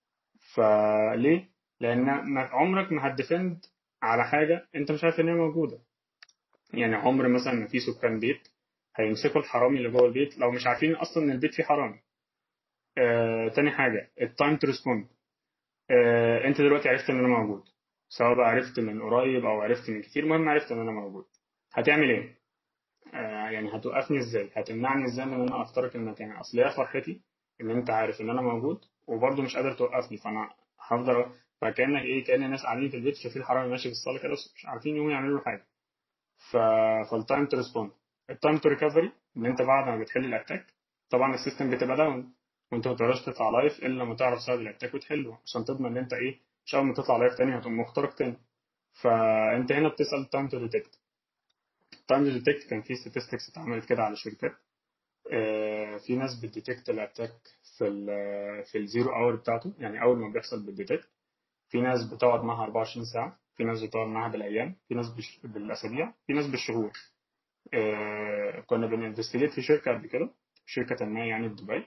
فليه لان ما عمرك ما هتديفند على حاجه انت مش عارف ان هي موجوده يعني عمر مثلا ما في سكان بيت هيمسكوا الحرامي اللي جوه البيت لو مش عارفين اصلا ان البيت فيه حرامي آه، تاني حاجه التايم تو ريسبوند انت دلوقتي عرفت ان انا موجود سواء بقى عرفت من قريب او عرفت من كتير المهم عرفت ان انا موجود هتعمل ايه آه، يعني هتوقفني ازاي هتمنعني ازاي من ان انا اخترق المكان اصل هي فرحتي ان انت عارف ان انا موجود وبرضه مش قادر توقفني فانا هفضل فكانك ايه كان الناس قاعدين في البيت شايفين الحرامي ماشي في الصاله كده بس مش عارفين يقوموا يعملوا له حاجه ف... فالتايم تو ريسبوند التايم تو ريكفري ان انت بعد ما بتحل الاتاك طبعا السيستم بتبقى داون وانت ما تقدرش تطلع لايف الا لما تعرف سبب الاتاك وتحله عشان تضمن ان انت ايه مش اول ما تطلع لايف تاني هتقوم مخترق تاني فانت هنا بتسال التايم تو ديتكت التايم تو ديتكت كان في statistics اتعملت كده على شركات آه، في ناس بتديتكت الاتاك في ال في الزيرو اور بتاعته يعني اول ما بيحصل بتديتكت في ناس بتقعد معاها 24 ساعه في ناس بتقعد معاها بالايام في ناس بش... بالاسابيع في ناس بالشهور آه، كنا بننفستيجيت في شركه قبل كده شركه ما يعني في دبي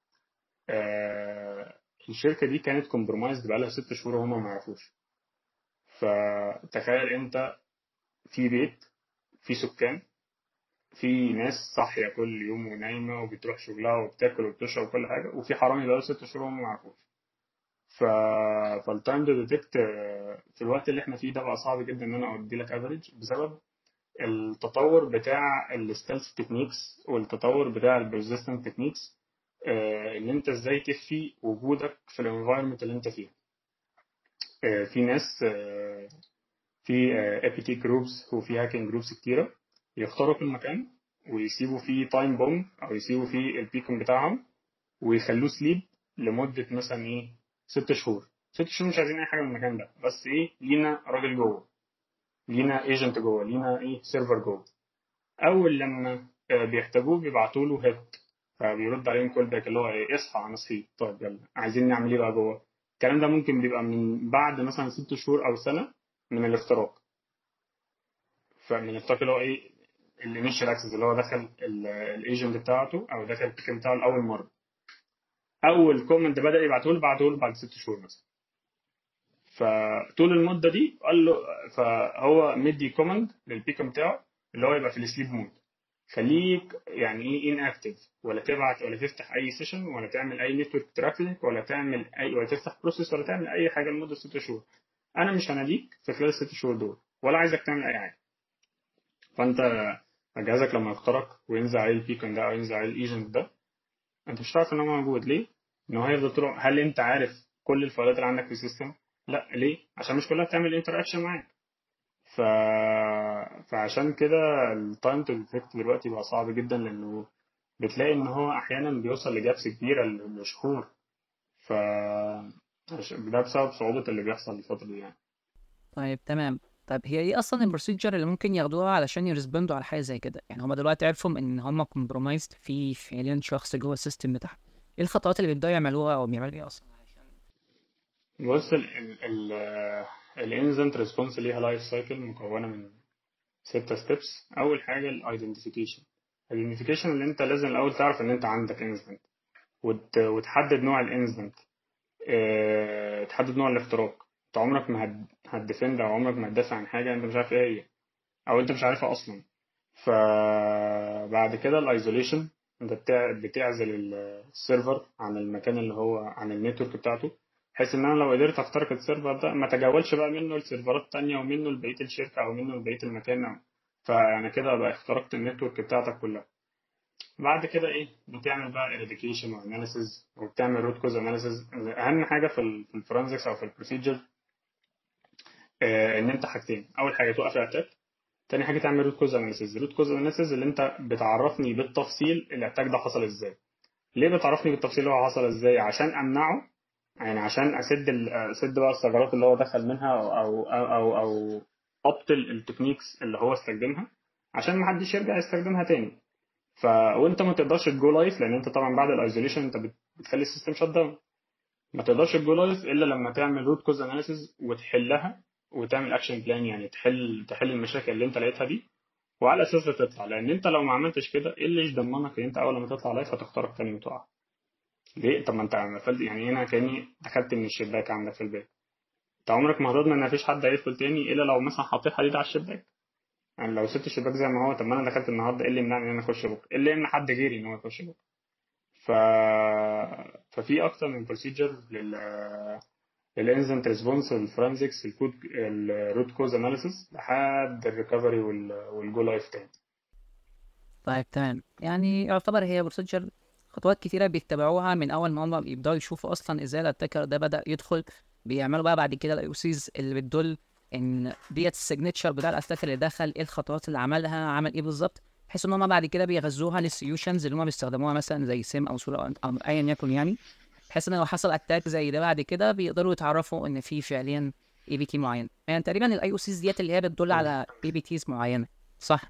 آه، الشركه دي كانت كومبرومايزد بقالها ست شهور وهم ما يعرفوش فتخيل انت في بيت في سكان في ناس صاحيه كل يوم ونايمه وبتروح شغلها وبتاكل وبتشرب وكل حاجه وفي حرامي بقاله ست شهور وهم ما يعرفوش ف... فالتايم تو ديتكت في الوقت اللي احنا فيه ده بقى صعب جدا ان انا ادي لك افريج بسبب التطور بتاع الستيلث تكنيكس والتطور بتاع البرزيستنت تكنيكس ان انت ازاي تخفي وجودك في الانفايرمنت اللي انت فيها آه، في ناس آه، في اي بي تي جروبس وفي هاكينج جروبس كتيره يخترقوا المكان ويسيبوا فيه تايم بوم او يسيبوا فيه البيكون بتاعهم ويخلوه سليب لمده مثلا ايه ست شهور ست شهور مش عايزين اي حاجه من المكان ده بس ايه لينا راجل جوه لينا ايجنت جوه لينا ايه سيرفر جوه اول لما آه، بيحتاجوه بيبعتوا له هيت فبيرد عليهم كول باك اللي هو ايه اصحى انا صحيت طيب يلا عايزين نعمل ايه بقى جوه الكلام ده ممكن بيبقى من بعد مثلا ست شهور او سنه من الاختراق فمن الاختراق اللي هو ايه الانيشال اكسس اللي هو دخل الايجنت بتاعته او دخل البيكن بتاعه لاول مره اول كومنت بدا يبعته له بعته له بعد ست شهور مثلا فطول المده دي قال له فهو مدي كوماند للبيكن بتاعه اللي هو يبقى في السليب مود خليك يعني ايه ان اكتف ولا تبعت ولا تفتح اي سيشن ولا تعمل اي نتورك ترافيك ولا تعمل اي ولا تفتح بروسيس ولا تعمل اي حاجه لمده ست شهور انا مش هناديك في خلال الست شهور دول ولا عايزك تعمل اي حاجه فانت فجهازك لما يخترق وينزل عليه البيكون ده او ينزل عليه الايجنت ده انت مش هتعرف ان هو موجود ليه؟ ان هو هيفضل طول هل انت عارف كل الفايلات اللي عندك في السيستم؟ لا ليه؟ عشان مش كلها بتعمل انتراكشن معاك ف... فعشان كده التايم تو ديتكت دلوقتي بقى صعب جدا لانه بتلاقي ان هو احيانا بيوصل لجابس كبيره لشهور ف ده بسبب صعوبة اللي بيحصل الفترة دي يعني طيب تمام طيب هي ايه اصلا البروسيجر اللي ممكن ياخدوها علشان يرسبندوا على حاجه زي كده يعني هما دلوقتي عرفوا ان هما كومبرومايزد في فعليا شخص جوه السيستم بتاعهم ايه الخطوات اللي بيبداوا يعملوها او بيعملوا ايه اصلا بص ال ال الانزنت ريسبونس ليها لايف سايكل مكونة من ستة ستيبس أول حاجة الايدنتيفيكيشن الايدنتيفيكيشن اللي أنت لازم الأول تعرف إن أنت عندك انزنت وتحدد نوع الانزنت اه تحدد نوع الاختراق انت عمرك ما هتديفند او عمرك ما هتدافع عن حاجه انت مش عارف ايه هي او انت مش عارفها اصلا فبعد كده الايزوليشن انت بتعزل السيرفر عن المكان اللي هو عن النتورك بتاعته بحيث ان انا لو قدرت اخترق السيرفر ده ما تجاولش بقى منه لسيرفرات تانية ومنه لبقيه الشركه او منه لبقيه المكان فيعني كده بقى اخترقت النتورك بتاعتك كلها بعد كده ايه بتعمل بقى ايريديكيشن واناليسيز وبتعمل روت كوز اناليسيز اهم حاجه في الفورنزكس او في البروسيجر آه ان انت حاجتين اول حاجه توقف الاتاك تاني حاجه تعمل روت كوز اناليسيز روت كوز اناليسيز اللي انت بتعرفني بالتفصيل الاتاك ده حصل ازاي ليه بتعرفني بالتفصيل هو حصل ازاي عشان امنعه يعني عشان اسد اسد بقى الثغرات اللي هو دخل منها او او او او, أو ابطل التكنيكس اللي هو استخدمها عشان ما حدش يرجع يستخدمها تاني ف وانت ما تقدرش تجو لايف لان انت طبعا بعد الايزوليشن انت بتخلي السيستم شت داون ما تقدرش تجو لايف الا لما تعمل روت كوز اناليسيز وتحلها وتعمل اكشن بلان يعني تحل تحل المشاكل اللي انت لقيتها دي وعلى اساسها تطلع لان انت لو ما عملتش كده ايه اللي يضمنك ان انت اول ما تطلع لايف هتخترق تاني وتقع ليه طب ما انت عملت يعني انا كاني دخلت من الشباك عندك في البيت انت عمرك ما هتضمن ان مفيش حد هيدخل تاني الا لو مثلا حطيت حديد على الشباك يعني لو سبت الشباك زي ما هو طب ما انا دخلت النهارده ايه اللي يمنعني ان انا اخش بكره؟ ايه اللي يمنع حد غيري ان هو يخش بكره؟ ف ففي اكتر من بروسيجر لل الانزنت ريسبونس الفورنزكس الكود الروت كوز اناليسيس لحد الريكفري والجو لايف تاني طيب تمام يعني يعتبر هي بروسيجر خطوات كتيرة بيتبعوها من أول ما هم يبدأوا يشوفوا أصلا إزاي الأتاكر ده بدأ يدخل بيعملوا بقى بعد كده الأيوسيز اللي بتدل إن ديت السيجنتشر بتاع الأتاكر اللي دخل إيه الخطوات اللي عملها عمل إيه بالظبط بحيث إن هم بعد كده بيغذوها للسيوشنز اللي هم بيستخدموها مثلا زي سيم أو صورة أو أيا يكن يعني بحيث إن لو حصل أتاك زي ده بعد كده بيقدروا يتعرفوا إن في فعليا اي بي تي معين يعني تقريبا الاي او سيز ديت اللي هي بتدل على اي بي تيز معينه صح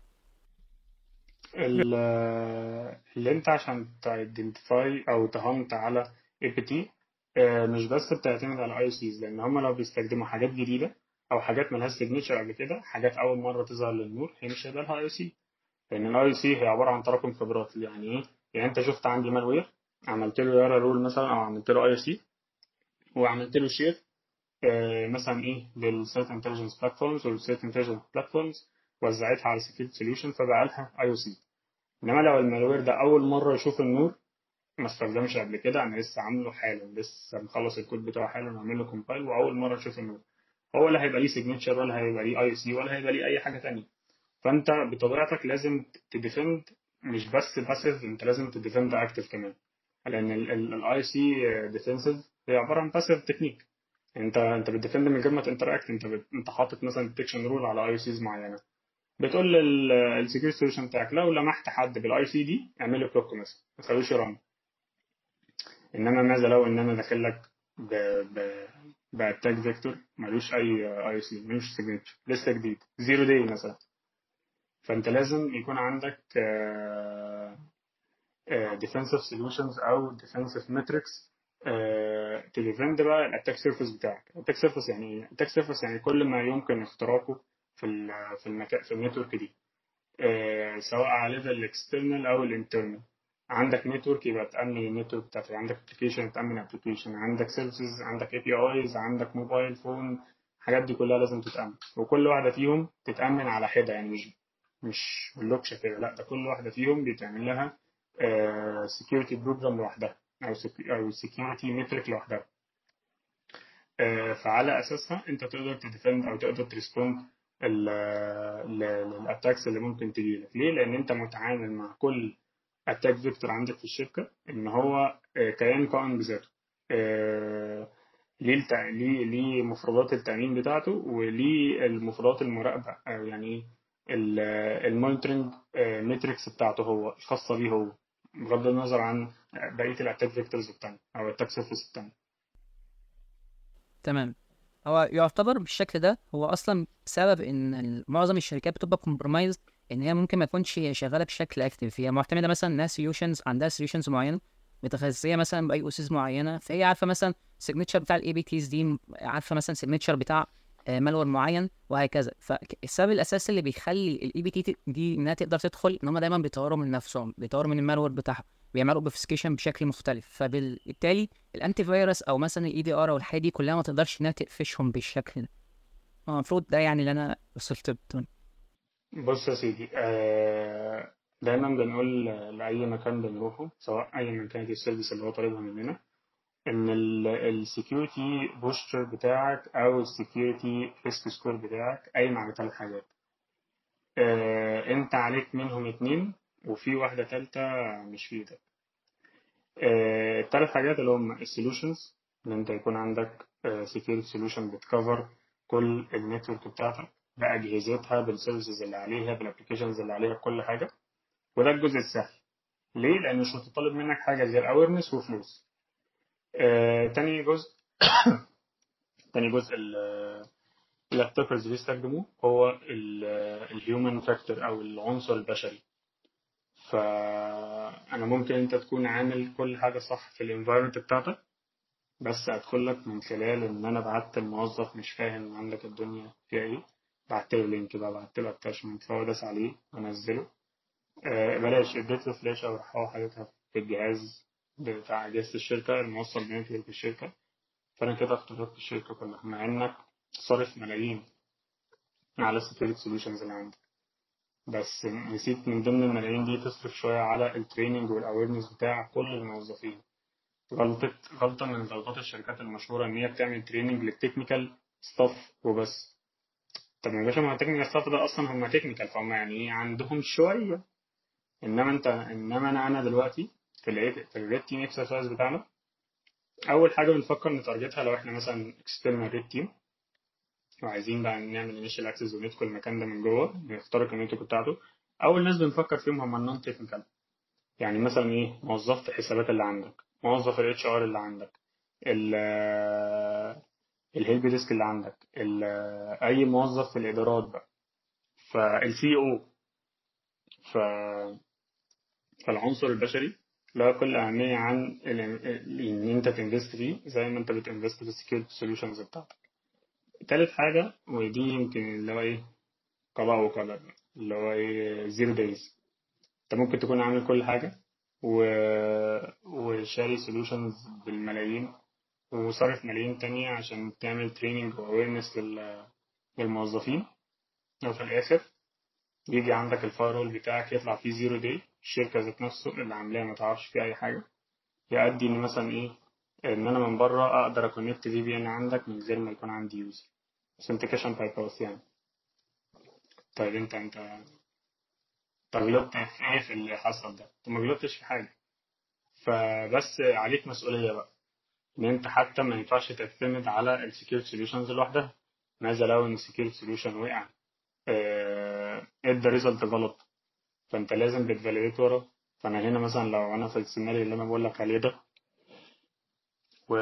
اللي انت عشان تايدنتيفاي او تهانت على اي بي تي مش بس بتعتمد على اي سيز لان هم لو بيستخدموا حاجات جديده او حاجات ملهاش سيجنتشر قبل كده حاجات اول مره تظهر للنور هي مش هيبقى لها اي سي لان الاي سي هي عباره عن تراكم خبرات يعني ايه يعني انت شفت عندي مالوير عملت له يارا رول مثلا او عملت له اي سي وعملت له شير مثلا ايه للسيت انتليجنس بلاتفورمز والسيت انتليجنس بلاتفورمز وزعتها على سكيورتي سوليوشن فبقى لها اي او سي انما لو المالوير ده اول مره يشوف النور ما استخدمش قبل كده انا لسه عامله حالا لسه مخلص الكود بتاعه حالا وعامل له كومبايل واول مره يشوف النور هو لا هيبقى ليه سيجنتشر ولا هيبقى ليه اي سي ولا هيبقى ليه اي حاجه تانية فانت بطبيعتك لازم تديفند مش بس باسيف انت لازم تديفند اكتف كمان لان الاي سي ديفنسيف هي عباره عن باسيف تكنيك انت انت بتديفند من غير ما تنتراكت انت بت... انت حاطط مثلا ديتكشن رول على اي سيز معينه بتقول للسكيورتي سوليوشن بتاعك لو لمحت حد بالاي سي دي اعمل له بلوك مثلا ما تخلوش رن انما ماذا لو ان انا داخل لك ب ب باتاك فيكتور ملوش اي اي سي ملوش سيجنتشر لسه جديد زيرو داي مثلا فانت لازم يكون عندك ديفensive سوليوشنز او ديفensive ماتريكس تديفند بقى الاتاك سيرفيس بتاعك الاتاك سيرفيس يعني ايه الاتاك سيرفيس يعني كل ما يمكن اختراقه في ال في المكان في النتورك دي أه سواء على ليفل الاكسترنال او الانترنال عندك نتورك يبقى تامن النتورك بتاعتك عندك ابلكيشن تامن ابلكيشن عندك سيرفيسز عندك اي بي ايز عندك موبايل فون الحاجات دي كلها لازم تتامن وكل واحده فيهم تتامن على حده يعني مش مش بلوكشه كده لا ده كل واحده فيهم بيتعمل لها سكيورتي بروجرام لوحدها او او سكيورتي مترك لوحدها فعلى اساسها انت تقدر تديفند او تقدر تريسبوند للاتاكس اللي ممكن تجيلك ليه لان انت متعامل مع كل اتاك فيكتور عندك في الشركه ان هو آه، كيان قائم بذاته آه، ليه التع... ليه ليه مفردات التامين بتاعته وليه المفردات المراقبه أو يعني المونيتورنج ماتريكس بتاعته هو الخاصه بيه هو بغض النظر عن بقيه الاتاك فيكتورز التانية او الاتاك سيرفيس التانية تمام هو يعتبر بالشكل ده هو اصلا سبب ان معظم الشركات بتبقى كومبرومايز ان هي ممكن ما تكونش شغاله بشكل اكتف هي معتمده مثلا انها سوليوشنز عندها سوليوشنز معينه متخصصيه مثلا باي اسس معينه فهي عارفه مثلا السيجنتشر بتاع الاي بي تيز دي عارفه مثلا سيجنتشر بتاع مالور معين وهكذا فالسبب الاساسي اللي بيخلي الاي بي تي دي انها تقدر تدخل ان هم دايما بيطوروا من نفسهم بيطوروا من المالور بتاعهم بيعملوا اوبفسكيشن بشكل مختلف فبالتالي الانتي فيروس او مثلا الاي دي ار او الحاجه دي كلها ما تقدرش انها تقفشهم بالشكل ده المفروض ده يعني اللي انا وصلت له بص يا سيدي آه دايما بنقول لأي مكان بنروحه سواء أي من كانت السيرفيس اللي هو طالبها مننا إن السكيورتي بوستر بتاعك أو السكيورتي ريسك سكور بتاعك قايم على ثلاث حاجات آه أنت عليك منهم اتنين وفي واحدة تالتة مش في إيدك آه الثلاث حاجات اللي هم السولوشنز إن أنت يكون عندك سكيورتي سولوشن بتكفر كل النتورك بتاعتك بأجهزتها بالسيرفيسز اللي عليها بالابلكيشنز اللي عليها بكل حاجة وده الجزء السهل ليه؟ لأن مش هتطلب منك حاجة غير أويرنس وفلوس آه، تاني جزء تاني جزء الاتاكرز بيستخدموه هو الهيومن فاكتور أو العنصر البشري فأنا ممكن أنت تكون عامل كل حاجة صح في الانفايرمنت بتاعتك بس أدخل لك من خلال إن أنا بعت الموظف مش فاهم عندك الدنيا فيها إيه بعت له لينك بقى بعت له اتاشمنت فهو داس عليه ونزله آه بلاش اديت له فلاش او راح حاططها في الجهاز بتاع اجهزه الشركه الموصل بنتورك الشركه فانا كده اخترقت الشركه كلها مع انك صارف ملايين على السكيورتي سوليوشنز اللي عندك بس نسيت من ضمن الملايين دي تصرف شويه على التريننج والاويرنس بتاع كل الموظفين غلطة غلطة من غلطات الشركات المشهورة إن هي بتعمل تريننج للتكنيكال ستاف وبس طب يا باشا ما التكنيكال ستاف ده اصلا هم تكنيكال فهم يعني ايه عندهم شويه انما انت انما انا انا دلوقتي في الايه في الريد تيم اكسرسايز بتاعنا اول حاجه بنفكر نتارجتها لو احنا مثلا اكسترنال ريد تيم وعايزين بقى نعمل انيشال اكسس وندخل المكان ده من جوه نخترق النتورك بتاعته اول ناس بنفكر فيهم هم النون تكنيكال يعني مثلا ايه موظف الحسابات اللي عندك موظف الاتش ار اللي عندك الهيلب ديسك اللي عندك اي موظف في الادارات بقى فالسي او ف فالعنصر البشري لا يقل أهمية عن إن أنت تنفست فيه زي ما أنت بتنفست في السكيورتي سوليوشنز بتاعتك. تالت حاجة ودي يمكن اللي هو إيه قضاء وقدر اللي هو إيه زيرو دايز أنت ممكن تكون عامل كل حاجة و... وشاري سوليوشنز بالملايين وصرف ملايين تانية عشان تعمل تريننج واويرنس للموظفين وفي الآخر يجي عندك الفايرول بتاعك يطلع فيه زيرو داي الشركة ذات نفسه اللي عاملاه ما تعرفش فيه أي حاجة يؤدي إن مثلا إيه إن أنا من بره أقدر أكونكت في بي إن عندك من غير ما يكون عندي يوزر authentication bypass يعني طيب أنت أنت طب غلطت في إيه في اللي حصل ده؟ أنت ما غلطتش في حاجة فبس عليك مسؤولية بقى ان انت حتى ما ينفعش تعتمد على السكيورتي سوليوشنز لوحدها ماذا لو ان السكيورتي سوليوشن وقع ادى ريزلت غلط فانت لازم بتفاليديت ورا فانا هنا مثلا لو انا في السيناريو اللي انا بقول لك عليه ده و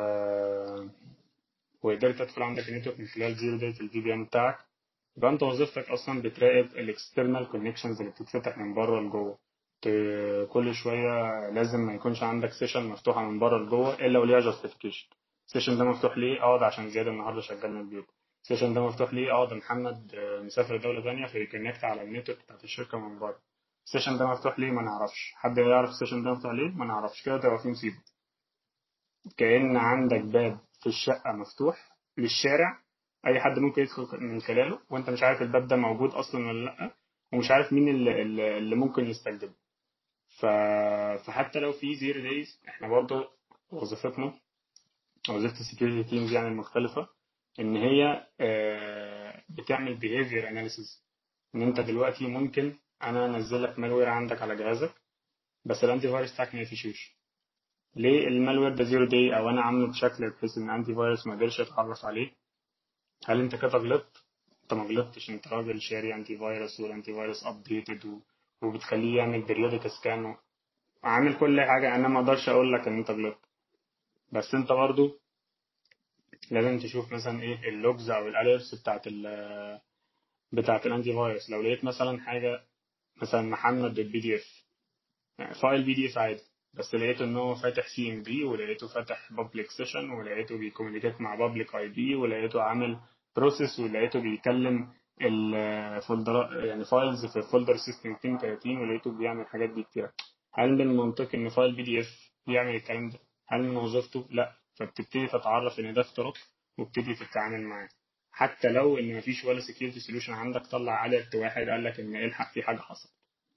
وقدرت ادخل عندك النتورك من خلال زيرو داي في الفي بي ان بتاعك يبقى انت وظيفتك اصلا بتراقب الاكسترنال كونكشنز اللي بتتفتح من بره لجوه كل شويه لازم ما يكونش عندك سيشن مفتوحه من بره لجوه الا وليها جاستيفيكيشن السيشن ده مفتوح ليه اه ده عشان زياد النهارده شغال من البيت السيشن ده مفتوح ليه اه ده محمد مسافر دوله ثانيه فيكونكت على النتورك بتاعت الشركه من بره السيشن ده مفتوح ليه ما نعرفش حد يعرف السيشن ده مفتوح ليه ما نعرفش كده تبقى في مصيبه كأن عندك باب في الشقه مفتوح للشارع اي حد ممكن يدخل من خلاله وانت مش عارف الباب ده موجود اصلا ولا لا ومش عارف مين اللي, اللي ممكن يستخدمه ف... فحتى لو في زيرو دايز احنا برضه وظيفتنا وظيفة السكيورتي تيمز يعني المختلفة ان هي آه، بتعمل behavior analysis ان انت دلوقتي ممكن انا انزل لك مالوير عندك على جهازك بس الانتي فيروس بتاعك ما يفشوش ليه المالوير ده زيرو داي او انا عامله بشكل بحيث ان الانتي فيروس ما قدرش يتعرف عليه هل انت كده غلطت انت ما غلطتش انت راجل شاري انتي فيروس والانتي فيروس ابديتد وبتخليه يعمل بريودك سكان وعامل كل حاجه انا ما اقدرش اقول لك ان انت غلطت بس انت برضو لازم تشوف مثلا ايه اللوجز او الاليرتس بتاعت ال بتاعت الانتي فيروس لو لقيت مثلا حاجه مثلا محمد البي دي اف فايل بي دي اف عادي بس لقيته ان هو فاتح سي ام بي ولقيته فاتح بابليك سيشن ولقيته بيكوميونيكيت مع بابليك اي بي ولقيته عامل بروسيس ولقيته بيكلم الفولدر يعني فايلز في فولدر سيستم 230 ولقيته بيعمل حاجات دي كتير هل من المنطقي ان فايل بي دي اف يعمل الكلام ده هل من وظيفته لا فبتبتدي تتعرف ان ده اختراق وبتبتدي تتعامل معاه حتى لو ان مفيش ولا سكيورتي سوليوشن عندك طلع اليرت واحد قال لك ان الحق في حاجه حصلت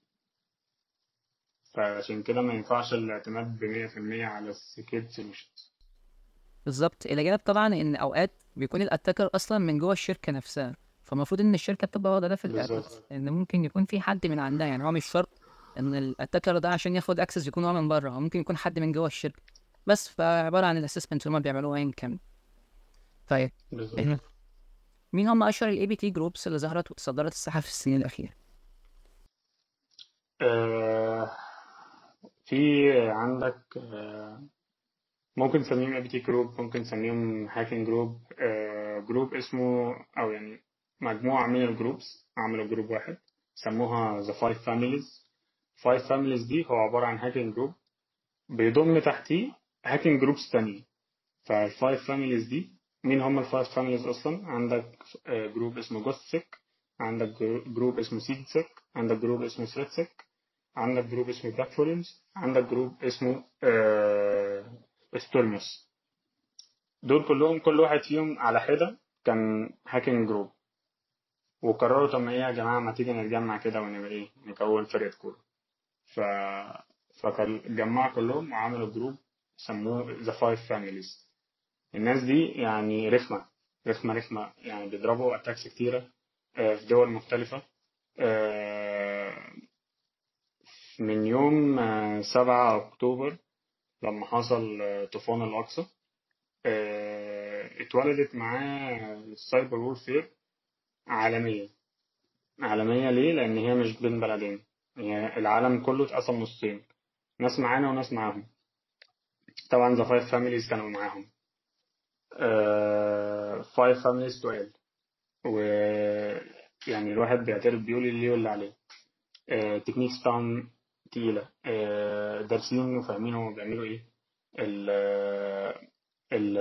فعشان كده ما ينفعش الاعتماد ب 100% على السكيورتي سوليوشنز بالظبط الى جانب طبعا ان اوقات بيكون الاتاكر اصلا من جوه الشركه نفسها فالمفروض ان الشركه بتبقى واخده ده في الاعتبار بالظبط. ان ممكن يكون في حد من عندها يعني هو مش شرط ان الاتاكر ده عشان ياخد اكسس يكون هو من بره هو ممكن يكون حد من جوه الشركه بس فعباره عن الاسسمنت اللي هم بيعملوه ايا كان طيب بالظبط مين هم اشهر الاي بي تي جروبس اللي ظهرت وتصدرت الساحه في السنين الاخيره آه، في عندك آه، ممكن تسميهم اي بي تي جروب ممكن تسميهم هاكينج جروب جروب اسمه او يعني مجموعة من الجروبس عملوا جروب واحد سموها ذا فايف فاميليز فايف فاميليز دي هو عبارة عن هاكينج جروب بيضم تحتيه هاكينج جروبس تانية فالفايف فاميليز دي مين هم الفايف فاميليز اصلا عندك جروب اسمه جوستسيك عندك جروب اسمه سيدسيك عندك جروب اسمه ثريدسيك عندك جروب اسمه بلاك فولينز عندك جروب اسمه ستورموس دول كلهم كل واحد فيهم على حدة كان هاكينج جروب وقرروا طب ما ايه يا جماعة ما تيجي نتجمع كده ونبقى ايه نكون فرقة كورة ف فجمعوا كلهم وعملوا جروب سموه ذا فايف فاميليز الناس دي يعني رخمة رخمة رخمة يعني بيضربوا اتاكس كتيرة آه، في دول مختلفة آه، من يوم آه، 7 أكتوبر لما حصل آه، طوفان الأقصى آه، اتولدت معاه السايبر وورفير عالمية عالمية ليه؟ لأن هي مش بين بلدين هي العالم كله اتقسم نصين ناس معانا وناس معاهم طبعا ذا فايف فاميليز كانوا معاهم فايف فاميليز تقال و يعني الواحد بيعترف بيقول اللي واللي عليه التكنيكس بتاعهم تقيلة آه، دارسين وفاهمين هما بيعملوا ايه ال ال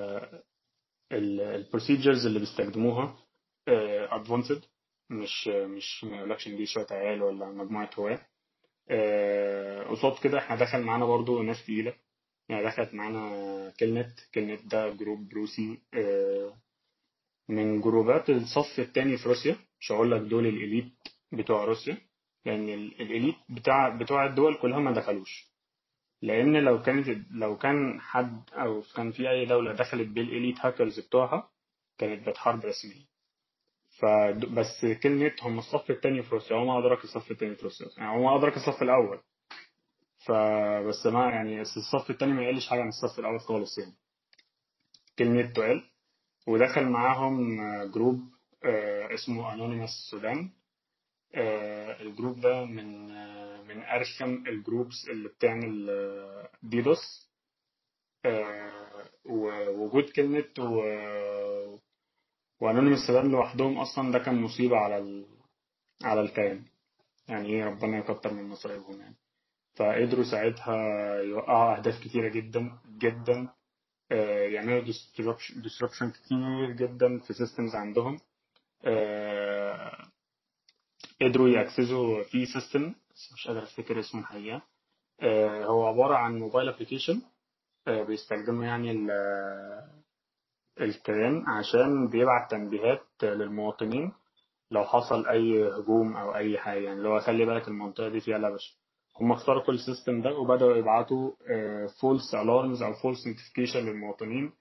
البروسيجرز اللي بيستخدموها ادفانسد مش مش ما يقولكش ان دي شويه عيال ولا مجموعه هواه آه، قصاد كده احنا دخل معانا برضو ناس تقيله يعني دخلت معانا كلنت كلنت ده جروب روسي آه، من جروبات الصف التاني في روسيا مش هقول لك دول الاليت بتوع روسيا لان ال- الاليت بتاع بتوع الدول كلهم ما دخلوش لان لو كانت لو كان حد او كان في اي دوله دخلت بالاليت هاكرز بتوعها كانت بتحارب رسميا ف بس كلمة هم الصف التاني في روسيا هو ما أدرك الصف التاني في روسيا يعني هو ما أدرك الصف الأول فبس ما يعني بس الصف التاني ما يقلش حاجة عن الصف الأول خالص يعني كلمة تقال ودخل معاهم آه، جروب آه، اسمه انونيموس سودان آه، الجروب ده من آه، من ارخم الجروبس اللي بتعمل آه، ديدوس آه، ووجود كلمة و... وانونيموس سودان لوحدهم اصلا ده كان مصيبة على ال... على الكيان يعني ايه ربنا يكتر من مصايبهم يعني فقدروا ساعتها يوقعوا اهداف كتيرة جدا جدا آه، يعملوا disruption كتير جدا في systems عندهم آه، قدروا يأكسسوا في سيستم مش قادر افتكر اسمه الحقيقة آه، هو عبارة عن موبايل ابلكيشن بيستخدموا يعني ال- الكيان عشان بيبعت تنبيهات للمواطنين لو حصل أي هجوم أو أي حاجة يعني لو خلي بالك المنطقة دي فيها لبش هم اخترقوا السيستم ده وبدأوا يبعتوا فولس ألارمز أو فولس نوتيفيكيشن للمواطنين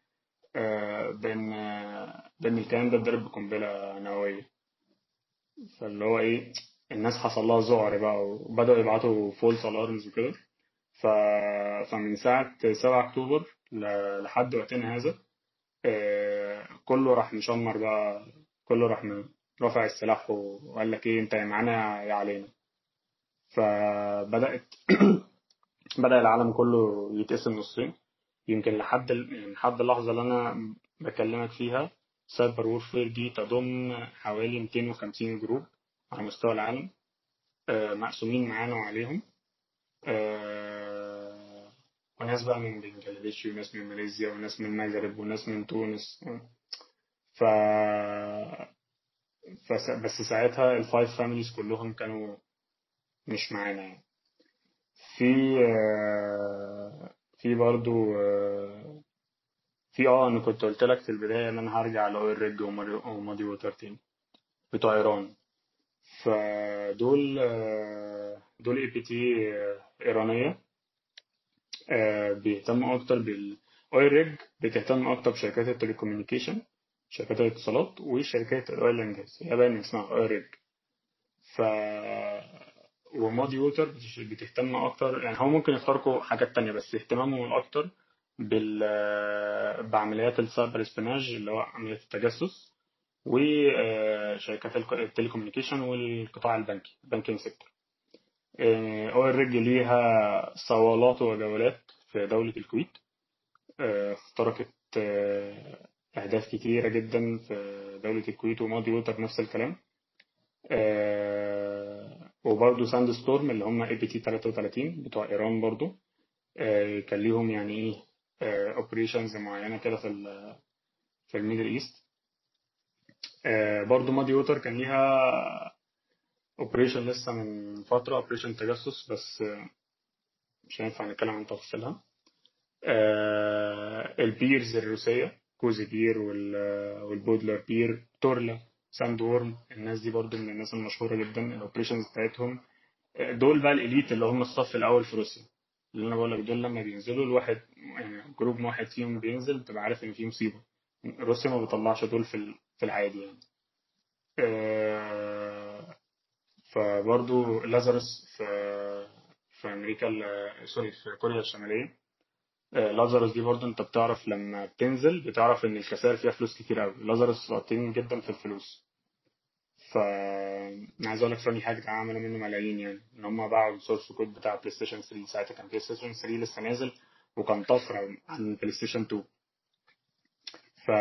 آه، بان آه، بان الكيان ده اتضرب بقنبله نوويه فاللي هو ايه الناس حصل لها ذعر بقى وبداوا يبعتوا فولس الارمز وكده ف... فمن ساعه 7 اكتوبر ل- لحد وقتنا هذا آه، كله راح مشمر بقى كله راح م- رافع السلاح وقال لك ايه انت يا معانا يا علينا فبدأت بدأ العالم كله يتقسم نصين يمكن لحد ال- يعني لحد اللحظة اللي أنا بكلمك فيها سايبر وورفير دي تضم حوالي 250 جروب على مستوى العالم آه، مقسومين معانا وعليهم آه، وناس بقى من بنجلاديش وناس من ماليزيا وناس من المغرب وناس من تونس ف... فس... بس ساعتها الفايف فاميليز كلهم كانوا مش معانا يعني في آه، في برضو آه، في اه انا كنت قلت لك في البداية ان انا هرجع لاويل ريج وماري- وماضي ووتر تاني بتوع ايران فدول آه، دول اي بي تي ايرانية آه، بيهتموا اكتر بال اويل ريج بتهتم اكتر بشركات التليكوميونيكيشن شركات الاتصالات وشركات الاويل اند جاز هي باين اسمها اويل ريج ف وماضي ووتر بتش- بتهتم اكتر يعني هو ممكن يختاركوا حاجات تانية بس اهتمامهم الاكتر بال بعمليات السايبر اسبيناج اللي هو عمليات التجسس وشركات الك- التليكوميونيكيشن والقطاع البنكي البانكينج سيكتور اويل ريج ليها صوالات وجولات في دولة الكويت آه، اخترقت آه، أهداف كتيرة جدا في دولة الكويت وماضي ووتر نفس الكلام آه، وبرضه ساند ستورم اللي هم اي بي تي 33 بتوع ايران برضه آه، كان ليهم يعني ايه اوبريشنز معينه كده في ال في الميدل ايست برضه ماضي ووتر كان ليها اوبريشن لسه من فتره اوبريشن تجسس بس آه، مش هينفع نتكلم عن تفاصيلها آه، البيرز الروسيه كوزي بير وال- والبودلر بير تورلا ساند وورم الناس دي برضو من الناس المشهوره جدا الاوبريشنز بتاعتهم آه، دول بقى الاليت اللي هم الصف الاول في روسيا اللي انا بقول لك دول لما بينزلوا الواحد يعني جروب واحد فيهم بينزل تبقى عارف ان في مصيبه روسيا ما بتطلعش دول في ال- في العادي يعني آه، فبرضو لازارس في في امريكا ال- سوري في كوريا الشماليه آه، لازارس دي برضو انت بتعرف لما بتنزل بتعرف ان الخسائر فيها فلوس كتير قوي لازارس واطيين جدا في الفلوس ف انا عايز اقول لك سوني هاك ده عملوا منه ملايين يعني ان هم باعوا السورس كود بتاع بلاي ستيشن 3 ساعتها كان بلاي ستيشن 3 لسه نازل وكان طفره عن بلاي ستيشن 2 ف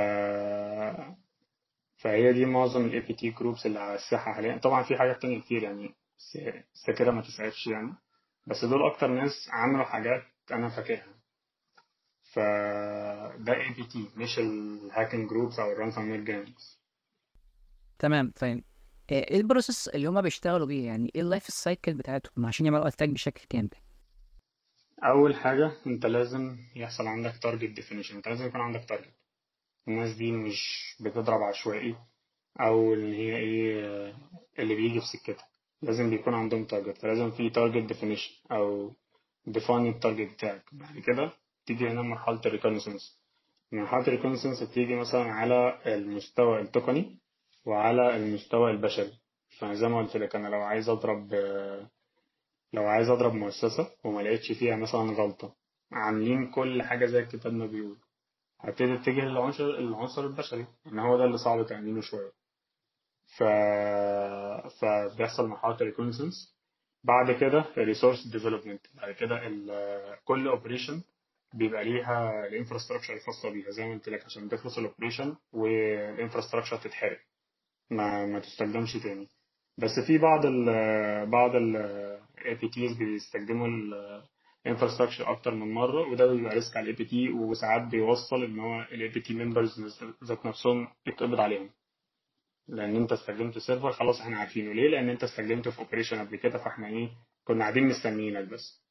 فهي دي معظم الاي بي تي جروبس اللي على الساحه حاليا طبعا في حاجات تانية كتير يعني بس الذاكره ما تسعفش يعني بس دول اكتر ناس عملوا حاجات انا فاكرها ف ده اي بي تي مش الهاكينج جروبس او الرانسوم وير جيمز تمام طيب آه، ايه البروسيس اللي هما بيشتغلوا بيه يعني ايه اللايف سايكل بتاعتهم عشان يعملوا اتاك بشكل كامل اول حاجه انت لازم يحصل عندك تارجت ديفينيشن انت لازم يكون عندك تارجت الناس دي مش بتضرب عشوائي او ان هي ايه اللي بيجي في سكتها لازم بيكون عندهم تارجت فلازم في تارجت ديفينيشن او ديفاين التارجت بتاعك بعد كده تيجي هنا مرحله الريكونسنس مرحله الريكونسنس بتيجي مثلا على المستوى التقني وعلى المستوى البشري فزي ما قلت لك انا لو عايز اضرب لو عايز اضرب مؤسسه وما لقيتش فيها مثلا غلطه عاملين كل حاجه زي الكتاب ما بيقول هبتدي اتجه للعنصر العنصر البشري ان هو ده اللي صعب تأمينه شويه ف... فبيحصل مرحله الريكونسنس بعد كده الريسورس ديفلوبمنت بعد كده ال... كل اوبريشن بيبقى ليها الانفراستراكشر الخاصه بيها زي ما قلت لك عشان تخلص الاوبريشن والانفراستراكشر تتحرق ما ما تستخدمش تاني بس في بعض ال بعض ال APTs بيستخدموا الانفراستراكشر اكتر من مره وده بيبقى ريسك على الاي بي تي وساعات بيوصل ان هو الاي بي تي ممبرز ذات نفسهم يتقبض عليهم لان انت استخدمت سيرفر خلاص احنا عارفينه ليه لان انت استخدمته في اوبريشن قبل كده فاحنا ايه كنا قاعدين مستنيينك بس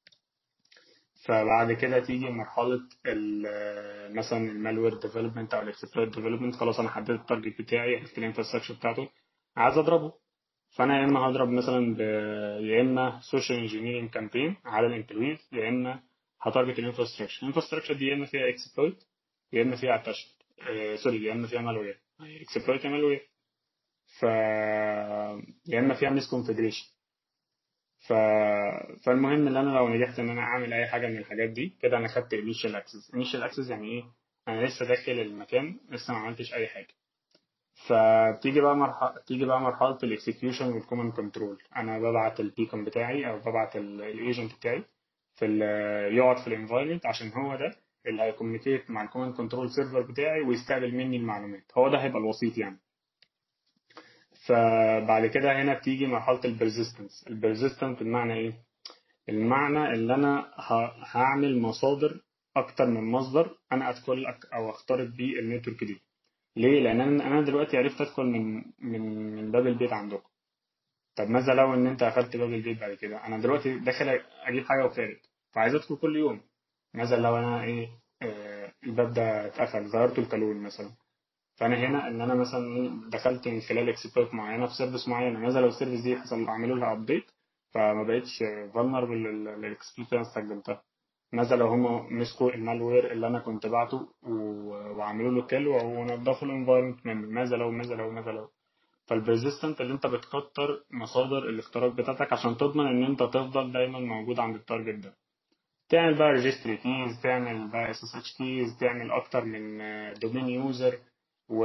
فبعد كده تيجي مرحلة ال- مثلا المالوير ديفلوبمنت او الاكسبلويت ديفلوبمنت خلاص انا حددت التارجت بتاعي عرفت الانفراستراكشر بتاعته عايز اضربه فانا يا اما هضرب مثلا ب... يا اما سوشيال انجينيرنج كامبين على الامبلويز يا اما هتارجت الانفراستراكشر الانفراستراكشر دي يا اما فيها اكسبلويت يا اما فيها اتاشمنت آه سوري يا اما فيها مالوير اكسبلويت يا مالوير ف يا اما فيها ميس كونفجريشن ف... فالمهم ان انا لو نجحت ان انا اعمل اي حاجه من الحاجات دي كده انا خدت initial access initial access يعني ايه انا لسه داخل المكان لسه ما عملتش اي حاجه فبتيجي بقى مرحله تيجي بقى مرحله الاكسكيوشن والكوماند كنترول انا ببعت البيكون بتاعي او ببعت الايجنت بتاعي في ال- يقعد في الانفايرمنت عشان هو ده اللي هيكوميونيكيت مع الكوماند كنترول سيرفر بتاعي ويستقبل مني المعلومات هو ده هيبقى الوسيط يعني فبعد كده هنا بتيجي مرحله البرزيستنس البرزيستنس بمعنى ايه المعنى اللي انا ه- هعمل مصادر اكتر من مصدر انا ادخل أك- او اخترق بيه النتورك دي ليه لان انا أنا دلوقتي عرفت ادخل من من من باب البيت عندكم طب ماذا لو ان انت اخدت باب البيت بعد كده انا دلوقتي داخل اجيب حاجه وخارج فعايز ادخل كل يوم ماذا لو انا ايه آه الباب ده اتقفل غيرته الكالون مثلا فانا هنا ان انا مثلا إيه، دخلت من خلال اكسبلويت معينه في سيرفيس معينه ماذا لو السيرفيس دي حصل اعملوا لها ابديت فما بقتش فولنربل للاكسبلويت اللي انا استخدمتها ماذا لو هم مسكوا المالوير اللي انا كنت بعته و- وعملوا له كيل ونضفوا الانفايرمنت منه ماذا لو ماذا لو ماذا لو فالبرزيستنت اللي انت بتكتر مصادر الاختراق بتاعتك عشان تضمن ان انت تفضل دايما موجود عند التارجت ده تعمل بقى ريجستري كيز تعمل بقى اس اس اتش كيز تعمل اكتر من دومين يوزر و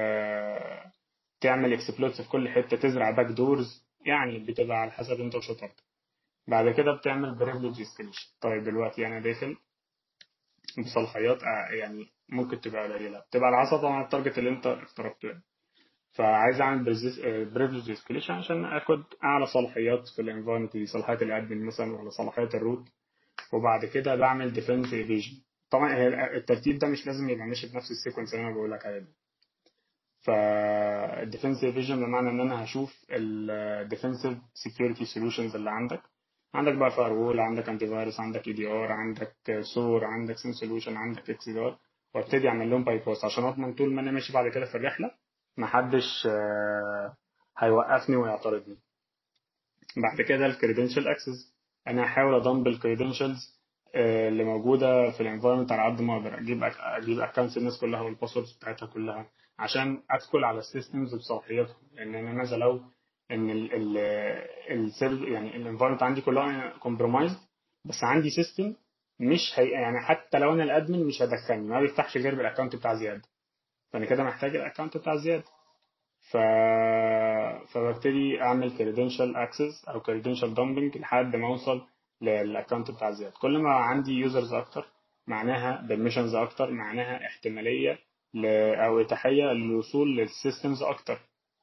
تعمل اكسبلويتس في كل حته تزرع باك دورز يعني بتبقى على حسب انت وشطارتك بعد كده بتعمل بريفليج اسكليشن طيب دلوقتي انا داخل بصلاحيات آه، يعني ممكن تبقى قليله بتبقى على حسب طبعا التارجت اللي انت اخترقته يعني فعايز اعمل بريفليج اسكليشن عشان اخد اعلى صلاحيات في الانفايرمنت دي صلاحيات الادمن مثلا ولا صلاحيات الروت وبعد كده بعمل ديفنس ايفيجن طبعا هي الترتيب ده مش لازم يبقى ماشي بنفس السيكونس اللي انا بقول لك عليه ده فالديفنس ايفيجن بمعنى ان انا هشوف الديفنسيف سكيورتي سوليوشنز اللي عندك عندك بقى فاير عندك انتي فيروس عندك اي دي ار عندك سور عندك سين سوليوشن عندك اكس دي ار وابتدي اعمل لهم باي باس عشان اضمن طول ما انا ماشي بعد كده في الرحله محدش آه، هيوقفني ويعترضني بعد كده الكريدنشال اكسس انا هحاول اضم الكريدنشالز اللي موجوده في الانفايرمنت على قد ما اقدر اجيب أك- اجيب اكونتس الناس كلها والباسوردز بتاعتها كلها عشان ادخل على السيستمز بصلاحيتهم لان انا ماذا لو ان ال ال السيرف يعني الانفايرمنت عندي كلها كومبرومايز بس عندي سيستم مش هي يعني حتى لو انا الادمن مش هدخلني ما بيفتحش غير بالاكونت بتاع زياد فانا كده محتاج الاكونت بتاع زياد ف... فببتدي اعمل كريدنشال اكسس او كريدنشال دامبنج لحد ما اوصل للاكونت بتاع زياد كل ما عندي يوزرز اكتر معناها بيرميشنز اكتر معناها احتماليه ل... او اتاحيه للوصول للسيستمز اكتر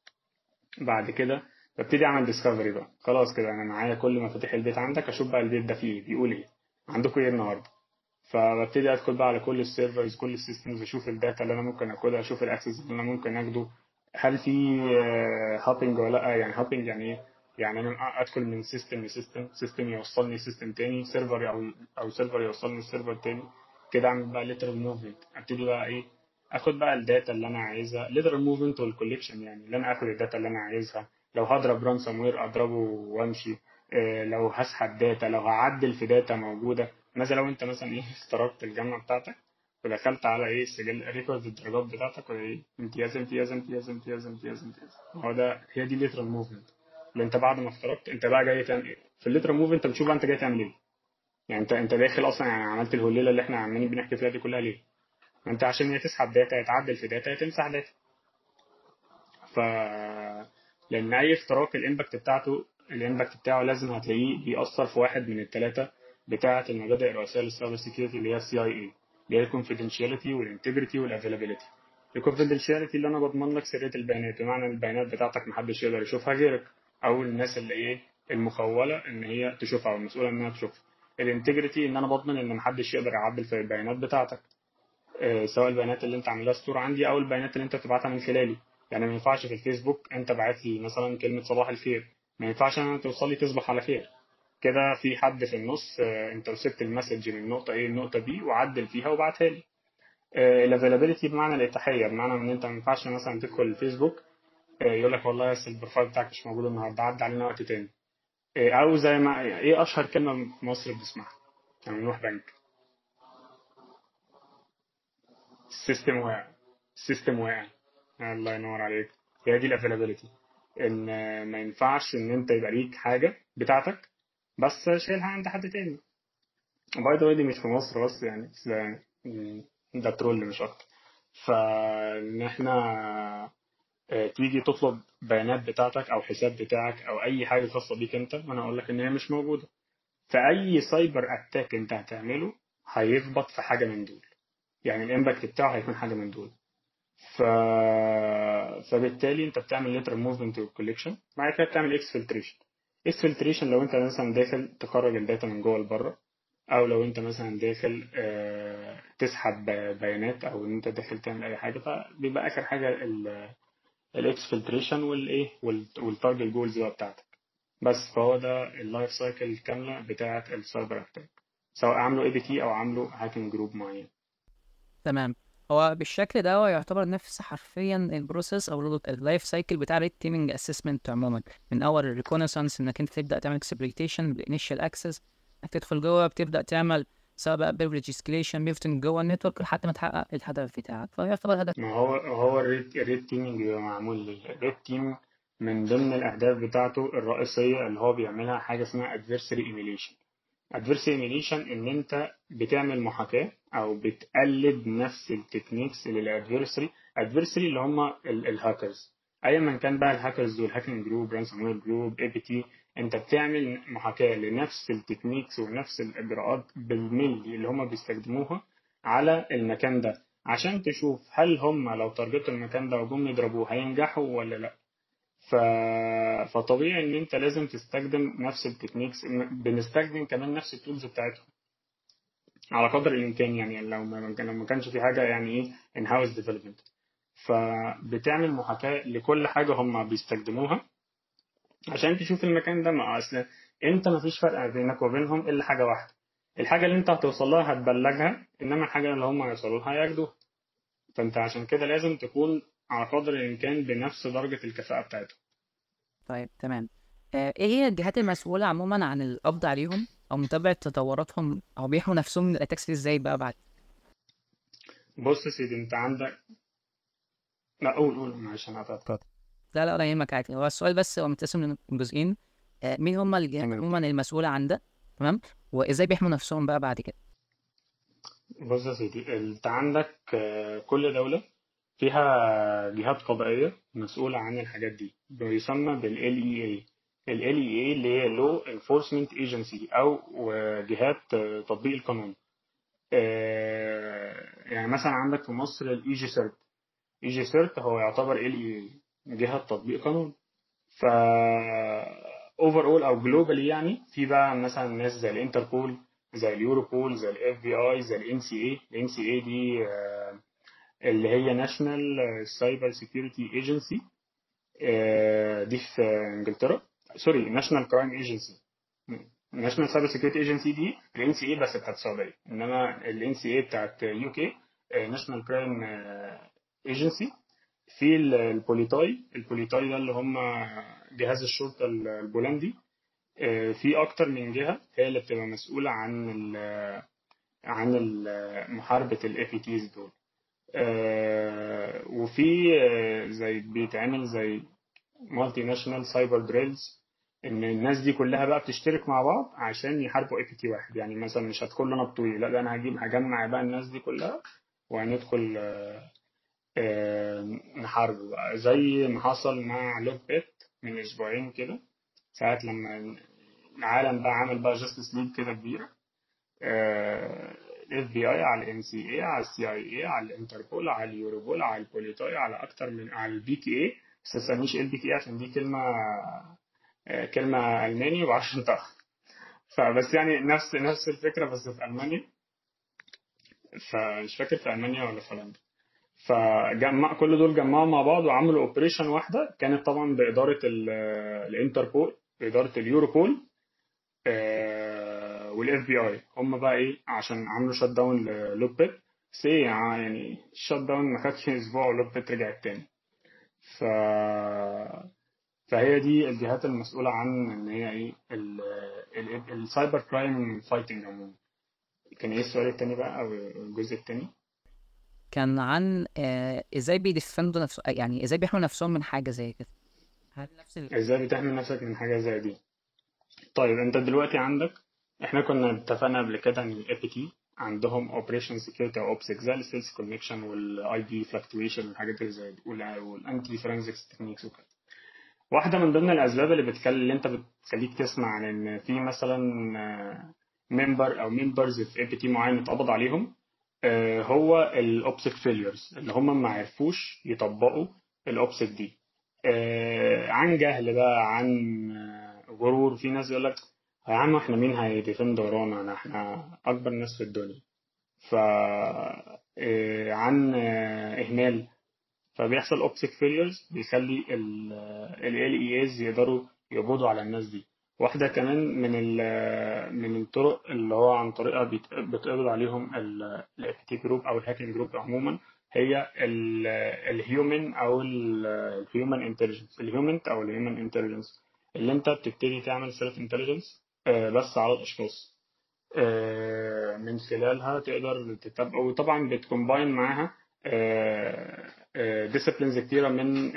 بعد كده ببتدي اعمل ديسكفري بقى خلاص كده انا معايا كل مفاتيح البيت عندك اشوف بقى البيت ده فيه ايه بيقول ايه عندكم ايه النهارده فببتدي ادخل بقى على كل السيرفرز كل السيستمز اشوف الداتا اللي انا ممكن اخدها اشوف الاكسس اللي انا ممكن اخده هل في هابنج ولا لا يعني هابنج يعني ايه يعني انا ادخل من سيستم لسيستم سيستم يوصلني سيستم تاني سيرفر او او سيرفر يوصلني لسيرفر تاني كده اعمل بقى ليترال موفمنت ابتدي بقى ايه اخد بقى الداتا اللي انا عايزها ليترال موفمنت والكوليكشن يعني اللي انا اخد الداتا اللي انا عايزها لو هضرب رانسوم وير اضربه وامشي إيه لو هسحب داتا لو هعدل في داتا موجوده مثلا لو انت مثلا ايه اخترقت الجامعه بتاعتك ودخلت على ايه سجل ريكورد الدرجات بتاعتك وايه امتياز امتياز امتياز امتياز امتياز امتياز هو ده هي دي ليترال موفمنت اللي انت بعد ما اخترقت انت بقى جاي تعمل ايه في الليترال موفمنت انت بتشوف بقى انت جاي تعمل ايه يعني انت انت داخل اصلا يعني عملت الهليله اللي احنا عمالين بنحكي فيها دي كلها ليه ما انت عشان يا تسحب داتا يا تعدل في داتا يا تمسح داتا ف لان اي اختراق الامباكت بتاعته الامباكت بتاعه لازم هتلاقيه بيأثر في واحد من الثلاثه بتاعه المبادئ الرئيسيه للسايبر سيكيورتي اللي هي السي اي اي اللي هي الكونفيدنشاليتي والانتجريتي والافيلابيلتي الكونفيدنشاليتي اللي انا بضمن لك سريه البيانات بمعنى ان البيانات بتاعتك محدش يقدر يشوفها غيرك او الناس اللي ايه المخوله ان هي تشوفها او المسؤوله انها تشوفها الانتجريتي ان انا بضمن ان محدش يقدر يعدل في البيانات بتاعتك آه، سواء البيانات اللي انت عاملها ستور عندي او البيانات اللي انت بتبعتها من خلالي يعني ما ينفعش في الفيسبوك انت باعت لي مثلا كلمه صباح الخير ما ينفعش انا توصل لي تصبح على خير كده في حد في النص آه، انت وصلت المسج من نقطه A لنقطه B وعدل فيها وبعتها لي الافيلابيلتي بمعنى الاتاحيه بمعنى ان انت ما ينفعش مثلا تدخل الفيسبوك آه، يقول لك والله بس البروفايل بتاعك مش موجود النهارده عدى علينا وقت تاني آه، او زي ما ايه اشهر كلمه في مصر بنسمعها لما نروح بنك السيستم واقع السيستم واقع الله ينور عليك هي دي الافيلابيلتي ان ما ينفعش ان انت يبقى ليك حاجه بتاعتك بس شايلها عند حد تاني باي ذا دي مش في مصر بس يعني بس ده, ده ترول مش اكتر فان احنا آه، تيجي تطلب بيانات بتاعتك او حساب بتاعك او اي حاجه خاصه بيك انت وانا اقول لك ان هي مش موجوده فاي سايبر اتاك انت هتعمله هيخبط في حاجه من دول يعني الامباكت بتاعه هيكون حاجه من دول ف... فبالتالي انت بتعمل ليتر موفمنت والكوليكشن بعد كده بتعمل اكس فلتريشن اكس فلتريشن لو انت مثلا داخل تخرج الداتا من جوه لبره او لو انت مثلا داخل آه، تسحب بيانات او ان انت داخل تعمل اي حاجه فبيبقى اخر حاجه الاكس فلتريشن والايه والتارجت جولز بقى بتاعتك بس فهو ده اللايف سايكل الكامله بتاعه السايبر اتاك سواء عامله اي بي تي او عامله هاكينج جروب معين تمام هو بالشكل ده هو يعتبر نفس حرفيا البروسيس او اللايف سايكل بتاع الريد تيمينج اسسمنت عموما من اول الريكونسانس انك انت تبدا تعمل اكسبلويتيشن بالانيشال اكسس انك تدخل جوه بتبدا تعمل سواء بقى بيفرج اسكليشن بيفتنج جوه النتورك لحد ما تحقق الهدف بتاعك فيعتبر هدف ما هو هو الريد الريد تيمينج بيبقى معمول ليه الريد تيم من ضمن الاهداف بتاعته الرئيسيه اللي هو بيعملها حاجه اسمها adversary emulation adversary emulation ان انت بتعمل محاكاه او بتقلد نفس التكنيكس للادفيرسري ادفيرسري اللي هم الهاكرز ايا من كان بقى الهاكرز دول هاكينج جروب رانسوم وير جروب اي بي تي انت بتعمل محاكاه لنفس التكنيكس ونفس الاجراءات بالملي اللي هم بيستخدموها على المكان ده عشان تشوف هل هم لو تارجتوا المكان ده وجم يضربوه هينجحوا ولا لا ف... فطبيعي ان انت لازم تستخدم نفس التكنيكس بنستخدم كمان نفس التولز بتاعتهم على قدر الامكان يعني لو ما لو ما كانش في حاجه يعني ايه ان هاوس ديفلوبمنت فبتعمل محاكاه لكل حاجه هم بيستخدموها عشان تشوف المكان ده ما اصل انت ما فيش فرق بينك وبينهم الا حاجه واحده الحاجه اللي انت هتوصل لها هتبلغها انما الحاجه اللي هم هيوصلوا لها هياخدوها فانت عشان كده لازم تكون على قدر الامكان بنفس درجه الكفاءه بتاعتهم طيب تمام آه، ايه هي الجهات المسؤوله عموما عن القبض عليهم او متابعه تطوراتهم او بيحموا نفسهم من الاتاكس دي ازاي بقى بعد بص يا سيدي انت عندك لا قول قول معلش انا قطعت لا لا ولا يهمك عادي هو السؤال بس هو متقسم لجزئين آه، مين هم الجهات تمام. عموما المسؤوله عن ده تمام وازاي بيحموا نفسهم بقى بعد كده بص يا سيدي انت عندك آه، كل دولة فيها جهات قضائية مسؤولة عن الحاجات دي بيسمى بال LEA ال LEA اللي هي Law Enforcement Agency أو آه، جهات آه، تطبيق القانون آه، يعني مثلا عندك في مصر ال EG CERT EG CERT هو يعتبر LEA جهة تطبيق قانون ف overall أو globally يعني في بقى مثلا ناس زي الانتربول زي اليوروبول زي الاف بي اي زي الان سي اي الان سي اي دي آه، اللي هي ناشونال سايبر سيكيورتي ايجنسي دي في انجلترا سوري ناشونال كرايم ايجنسي ناشونال سايبر سيكيورتي ايجنسي دي الان سي اي بس بتاعت السعوديه انما الان سي اي بتاعت يو كي ناشونال كرايم ايجنسي في ال- البوليتاي البوليتاي ده اللي هم جهاز الشرطه البولندي آه، في اكتر من جهه هي اللي بتبقى مسؤوله عن ال عن ال- محاربه الاي بي تيز دول آه، وفي آه، زي بيتعمل زي مالتي ناشونال سايبر دريلز ان الناس دي كلها بقى بتشترك مع بعض عشان يحاربوا اي بي تي واحد يعني مثلا مش هدخل له انا بطولي لا ده انا هجيب هجمع بقى الناس دي كلها وهندخل آه، آه، نحاربه بقى زي ما حصل مع لوك بيت من اسبوعين كده ساعة لما العالم بقى عمل بقى جاستس ليج كده كبيرة الاف بي اي على الام سي اي على السي اي اي على الانتربول على اليوروبول على البوليتاي على اكتر من على البي كي اي بس ما تسميش ال بي كي اي عشان دي كلمة آه، كلمة ألماني ومعرفش انطقها فبس يعني نفس نفس الفكرة بس في ألمانيا فمش فاكر في ألمانيا ولا في هولندا فجمع كل دول جمعوا مع بعض وعملوا اوبريشن واحده كانت طبعا باداره ال- الانتربول باداره اليوروبول والاف بي اي هم بقى ايه عشان عملوا شات داون للوب بيت بس ايه يعني الشات داون ما خدش اسبوع ولوب بيت رجعت تاني ف فهي دي الجهات المسؤوله عن ان هي ايه السايبر كرايم فايتنج عموما كان ايه السؤال التاني بقى او الجزء التاني كان عن آه ازاي بيدفندوا نفسهم يعني ازاي بيحموا نفسهم من حاجه زي كده هل نفس ال... ازاي بتحمي نفسك من حاجة زي دي طيب انت دلوقتي عندك احنا كنا اتفقنا قبل كده ان الاي بي تي عندهم اوبريشن سكيورتي او اوبسك زي السيلز كونكشن والاي بي فلكتويشن والحاجات اللي زي دي والانتي فرنسكس تكنيكس وكده واحدة من ضمن الأسباب اللي بتكلم اللي أنت بتخليك تسمع عن إن في مثلا ممبر أو ممبرز في اي بي تي معين اتقبض عليهم آه، هو الأوبسك فيليرز اللي هم ما عرفوش يطبقوا الأوبسك دي آه، عن جهل بقى عن آه، غرور في ناس يقول لك يا عم احنا مين هيديفند ورانا احنا أكبر ناس في الدنيا ف عن إهمال فبيحصل اوبسك فيليرز بيخلي ال اي ايز يقدروا يقبضوا على الناس دي واحدة كمان من من الطرق اللي هو عن طريقها بتقبض عليهم الاف تي جروب او الهاكينج جروب عموما هي الهيومن او الهيومن انتليجنس الهيومن او الهيومن انتليجنس اللي انت بتبتدي تعمل سيلف انتليجنس بس على الاشخاص من خلالها تقدر تتابع وطبعا بتكومباين معاها ديسيبلينز كتيره من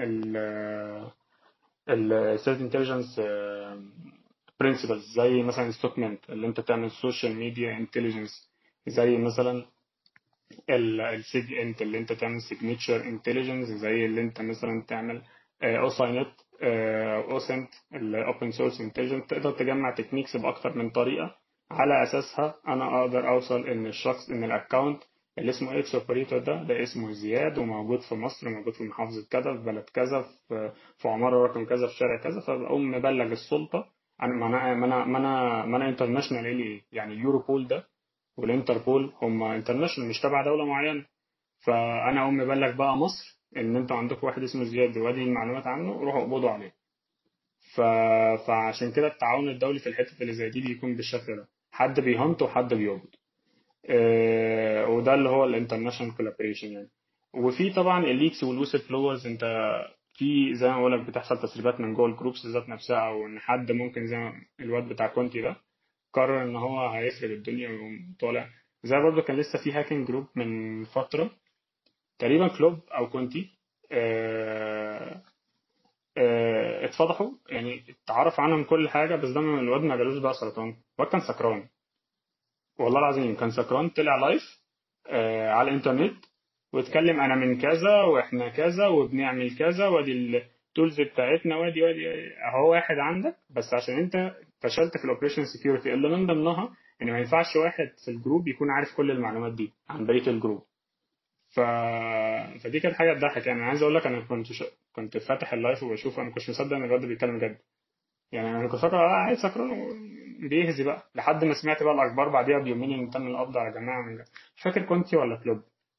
السيلف انتليجنس برنسبلز زي مثلا ستوكمنت اللي انت تعمل سوشيال ميديا انتليجنس زي مثلا السيج انت اللي انت تعمل سيجنتشر انتليجنس زي اللي انت مثلا تعمل اوساينت اوسنت الاوبن سورس انتليجنس تقدر تجمع تكنيكس باكتر من طريقه على اساسها انا اقدر اوصل ان الشخص ان الاكونت اللي اسمه اكس اوبريتور ده ده اسمه زياد وموجود في مصر موجود في محافظة كذا في بلد كذا في, في عمارة رقم كذا في شارع كذا فبقوم مبلغ السلطة انا ما انا ما انا ما انا ما انا انترناشونال ايه يعني يوروبول ده والانتربول هم انترناشونال مش تبع دولة معينة فانا اقوم مبلغ بقى مصر ان انتوا عندكم واحد اسمه زياد وادي المعلومات عنه روحوا اقبضوا عليه ف... فعشان كده التعاون الدولي في الحتة اللي زي دي بيكون بالشكل ده حد بيهنت وحد بيقبض آه، وده اللي هو الانترناشونال كولابوريشن يعني وفي طبعا الليكس والويسل فلورز انت في زي ما بقول لك بتحصل تسريبات من جوه الجروبس ذات نفسها او ان حد ممكن زي الواد بتاع كونتي ده قرر ان هو هيخرب الدنيا ويقوم طالع زي برضه كان لسه في هاكينج جروب من فتره تقريبا كلوب او كونتي اه اه اتفضحوا يعني اتعرف عنهم كل حاجه بس ده الواد ما جالوش بقى سرطان الواد كان سكران والله العظيم كان سكران طلع لايف آه على الانترنت واتكلم انا من كذا واحنا كذا وبنعمل كذا وادي التولز بتاعتنا وادي وادي اهو واحد عندك بس عشان انت فشلت في الاوبريشن سكيورتي اللي من ضمنها ان ما ينفعش واحد في الجروب يكون عارف كل المعلومات دي عن بقيه الجروب ف... فدي كانت حاجه تضحك يعني انا عايز اقول لك انا كنت ش... كنت فاتح اللايف وبشوف انا ما كنتش مصدق ان الواد بيتكلم جد يعني انا كنت فاكر اه قاعد سكران بيهزي بقى لحد ما سمعت بقى الاخبار بعديها بيومين ان تم القبض على جماعه من مش فاكر كونتي ولا كلوب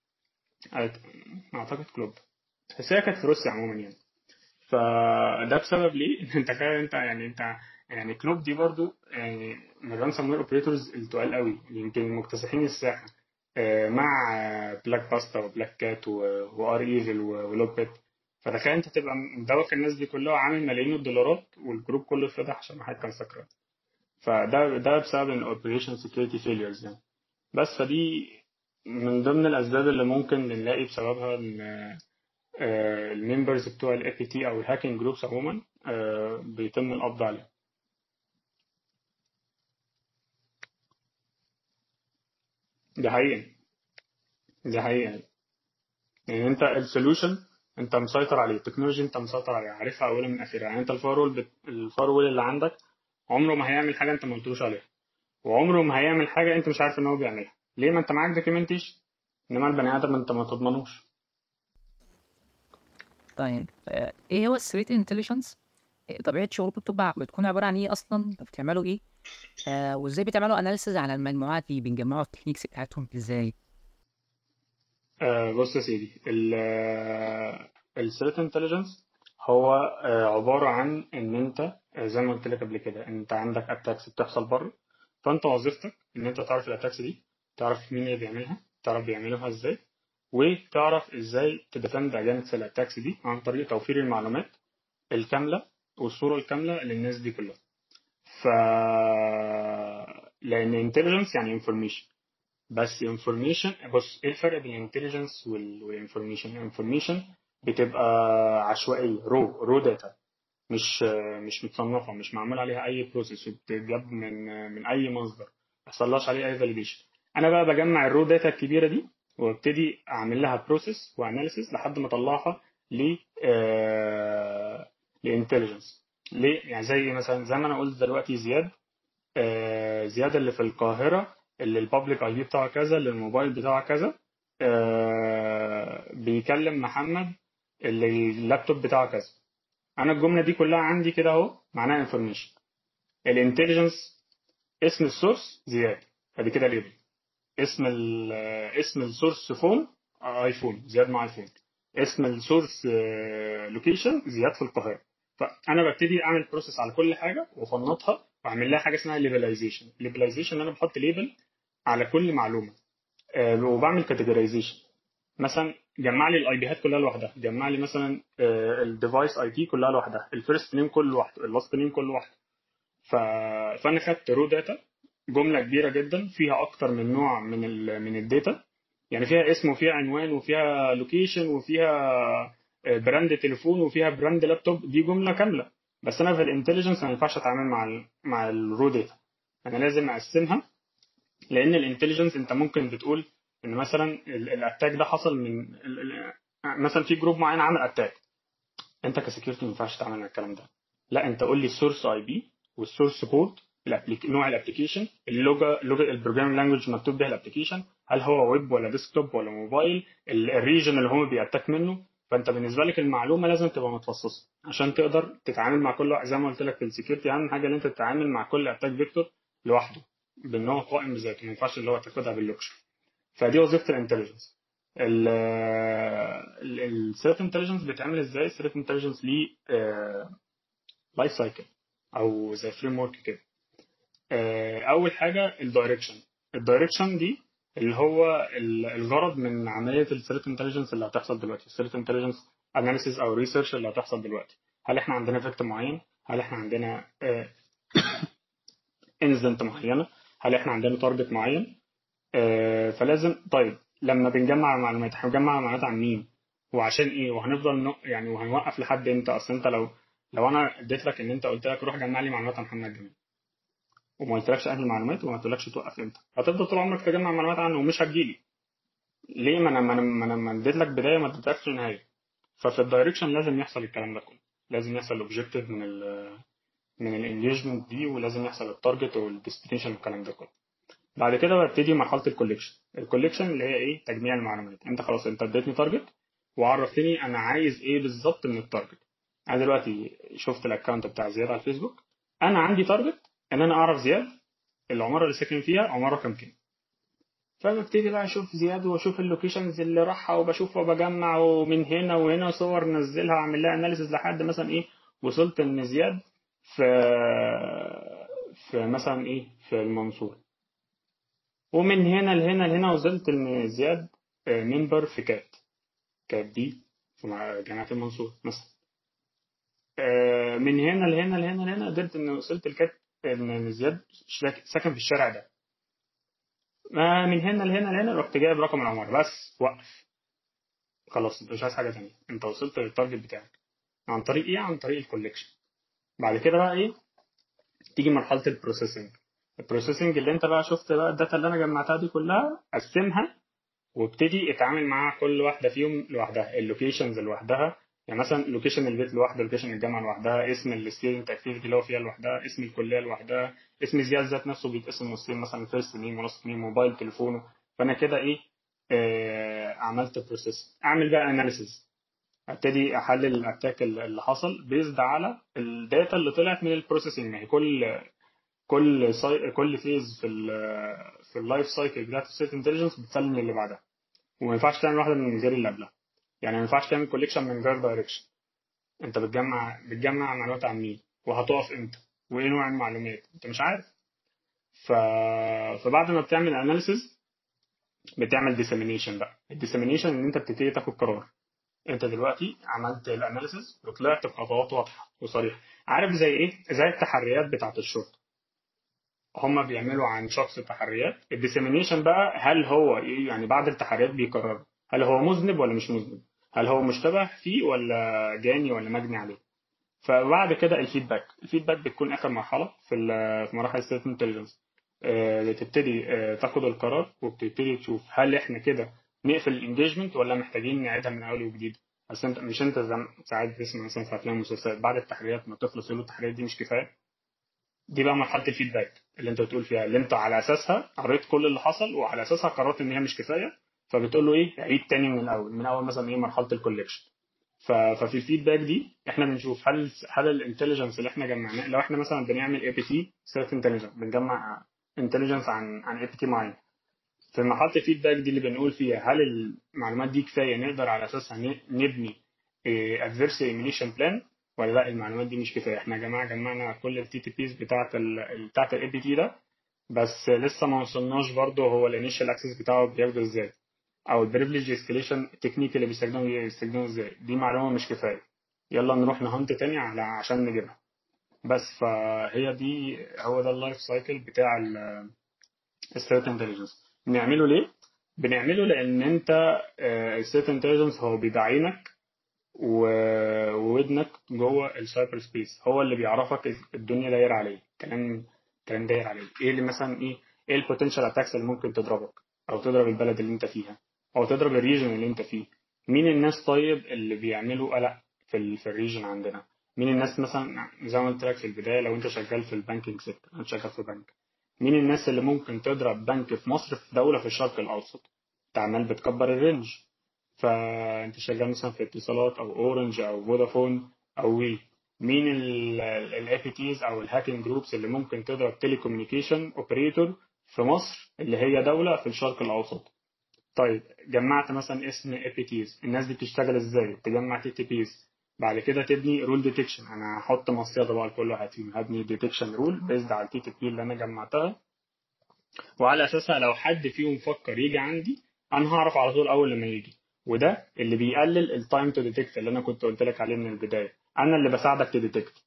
اعتقد كلوب بس هي كانت في روسيا عموما يعني فده بسبب ليه ان انت كده انت يعني انت يعني كلوب دي برضو يعني من رانسوم وير اوبريتورز التقال قوي يمكن مكتسحين الساحه مع بلاك باستا وبلاك كات وار ايفل ولوبيت فتخيل انت تبقى مدوخ الناس دي كلها وعامل ملايين الدولارات والجروب كله اتفتح عشان واحد كان سكران فده ده بسبب الاوبريشن سكيورتي فيليرز يعني بس فدي من ضمن الاسباب اللي ممكن نلاقي بسببها ان الممبرز بتوع الاي بي تي او الهاكينج جروبس عموما بيتم القبض عليهم دي حقيقة دي حقيقة يعني انت السوليوشن انت مسيطر عليه التكنولوجي انت مسيطر عليها عارفها اولها من اخرها يعني انت الفايرول بت... الفايرول اللي عندك عمره ما هيعمل حاجه انت ما قلتلوش عليها وعمره ما هيعمل حاجه انت مش عارف ان هو بيعملها ليه ما انت معاك دوكيومنتيشن انما البني ادم انت ما تضمنوش طيب ايه هو الثريت انتليجنس طبيعه شغلكم بتبقى بتكون عباره عن ايه اصلا بتعملوا ايه آه وازاي بتعملوا اناليسز على المجموعات دي بنجمعوا التكنيكس بتاعتهم ازاي آه بص يا سيدي الثريت انتليجنس هو عبارة عن إن أنت زي ما قلت لك قبل كده أنت عندك أتاكس بتحصل بره فأنت وظيفتك إن أنت تعرف الأتاكس دي تعرف مين اللي بيعملها تعرف بيعملوها إزاي وتعرف إزاي تدفند أجانست الأتاكس دي عن طريق توفير المعلومات الكاملة والصورة الكاملة للناس دي كلها ف لأن intelligence يعني information بس انفورميشن بص ايه الفرق بين الانتليجنس والانفورميشن الانفورميشن بتبقى عشوائيه رو رو داتا مش مش متصنفه مش معمول عليها اي بروسيس وبتتجاب من من اي مصدر ما يحصلهاش عليه اي فاليديشن انا بقى بجمع الرو داتا الكبيره دي وابتدي اعمل لها بروسيس واناليسيس لحد ما اطلعها ل لانتليجنس ليه يعني زي مثلا زي ما انا قلت دلوقتي زياد آه، زياد اللي في القاهره اللي البابليك اي دي بتاعه كذا اللي الموبايل بتاعه كذا آه، بيكلم محمد اللي اللابتوب بتاعه كذا انا الجمله دي كلها عندي كده اهو معناها انفورميشن الانتليجنس اسم السورس زياد ادي كده ليبل اسم ال اسم السورس فون ايفون زياد مع ايفون اسم السورس لوكيشن زياد في القاهره فانا ببتدي اعمل بروسيس على كل حاجه وافنطها واعمل لها حاجه اسمها ليبلايزيشن ليبلايزيشن انا بحط ليبل على كل معلومه آه، وبعمل كاتيجورايزيشن مثلا جمع لي الاي بيهات كلها لوحدها جمع لي مثلا الديفايس اي بي كلها لوحدها الفيرست نيم كله لوحده اللاست نيم كله لوحده ف... فانا خدت رو داتا جمله كبيره جدا فيها اكتر من نوع من ال... من الداتا يعني فيها اسم وفيها عنوان وفيها لوكيشن وفيها آه، براند تليفون وفيها براند لابتوب دي جمله كامله بس انا في الانتليجنس ما ينفعش اتعامل مع ال مع الرو داتا انا لازم اقسمها لان الانتليجنس انت ممكن بتقول ان مثلا ال- الاتاك ده حصل من ال- ال- مثلا في جروب معين عمل اتاك انت كسكيورتي ما ينفعش تعمل مع الكلام ده لا انت قول لي السورس اي بي والسورس كود نوع الابلكيشن اللغه لغه البروجرام لانجوج مكتوب بيها الابلكيشن هل هو ويب ولا ديسكتوب ولا موبايل الريجن اللي هو بيأتاك منه فانت بالنسبه لك المعلومه لازم تبقى متفصصه عشان تقدر تتعامل مع كل واحد زي ما قلت لك في السكيورتي اهم حاجه ان انت تتعامل مع كل اتاك فيكتور لوحده بان هو قائم بذاته ما ينفعش اللي هو تاخدها باللوكشن فدي وظيفه الانتليجنس الثريت انتليجنس بيتعمل ازاي الثريت انتليجنس ليه لايف سايكل او زي فريم ورك كده آه، اول حاجه الدايركشن الدايركشن دي اللي هو ال- الغرض من عمليه الثريت انتليجنس اللي هتحصل دلوقتي الثريت انتليجنس اناليسيس او ريسيرش اللي هتحصل دلوقتي هل احنا عندنا فيكتور معين هل احنا عندنا انزنت معينه هل احنا عندنا تارجت معين آه، فلازم طيب لما بنجمع معلومات احنا بنجمع معلومات عن مين وعشان ايه وهنفضل ن... يعني وهنوقف لحد امتى اصل انت لو لو انا اديت لك ان انت قلت لك روح جمع لي معلومات عن محمد جمال وما قلتلكش انهي المعلومات وما قلتلكش توقف امتى هتفضل طول عمرك تجمع معلومات عنه ومش هتجيلي ليه ما انا ما انا ما انا ما اديت لك بدايه ما اديتلكش نهايه ففي الدايركشن لازم يحصل الكلام ده كله لازم يحصل الاوبجيكتيف من ال من الانجيجمنت دي ولازم يحصل التارجت والديستنيشن والكلام ده كله بعد كده ببتدي مرحله الكوليكشن الكوليكشن اللي هي ايه تجميع المعلومات انت خلاص انت اديتني تارجت وعرفتني انا عايز ايه بالظبط من التارجت انا دلوقتي شفت الاكونت بتاع زياد على الفيسبوك انا عندي تارجت ان انا اعرف زياد العماره اللي ساكن فيها عماره كام كام فببتدي بقى اشوف زياد واشوف اللوكيشنز اللي راحها وبشوف وبجمع ومن هنا وهنا صور نزلها اعمل لها اناليسيز لحد مثلا ايه وصلت ان زياد في في مثلا ايه في المنصورة ومن هنا لهنا لهنا وصلت ان زياد ممبر في كات كات دي في مع- جامعة المنصورة مثلا آه، من هنا لهنا لهنا لهنا قدرت ان وصلت لكات ان زياد شاك- ساكن في الشارع ده ما من هنا لهنا لهنا رحت جايب رقم العمارة بس وقف خلاص انت مش عايز حاجة تانية انت وصلت للتارجت بتاعك عن طريق ايه عن طريق الكوليكشن بعد كده بقى ايه تيجي مرحلة البروسيسنج البروسيسنج اللي انت بقى شفت بقى الداتا اللي انا جمعتها دي كلها قسمها وابتدي اتعامل مع كل واحدة فيهم لوحدها اللوكيشنز لوحدها يعني مثلا لوكيشن البيت لوحده لوكيشن الجامعة لوحدها اسم الستودنت اكتيفيتي اللي هو فيها لوحدها اسم الكلية لوحدها اسم زياد ذات نفسه بيتقسم نصين مثلا فيرست نيم ونص نيم موبايل تليفونه فانا كده ايه آه عملت بروسيس اعمل بقى اناليسيز ابتدي احلل الاتاك اللي حصل بيزد على الداتا اللي طلعت من البروسيسنج ما هي كل كل ساي... كل فيز في ال في اللايف سايكل بتاعت السيت انتليجنس بتسلم للي بعدها وما ينفعش تعمل واحده من غير اللي قبلها يعني ما ينفعش تعمل كوليكشن من غير دايركشن انت بتجمع بتجمع معلومات عن مين وهتقف امتى وايه نوع المعلومات انت مش عارف ف... فبعد ما بتعمل اناليسيز بتعمل ديسيمينيشن بقى الديسيمينيشن ان انت بتبتدي تاخد قرار انت دلوقتي عملت الاناليسيز وطلعت بخطوات واضحه وصريحه عارف زي ايه زي التحريات بتاعه الشرطه هم بيعملوا عن شخص تحريات الديسيمينيشن بقى هل هو إيه؟ يعني بعد التحريات بيقرروا هل هو مذنب ولا مش مذنب هل هو مشتبه فيه ولا جاني ولا مجني عليه فبعد كده الفيدباك الفيدباك بتكون اخر مرحله في ال- في مراحل ستيت انتليجنس بتبتدي آه، تاخد القرار وبتبتدي تشوف هل احنا كده نقفل الانجيجمنت ولا محتاجين نعيدها من اول وجديد بس انت مش انت زي ما ساعات بتسمع مثلا في افلام ومسلسلات بعد التحريات ما تخلص يقولوا التحريات دي مش كفايه دي بقى مرحله الفيدباك اللي انت بتقول فيها اللي انت على اساسها قريت كل اللي حصل وعلى اساسها قررت ان هي مش كفايه فبتقول له ايه عيد تاني من الاول من اول مثلا ايه مرحله الكوليكشن ف- ففي الفيدباك دي احنا بنشوف هل هل الانتليجنس اللي احنا جمعناه لو احنا مثلا بنعمل اي بي تي سيلف انتليجنس بنجمع انتليجنس عن عن اي بي تي معين في مرحله الفيدباك دي اللي بنقول فيها هل المعلومات دي كفايه نقدر على اساسها ن- نبني ادفيرس ايميليشن بلان ولا لا المعلومات دي مش كفايه احنا يا جماعه جمعنا كل التي تي بيز بتاعه ال بتاعه الاي بي تي ده بس لسه ما وصلناش برضه هو الانيشال اكسس بتاعه بياخده ازاي او البريفليج اسكيليشن التكنيك اللي بيستخدمه بيستخدمه ازاي دي معلومه مش كفايه يلا نروح نهنت تاني على عشان نجيبها بس فهي دي هو ده اللايف سايكل بتاع الستيت انتليجنس بنعمله ليه؟ بنعمله لان انت الستيت انتليجنس هو بيبقى عينك و- وودنك جوه السايبر سبيس هو اللي بيعرفك الدنيا داير عليه كلام كلام داير عليه ايه اللي مثلا ايه ايه البوتنشال اتاكس اللي ممكن تضربك او تضرب البلد اللي انت فيها او تضرب الريجن اللي انت فيه مين الناس طيب اللي بيعملوا قلق في ال في الريجن عندنا مين الناس مثلا زي ما قلت لك في البدايه لو انت شغال في البانكينج سيكتور انت شغال في بنك مين الناس اللي ممكن تضرب بنك في مصر في دوله في الشرق الاوسط انت عمال بتكبر الرينج فانت شغال مثلا في اتصالات او اورنج او فودافون او وي مين الاي بي تيز او الهاكينج جروبس اللي ممكن تضرب تيلي كوميونيكيشن اوبريتور في مصر اللي هي دوله في الشرق الاوسط طيب جمعت مثلا اسم اي بي تيز الناس دي بتشتغل ازاي تجمع تي تي بيز بعد كده تبني رول ديتكشن انا هحط مصيده بقى لكل واحد فيهم هبني ديتكشن رول بيزد على التي تي بي اللي انا جمعتها وعلى اساسها لو حد فيهم فكر يجي عندي انا هعرف على طول اول لما يجي وده اللي بيقلل التايم تو ديتكت اللي انا كنت قلت لك عليه من البدايه انا اللي بساعدك تديتكت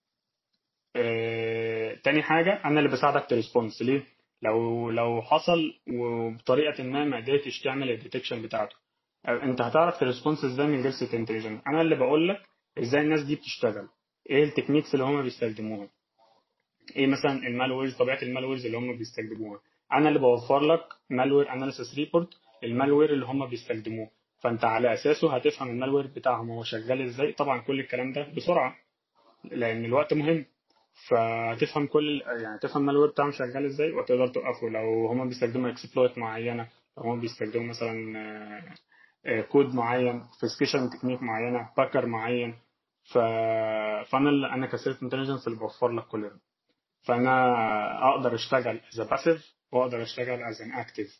آه، تاني حاجه انا اللي بساعدك تريسبونس ليه لو لو حصل وبطريقه ما ما قدرتش تعمل الديتكشن بتاعته آه، انت هتعرف تريسبونس ازاي من غير سيت انتليجنس انا اللي بقول لك ازاي الناس دي بتشتغل ايه التكنيكس اللي هم بيستخدموها ايه مثلا المالويرز طبيعه المالويرز اللي هم بيستخدموها انا اللي بوفر لك مالوير اناليسيس ريبورت المالوير اللي هم بيستخدموه فانت على اساسه هتفهم المالوير بتاعهم هو شغال ازاي طبعا كل الكلام ده بسرعه لان الوقت مهم فهتفهم كل يعني تفهم المالوير بتاعهم شغال ازاي وتقدر توقفه لو هم بيستخدموا اكسبلويت معينه لو هم بيستخدموا مثلا آه، آه، كود معين فيسكيشن تكنيك معينه باكر معين ف... فانا اللي انا كسيرت انتليجنس اللي بوفر لك كل ده فانا اقدر اشتغل از باسيف واقدر اشتغل از ان اكتيف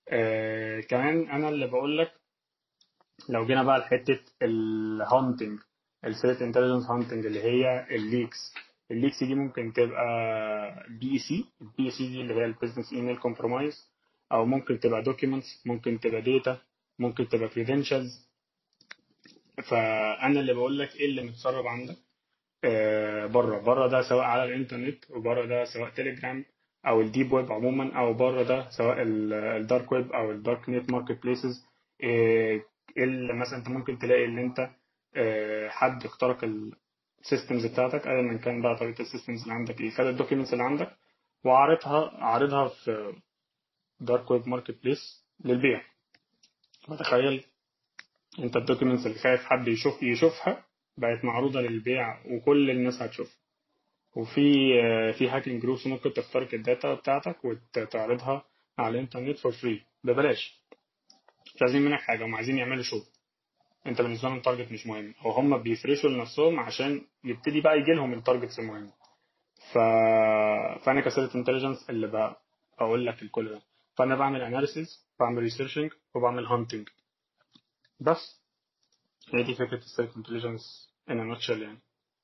كمان انا اللي بقول لك لو جينا بقى لحته الهانتنج الثريت انتليجنس هانتنج اللي هي الليكس الليكس دي ممكن تبقى بي اي سي البي اي سي دي اللي هي البيزنس ايميل كومبرومايز او ممكن تبقى دوكيومنتس ممكن تبقى داتا ممكن تبقى كريدنشالز فانا اللي بقول لك ايه اللي متسرب عندك بره بره ده سواء على الانترنت وبره ده سواء تليجرام او الديب ويب عموما او بره ده سواء الدارك ويب او الدارك نت ماركت بليسز اللي مثلا انت ممكن تلاقي ان انت آه، حد اخترق السيستمز بتاعتك ايا من كان بقى طريقه السيستمز اللي عندك ايه خد الدوكيومنتس اللي عندك وعرضها عرضها في دارك ويب ماركت بليس للبيع فتخيل انت الدوكيومنتس اللي خايف حد يشوف يشوفها بقت معروضه للبيع وكل الناس هتشوفها وفي آه، في هاكينج جروبس ممكن تخترق الداتا بتاعتك وتعرضها على الانترنت فور فري ببلاش مش عايزين منك حاجه هم عايزين يعملوا شو انت بالنسبه لهم تارجت مش مهم او هم بيفرشوا لنفسهم عشان يبتدي بقى يجي لهم التارجتس المهمه ف... فانا كسيرت انتليجنس اللي بقى بقول لك الكل ده فانا بعمل اناليسيز بعمل ريسيرشنج وبعمل هانتنج بس هي دي فكره السيرت انتليجنس ان نوتشل يعني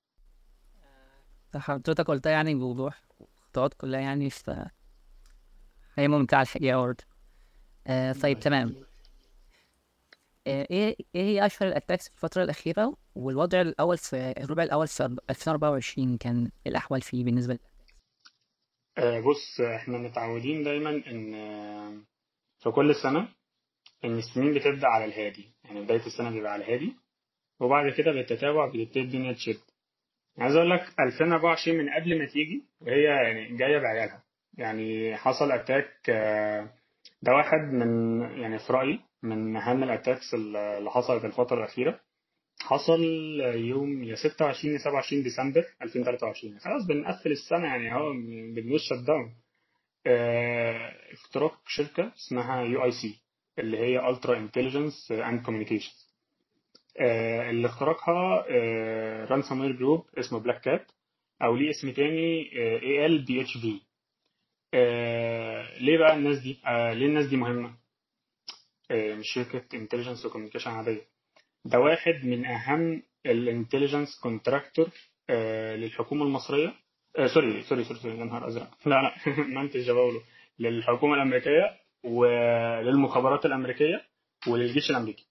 حضرتك قلتها يعني بوضوح الخطوات كلها يعني ف هي ممتعة الحقيقة برضه آه طيب تمام آه ايه ايه هي اشهر الاتاكس في الفترة الأخيرة والوضع الأول في الربع الأول في 2024 كان الأحوال فيه بالنسبة لل- آه، بص احنا متعودين دايما ان آه، في كل سنة ان السنين بتبدأ على الهادي يعني بداية السنة بيبقى على الهادي وبعد كده بالتتابع بتبتدي الدنيا تشد عايز اقول لك 2024 من قبل ما تيجي وهي يعني جاية بعيالها يعني حصل اتاك آه، ده واحد من يعني في رأيي من أهم الأتاكس اللي حصلت الفترة الأخيرة حصل يوم يا 26 يا 27 ديسمبر 2023 خلاص بنقفل السنة يعني اهو بنوش شت داون آه، اختراق شركة اسمها يو اي سي اللي هي الترا انتليجنس اند كوميونيكيشنز اللي اخترقها رانسوم وير جروب اسمه بلاك كات او ليه اسم تاني اي ال بي اتش في ليه بقى الناس دي آه، ليه الناس دي مهمة آه، مش شركة انتليجنس وكوميونيكيشن عادية ده واحد من أهم الانتليجنس كونتراكتور للحكومة المصرية آه سوري سوري سوري سوري يا نهار أزرق لا لا منتج بقوله للحكومة الأمريكية وللمخابرات الأمريكية وللجيش الأمريكي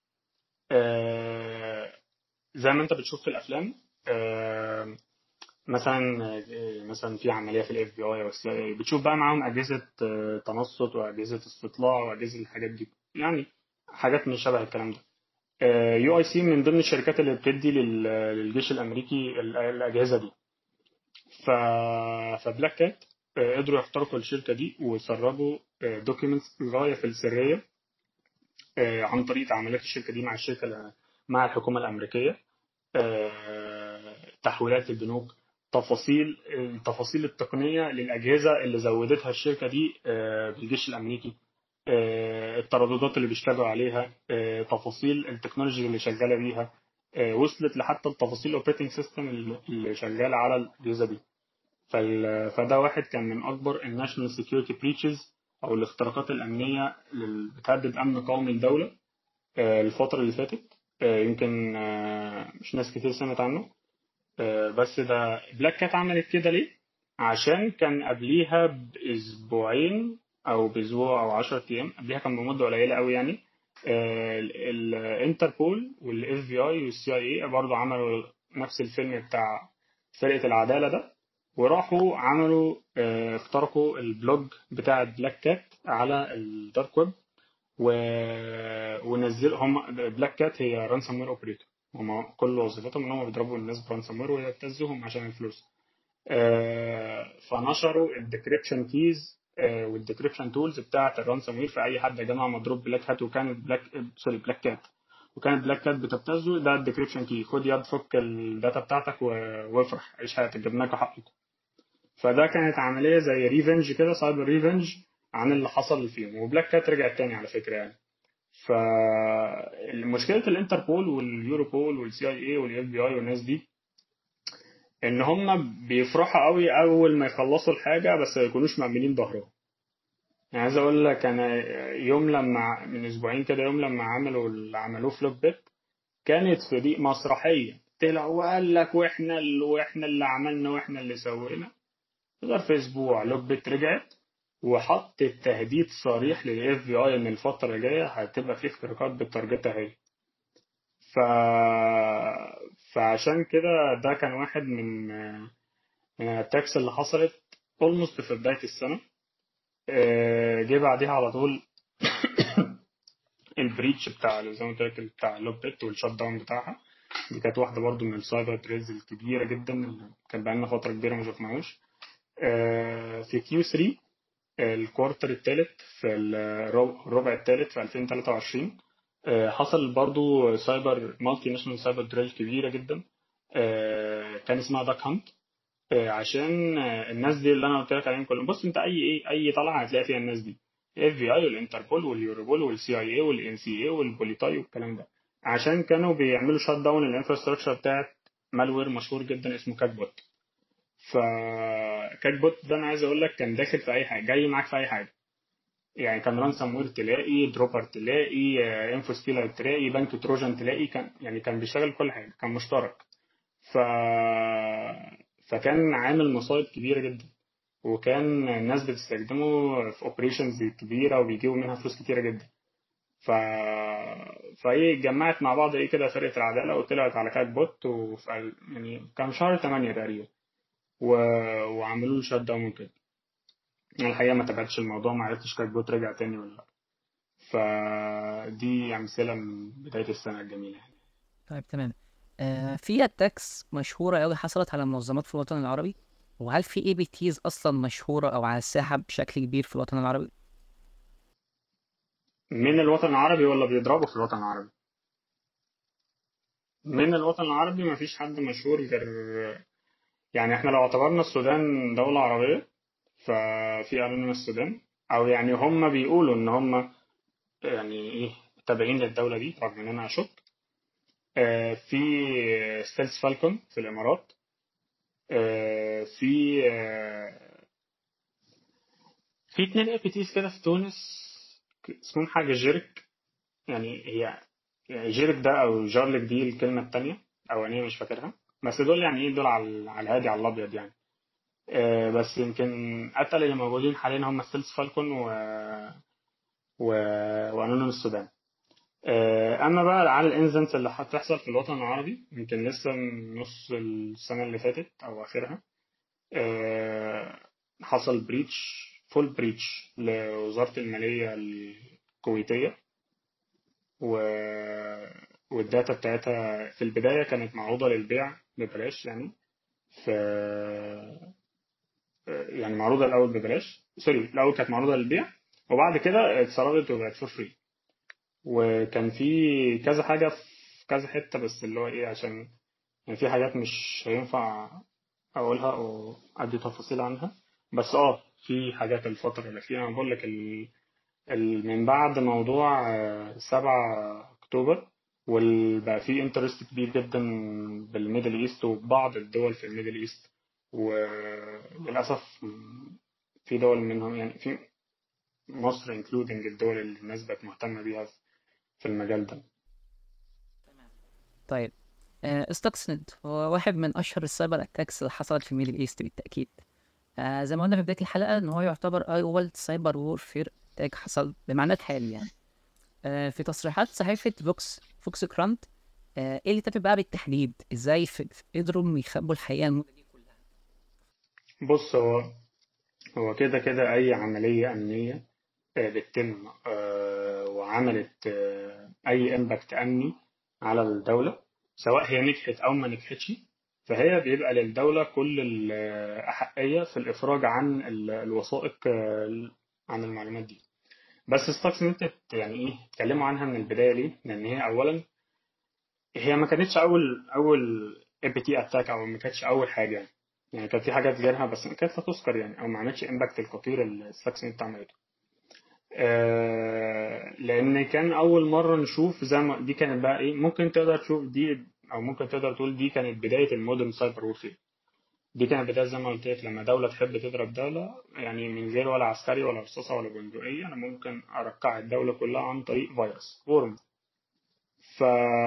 آه زي ما أنت بتشوف في الأفلام آه مثلا آه، مثلا في عمليه في الاف بي اي بتشوف بقى معاهم اجهزه آه، تنصت واجهزه استطلاع واجهزه الحاجات دي يعني حاجات من شبه الكلام ده يو اي سي من ضمن الشركات اللي بتدي لل- للجيش الامريكي ال- الاجهزه دي ف فبلاك كات آه، قدروا يخترقوا الشركه دي وسربوا دوكيومنتس غايه في السريه آه، عن طريق تعاملات الشركه دي مع الشركه مع الحكومه الامريكيه آه، تحويلات البنوك تفاصيل التفاصيل التقنية للأجهزة اللي زودتها الشركة دي آه، بالجيش الأمريكي آه، الترددات اللي بيشتغلوا عليها آه، تفاصيل التكنولوجي اللي شغالة بيها آه، وصلت لحتى التفاصيل الاوبريتنج سيستم اللي شغال على الأجهزة دي فال- فده واحد كان من أكبر الناشونال سيكيورتي بريتشز أو الاختراقات الأمنية اللي بتهدد أمن قومي الدولة آه، الفترة اللي فاتت آه، يمكن آه، مش ناس كتير سمعت عنه آه، بس ده بلاك كات عملت كده ليه؟ عشان كان قبليها بأسبوعين أو بأسبوع أو 10 أيام قبليها كان بمدة قليلة أوي يعني آه، ال- الانتربول والاف بي اي والسي اي اي برضه عملوا نفس الفيلم بتاع فرقة العدالة ده وراحوا عملوا آه، اخترقوا البلوج بتاع بلاك كات على الدارك ويب و... ونزل هم بلاك كات هي رانسوم وير اوبريتور هم كل وظيفتهم ان هم بيضربوا الناس برانسوم وير ويبتزوهم عشان الفلوس آه، فنشروا الديكريبشن كيز والديكريبشن تولز بتاعه الرانسوم وير في اي حد يا جماعه مضروب بلاك هات وكانت بلاك سوري بلاك كات وكانت بلاك كات بتبتزه ده الديكريبشن كي خد يد فك الداتا بتاعتك و- وافرح عيش حياتك جبناك حقكم فده كانت عمليه زي ريفنج كده سايبر ريفنج عن اللي حصل فيهم وبلاك كات رجعت تاني على فكره يعني فمشكله الانتربول واليوروبول والسي اي اي والاف بي اي والناس دي ان هم بيفرحوا قوي اول ما يخلصوا الحاجه بس ما يكونوش مأمنين ظهرهم يعني عايز اقول لك انا يوم لما من اسبوعين كده يوم لما عملوا اللي عملوه في لوك بيت كانت فريق مسرحيه طلع وقال لك واحنا اللي واحنا اللي عملنا واحنا اللي سوينا في ظرف اسبوع لوك بيت رجعت وحطت تهديد صريح للاف بي اي ان الفتره الجايه هتبقى في اختراقات بالتارجتها هي ف... فعشان كده ده كان واحد من من الاتاكس اللي حصلت اولموست في بداية السنة آه، جه بعديها على طول البريتش بتاع زي ما قلت لك بتاع لوب بيت والشات داون بتاعها دي كانت واحدة برضو من السايبر تريز الكبيرة جدا اللي كان بقالنا فترة كبيرة ما شفناهوش آه، في كيو 3 الكوارتر الثالث في الربع الثالث في 2023 آه، حصل برضو سايبر مالتي ناشونال سايبر دريل كبيرة جدا آه، كان اسمها داك هانت آه، عشان آه، الناس دي اللي انا قلت لك عليهم كلهم بص انت اي ايه اي طلعه هتلاقي فيها الناس دي اف في اي والانتربول واليوروبول والسي اي اي والان سي اي والبوليتاي والكلام ده عشان كانوا بيعملوا شات داون الانفراستراكشر بتاعت مالوير مشهور جدا اسمه كات بوت فكات بوت ده انا عايز اقول لك كان داخل في اي حاجه جاي معاك في اي حاجه يعني كان رانسام وير تلاقي دروبر تلاقي انفو ستيلر تلاقي بنك تروجان تلاقي كان يعني كان بيشتغل كل حاجه كان مشترك ف فكان عامل مصايب كبيره جدا وكان الناس بتستخدمه في اوبريشنز كبيره وبيجيبوا منها فلوس كتيره جدا ف فايه اتجمعت مع بعض ايه كده فرقه العداله وطلعت على كات بوت وفي ال- يعني كان شهر 8 تقريبا و... وعملوا له شات داون كده أنا الحقيقة ما تابعتش الموضوع ما عرفتش كانت بوت رجع تاني ولا لأ فدي أمثلة من بداية السنة الجميلة يعني طيب تمام آه في اتاكس مشهورة أوي حصلت على منظمات في الوطن العربي وهل في اي بي تيز أصلا مشهورة أو على الساحة بشكل كبير في الوطن العربي؟ من الوطن العربي ولا بيضربوا في الوطن العربي من الوطن العربي مفيش حد مشهور غير يعني احنا لو اعتبرنا السودان دولة عربية ففي أنونيم السودان أو يعني هم بيقولوا إن هم يعني إيه تابعين للدولة دي رغم إن أنا أشك آه، في ستيلز فالكون في الإمارات آه، في آه، في اتنين اي بي تيز كده في تونس اسمهم حاجة جيرك يعني هي يعني جيرك ده أو جارلك دي الكلمة التانية أولانية مش فاكرها بس دول يعني إيه دول على على الهادي على الأبيض يعني آه، بس يمكن أتقل اللي موجودين حاليا هم ستيلز فالكون و و وأنونيم السودان آه، أما بقى على الانزنس اللي هتحصل في الوطن العربي يمكن لسه نص السنة اللي فاتت أو آخرها آه، حصل بريتش فول بريتش لوزارة المالية الكويتية و... والداتا بتاعتها في البداية كانت معروضة للبيع ببلاش يعني ف يعني معروضة الأول ببلاش سوري الأول كانت معروضة للبيع وبعد كده اتسربت وبقت فور فري وكان في كذا حاجة في كذا حتة بس اللي هو إيه عشان يعني في حاجات مش هينفع أقولها أو أدي تفاصيل عنها بس اه في حاجات الفترة اللي فيها أنا بقول لك ال... ال... من بعد موضوع آه، سبعة أكتوبر وبقى في انترست كبير جدا بالميدل ايست وبعض الدول في الميدل ايست وللأسف في دول منهم يعني في مصر انكلودنج الدول اللي الناس بقت مهتمة بيها في المجال ده طيب آه استكسنت هو واحد من أشهر السايبر اتاكس اللي حصلت في ميدل ايست بالتأكيد آه زي ما قلنا في بداية الحلقة إن هو يعتبر أول سايبر وورفير اتاك حصل بمعنى الحالي يعني آه في تصريحات صحيفة فوكس فوكس كرانت آه ايه اللي تم بقى بالتحديد ازاي ف- ف- قدروا يخبوا الحقيقة المدة دي كلها بص هو هو كده كده أي عملية أمنية آه، بتتم آه، وعملت آه، أي إمباكت أمني على الدولة سواء هي نجحت أو ما نجحتش فهي بيبقى للدولة كل الأحقية في الإفراج عن ال- الوثائق آه، عن المعلومات دي بس ستاكس انت يعني ايه اتكلموا عنها من البدايه ليه؟ لان هي اولا هي ما كانتش اول اول اي بي تي اتاك او ما كانتش اول حاجه يعني يعني كان في حاجات غيرها بس ما كانت لا تذكر يعني او ما عملتش امباكت الخطير اللي ستاكس انت عملته آه لان كان اول مره نشوف زي ما دي كانت بقى ايه ممكن تقدر تشوف دي او ممكن تقدر تقول دي كانت بدايه المودرن سايبر وورفير دي كانت بداية زي ما قلت لك لما دولة تحب تضرب دولة يعني من غير ولا عسكري ولا رصاصة ولا بندقية أنا ممكن أركع الدولة كلها عن طريق فيروس ورم ف...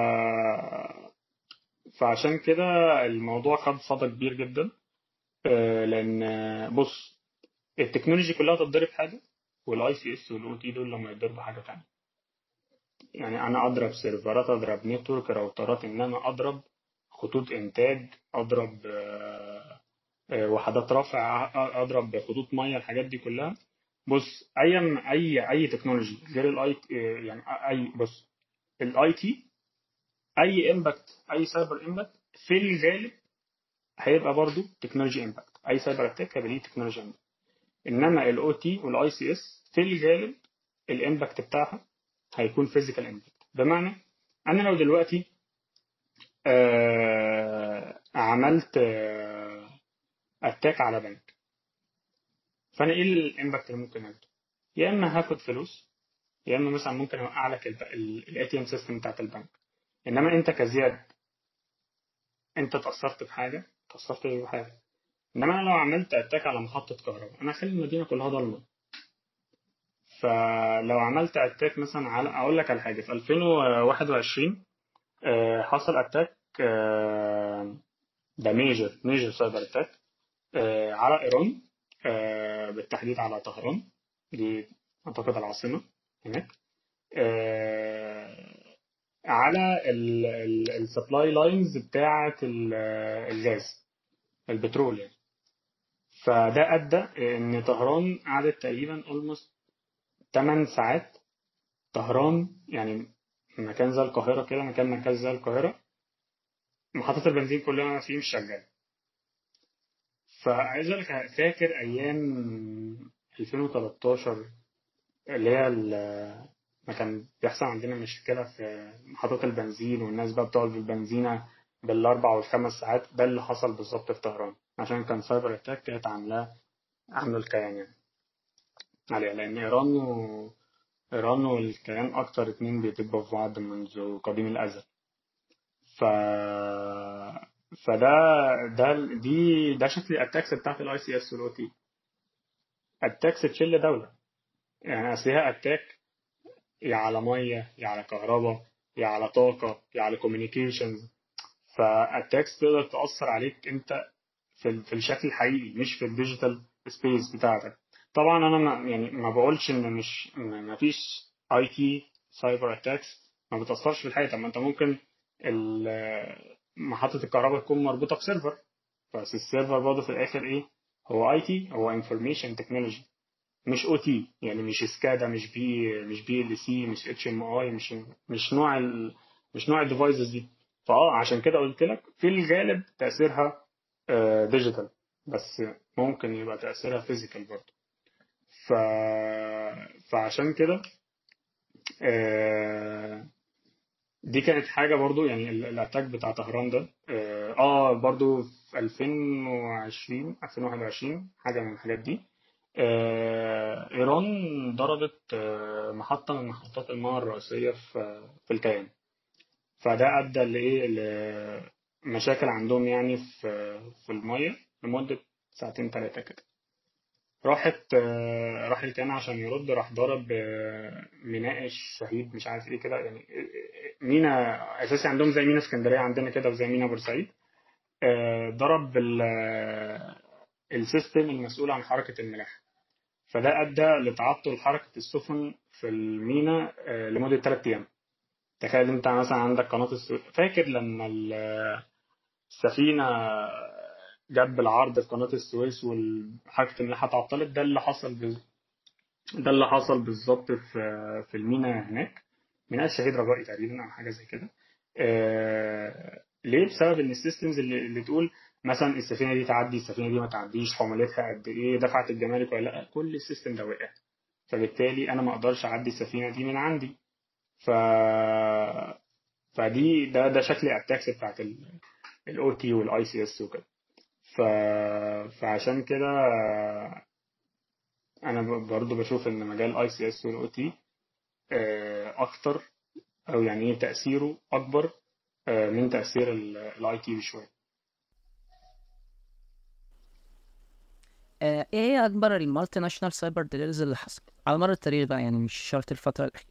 فعشان كده الموضوع خد صدى كبير جدا آه، لأن آه، بص التكنولوجي كلها تتضرب حاجة والاي سي اس والاو تي دول لما يتضربوا حاجة تانية يعني أنا أضرب سيرفرات أضرب نتورك راوترات إنما أضرب خطوط إنتاج أضرب آه، آه، وحدات رفع أ- اضرب خطوط ميه الحاجات دي كلها بص اي اي اي تكنولوجي غير الاي يعني اي بص الاي تي اي امباكت اي سايبر امباكت في الغالب هيبقى برضو تكنولوجي امباكت اي سايبر اتاك هيبقى ليه تكنولوجي امباكت انما الاو تي والاي سي اس في الغالب الامباكت بتاعها هيكون فيزيكال امباكت بمعنى انا لو دلوقتي آه عملت آه اتاك على بنك فانا ايه الامباكت اللي ممكن اخده يا اما هاخد فلوس يا اما مثلا ممكن اوقع لك الاي تي ام سيستم بتاعت البنك انما انت كزياد انت اتاثرت بحاجه اتاثرت بحاجه انما انا لو عملت اتاك على محطه كهرباء انا هخلي المدينه كلها ضلمه فلو عملت اتاك مثلا على اقول لك على حاجه في 2021 آه، حصل اتاك آه، ده ميجر ميجر سايبر اتاك على ايران آه، بالتحديد على طهران دي اعتقد العاصمه هناك آه، على السبلاي لاينز بتاعه ال- الغاز البترول يعني فده ادى ان طهران قعدت تقريبا almost 8 ساعات طهران يعني مكان زي القاهرة كده مكان مركز زي القاهرة محطة البنزين كلها فيه مش شغالة فعايز اقول لك فاكر ايام 2013 اللي هي ال- ما كان بيحصل عندنا مشكلة في محطات البنزين والناس بقى بتقعد بالبنزينة بالأربع والخمس ساعات ده اللي حصل بالظبط في طهران عشان كان سايبر اتاك كانت عاملاه عامله الكيان يعني عليها لأن إيران و إيران والكيان أكتر اتنين بيدبوا في بعض منذ قديم الأزل ف فده ده دي ده شكل الاتاكس بتاعت الاي سي اس والاو تي اتاكس تشيل دولة يعني أصل هي اتاك يا على مية يا على كهرباء يا على طاقة يا على كوميونيكيشنز فالتاكس تقدر تأثر عليك انت في ال- في الشكل الحقيقي مش في الديجيتال سبيس بتاعتك طبعا انا ما يعني ما بقولش ان مش ما ما فيش اي تي سايبر اتاكس ما بتأثرش في الحقيقة طب ما انت ممكن ال- محطة الكهرباء تكون مربوطة بسيرفر بس السيرفر برضه في الاخر ايه هو اي تي هو انفورميشن تكنولوجي مش او تي يعني مش سكادا مش بي مش بي ال سي مش اتش ام اي مش مش نوع ال مش نوع الديفايسز دي فاه عشان كده قلت لك في الغالب تاثيرها ديجيتال بس ممكن يبقى تاثيرها فيزيكال برضه ف فعشان كده آه، دي كانت حاجة برضو يعني ال- الاتاك بتاع طهران ده اه آه، برضو في 2020 2021 حاجة من الحاجات دي آه، إيران ضربت آه، محطة من محطات المياه الرئيسية في في الكيان فده أدى لإيه لمشاكل عندهم يعني في في المية لمدة ساعتين تلاتة كده راحت آه، راح الكيان عشان يرد راح ضرب آه، ميناء الشهيد مش عارف ايه كده يعني مينا اساسي عندهم زي مينا اسكندريه عندنا كده وزي مينا بورسعيد آه، ضرب ال- آه، السيستم المسؤول عن حركه الملاحه فده ادى لتعطل حركه السفن في المينا آه، لمده 3 ايام تخيل انت مثلا عندك قناه السويس فاكر لما ال- السفينه جت بالعرض في قناه السويس وحركه الملاحه تعطلت ده اللي حصل بال- ده اللي حصل بالظبط في في المينا هناك ميناء الشهيد رجائي تقريبا او حاجه زي كده آه ليه بسبب ان السيستمز اللي, اللي تقول مثلا السفينه دي تعدي السفينه دي ما تعديش حمولتها قد ايه دفعت الجمارك ولا لا كل السيستم ده وقع فبالتالي انا ما اقدرش اعدي السفينه دي من عندي ف فدي ده ده شكل الاتاكس بتاعت الاو تي والاي سي اس وكده ف... فعشان كده آه، انا ب- برضو بشوف ان مجال الاي سي اس والاو تي اكتر او يعني ايه تاثيره اكبر آه، من تاثير الاي تي بشويه آه، ايه هي اكبر المالتي ناشونال سايبر دريلز اللي حصل على مر التاريخ بقى يعني مش شرط الفتره الاخيره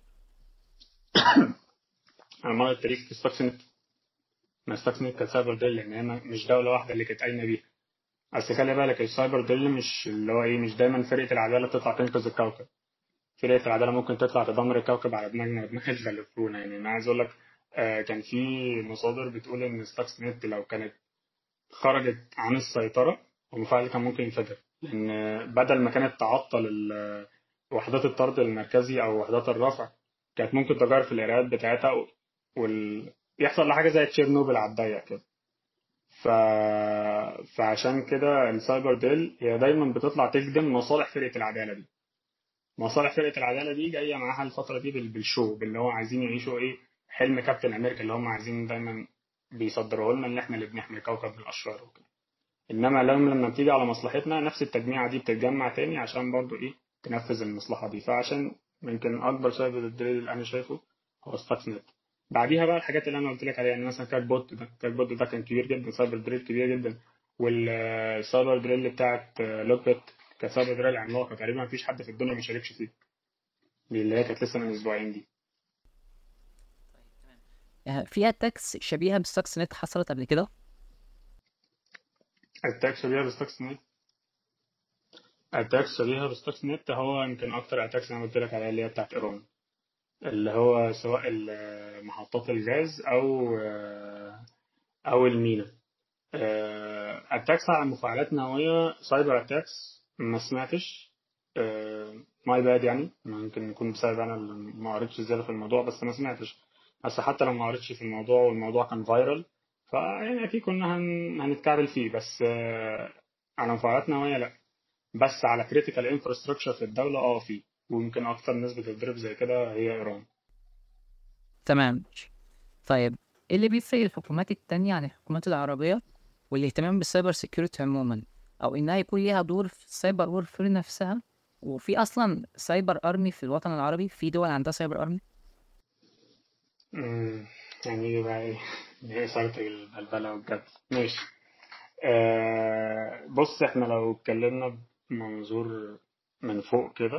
على مر التاريخ في ستاكسنت ما ستاكسنت كانت سايبر ديل لان هي ما- مش دوله واحده اللي كانت قايمه بيها اصل خلي بالك السايبر ديل مش اللي هو ايه مش دايما فرقه العداله بتطلع تنقذ الكوكب فرقه العداله ممكن تطلع تدمر الكوكب على دماغنا ودماغ اللي خلفونا يعني انا عايز اقول لك آه، كان في مصادر بتقول ان ستاكسنت لو كانت خرجت عن السيطرة المفاعل كان ممكن ينفجر لأن بدل ما كانت تعطل ال- وحدات الطرد المركزي أو وحدات الرفع كانت ممكن تجار في القراءات بتاعتها و- وال... يحصل لها حاجة زي تشيرنوبل على الضيق كده ف... فعشان كده السايبر ديل هي دايما بتطلع تخدم مصالح فرقة العدالة دي مصالح فرقة العدالة دي جاية معاها الفترة دي بال- بالشو باللي هو عايزين يعيشوا ايه حلم كابتن امريكا اللي هم عايزين دايما بيصدروه لنا ان احنا اللي بنحمي الكوكب من الاشرار وكده انما لما لما بتيجي على مصلحتنا نفس التجميعة دي بتتجمع تاني عشان برضو ايه تنفذ المصلحة دي فعشان يمكن اكبر سبب الدليل اللي انا شايفه هو ستاكس نت بعديها بقى الحاجات اللي انا قلت لك عليها يعني مثلا كات بوت ده كات بوت ده كان كبير جدا سايبر دريل كبير جدا والسايبر دريل بتاعت لوك بيت كانت سايبر دريل عملاقة تقريبا مفيش حد في الدنيا ما شاركش فيه دي اللي هي كانت لسه من اسبوعين دي آه، في اتاكس شبيهه بالستاكس نت حصلت قبل كده اتاك شبيهة بستاكس نت اتاك شبيهة بستاكس نت هو يمكن اكتر اتاكس انا قلت لك عليها اللي هي بتاعت ايران اللي هو سواء ال- محطات الغاز او او المينا اتاكس على مفاعلات نووية سايبر اتاكس ما سمعتش ماي باد يعني ممكن يكون بسبب انا اللي ما قريتش زيادة في الموضوع بس ما سمعتش بس حتى لو ما قريتش في الموضوع والموضوع كان فايرال فيعني اكيد كنا هن... هنتكعبل فيه بس آه، على مفاعلات نووية لا بس على كريتيكال انفراستراكشر في الدولة اه في ويمكن اكتر ناس بتتضرب زي كده هي ايران تمام طيب ايه اللي بيفرق الحكومات التانية عن الحكومات العربية والاهتمام بالسايبر سيكيورتي عموما او انها يكون ليها دور في السايبر وورفير نفسها وفي اصلا سايبر ارمي في الوطن العربي في دول عندها سايبر ارمي مم، يعني ايه بقى ايه ايه إثارة البلبلة والجد ماشي آه بص احنا لو اتكلمنا بمنظور من فوق كده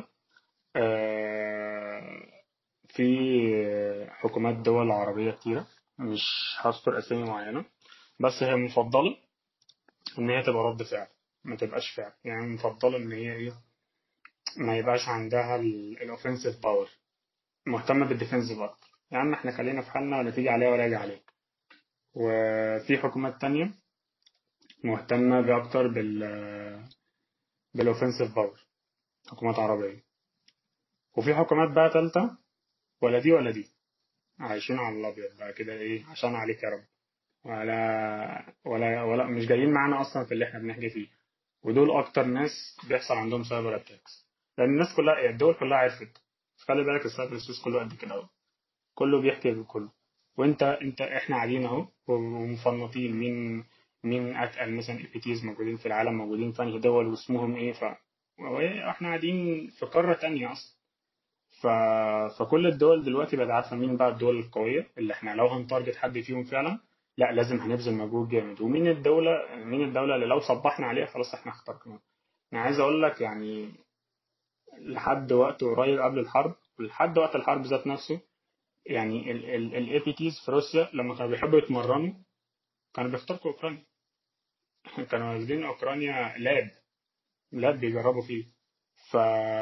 آه في حكومات دول عربية كتيرة مش هذكر أسامي معينة بس هي مفضلة إن هي تبقى رد فعل ما تبقاش فعل يعني مفضلة إن هي إيه ما يبقاش عندها الأوفنسيف باور مهتمة بالديفنسيف أكتر يا عم إحنا خلينا في حالنا ولا تيجي عليها ولا يجي عليك وفي حكومات تانية مهتمة بأكتر بال بالأوفنسيف باور حكومات عربية وفي حكومات بقى تالتة ولا دي ولا دي عايشين على الأبيض بقى كده إيه عشان عليك يا رب ولا ولا ولا مش جايين معانا أصلا في اللي إحنا بنحكي فيه ودول أكتر ناس بيحصل عندهم سايبر أتاكس لأن الناس كلها يعني الدول كلها عرفت خلي بالك السايبر سبيس كله قد كده أهو كله بيحكي بكله وأنت أنت إحنا قاعدين أهو ومفنطين مين مين أتقل مثلا اي بي تيز موجودين في العالم موجودين في أنهي دول واسمهم إيه ف احنا قاعدين في قارة تانية أصلا ف... فكل الدول دلوقتي بقت عارفة مين بقى الدول القوية اللي احنا لو هنتارجت حد فيهم فعلا لا لازم هنبذل مجهود جامد ومين الدولة مين الدولة اللي لو صبحنا عليها خلاص احنا اخترقناها انا عايز اقول لك يعني لحد وقت قريب قبل الحرب ولحد وقت الحرب ذات نفسه يعني الاي بي تيز في روسيا لما كانوا بيحبوا يتمرنوا كانوا بيخترقوا اوكرانيا كانوا واخدين اوكرانيا لاب لاب بيجربوا فيه ف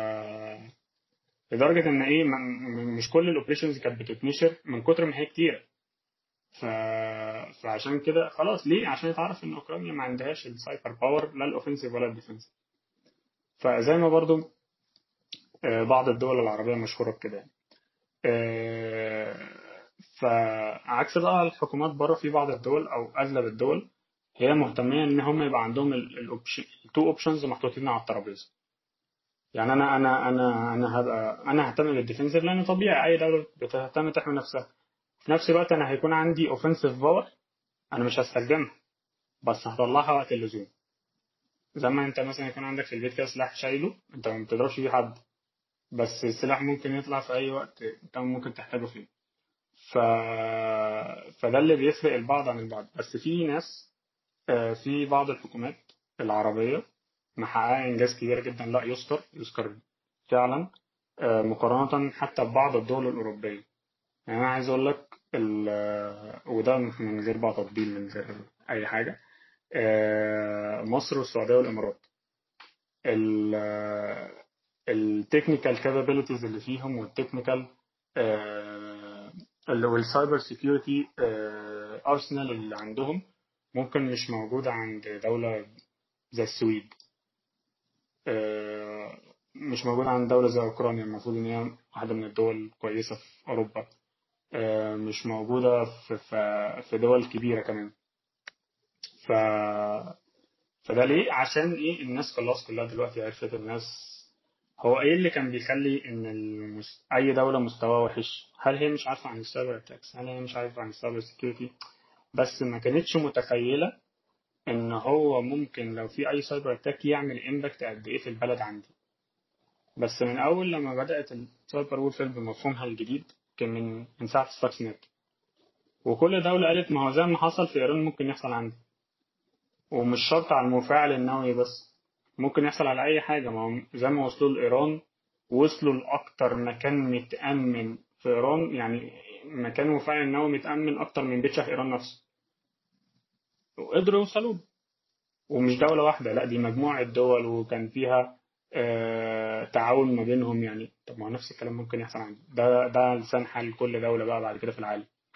لدرجة إن إيه م- مش كل الأوبريشنز كانت بتتنشر من كتر ما هي كتيرة ف... فعشان كده خلاص ليه؟ عشان يتعرف إن أوكرانيا ما عندهاش السايبر باور لا الأوفنسيف ولا الديفنسيف فزي ما برضو آه، بعض الدول العربية مشهورة بكده يعني. آه، فعكس بقى الحكومات بره في بعض الدول أو أغلب الدول هي مهتمية إن هم يبقى عندهم التو أوبشنز محطوطين على الترابيزة يعني انا انا انا انا هبقى انا ههتم بالديفنسيف لان طبيعي اي دوله بتهتم تحمي نفسها في نفس الوقت انا هيكون عندي اوفنسيف باور انا مش هستخدمها بس هطلعها وقت اللزوم زي ما انت مثلا يكون عندك في البيت كده سلاح شايله انت ما بتضربش بيه حد بس السلاح ممكن يطلع في اي وقت انت ممكن تحتاجه فيه ف... فده اللي بيفرق البعض عن البعض بس في ناس آه، في بعض الحكومات العربية محققة إنجاز كبير جدا لا يذكر يذكر فعلا آه، مقارنة حتى ببعض الدول الأوروبية يعني أنا عايز أقول لك ال- آه، وده من غير بقى تطبيل من غير أي حاجة آه، مصر والسعودية والإمارات التكنيكال كابابيلتيز اللي فيهم والتكنيكال اللي والسايبر سيكيورتي ارسنال اللي عندهم ممكن مش موجودة عند دولة زي السويد آه، مش موجودة عند دولة زي أوكرانيا المفروض إن هي واحدة من الدول الكويسة في أوروبا آه، مش موجودة في في في دول كبيرة كمان ف فده ليه؟ عشان إيه الناس خلاص كلها دلوقتي عرفت الناس هو إيه اللي كان بيخلي إن المس... أي دولة مستواها وحش؟ هل هي مش عارفة عن السايبر أتاكس؟ هل هي مش عارفة عن السايبر سيكيورتي؟ بس ما كانتش متخيلة ان هو ممكن لو في اي سايبر اتاك يعمل امباكت قد ايه في البلد عندي بس من اول لما بدات السايبر وورفير بمفهومها الجديد كان من من ساعه ستاكس نت وكل دوله قالت ما هو زي ما حصل في ايران ممكن يحصل عندي ومش شرط على المفاعل النووي بس ممكن يحصل على اي حاجه ما هو زي ما وصلوا لايران وصلوا لاكتر مكان متامن في ايران يعني مكان المفاعل النووي متامن اكتر من بيت شاه ايران نفسه وقدروا يوصلوا له. ومش دولة واحدة لا دي مجموعة دول وكان فيها آه تعاون ما بينهم يعني طب ما هو نفس الكلام ممكن يحصل عندي ده ده لسان حال كل دولة بقى بعد كده في العالم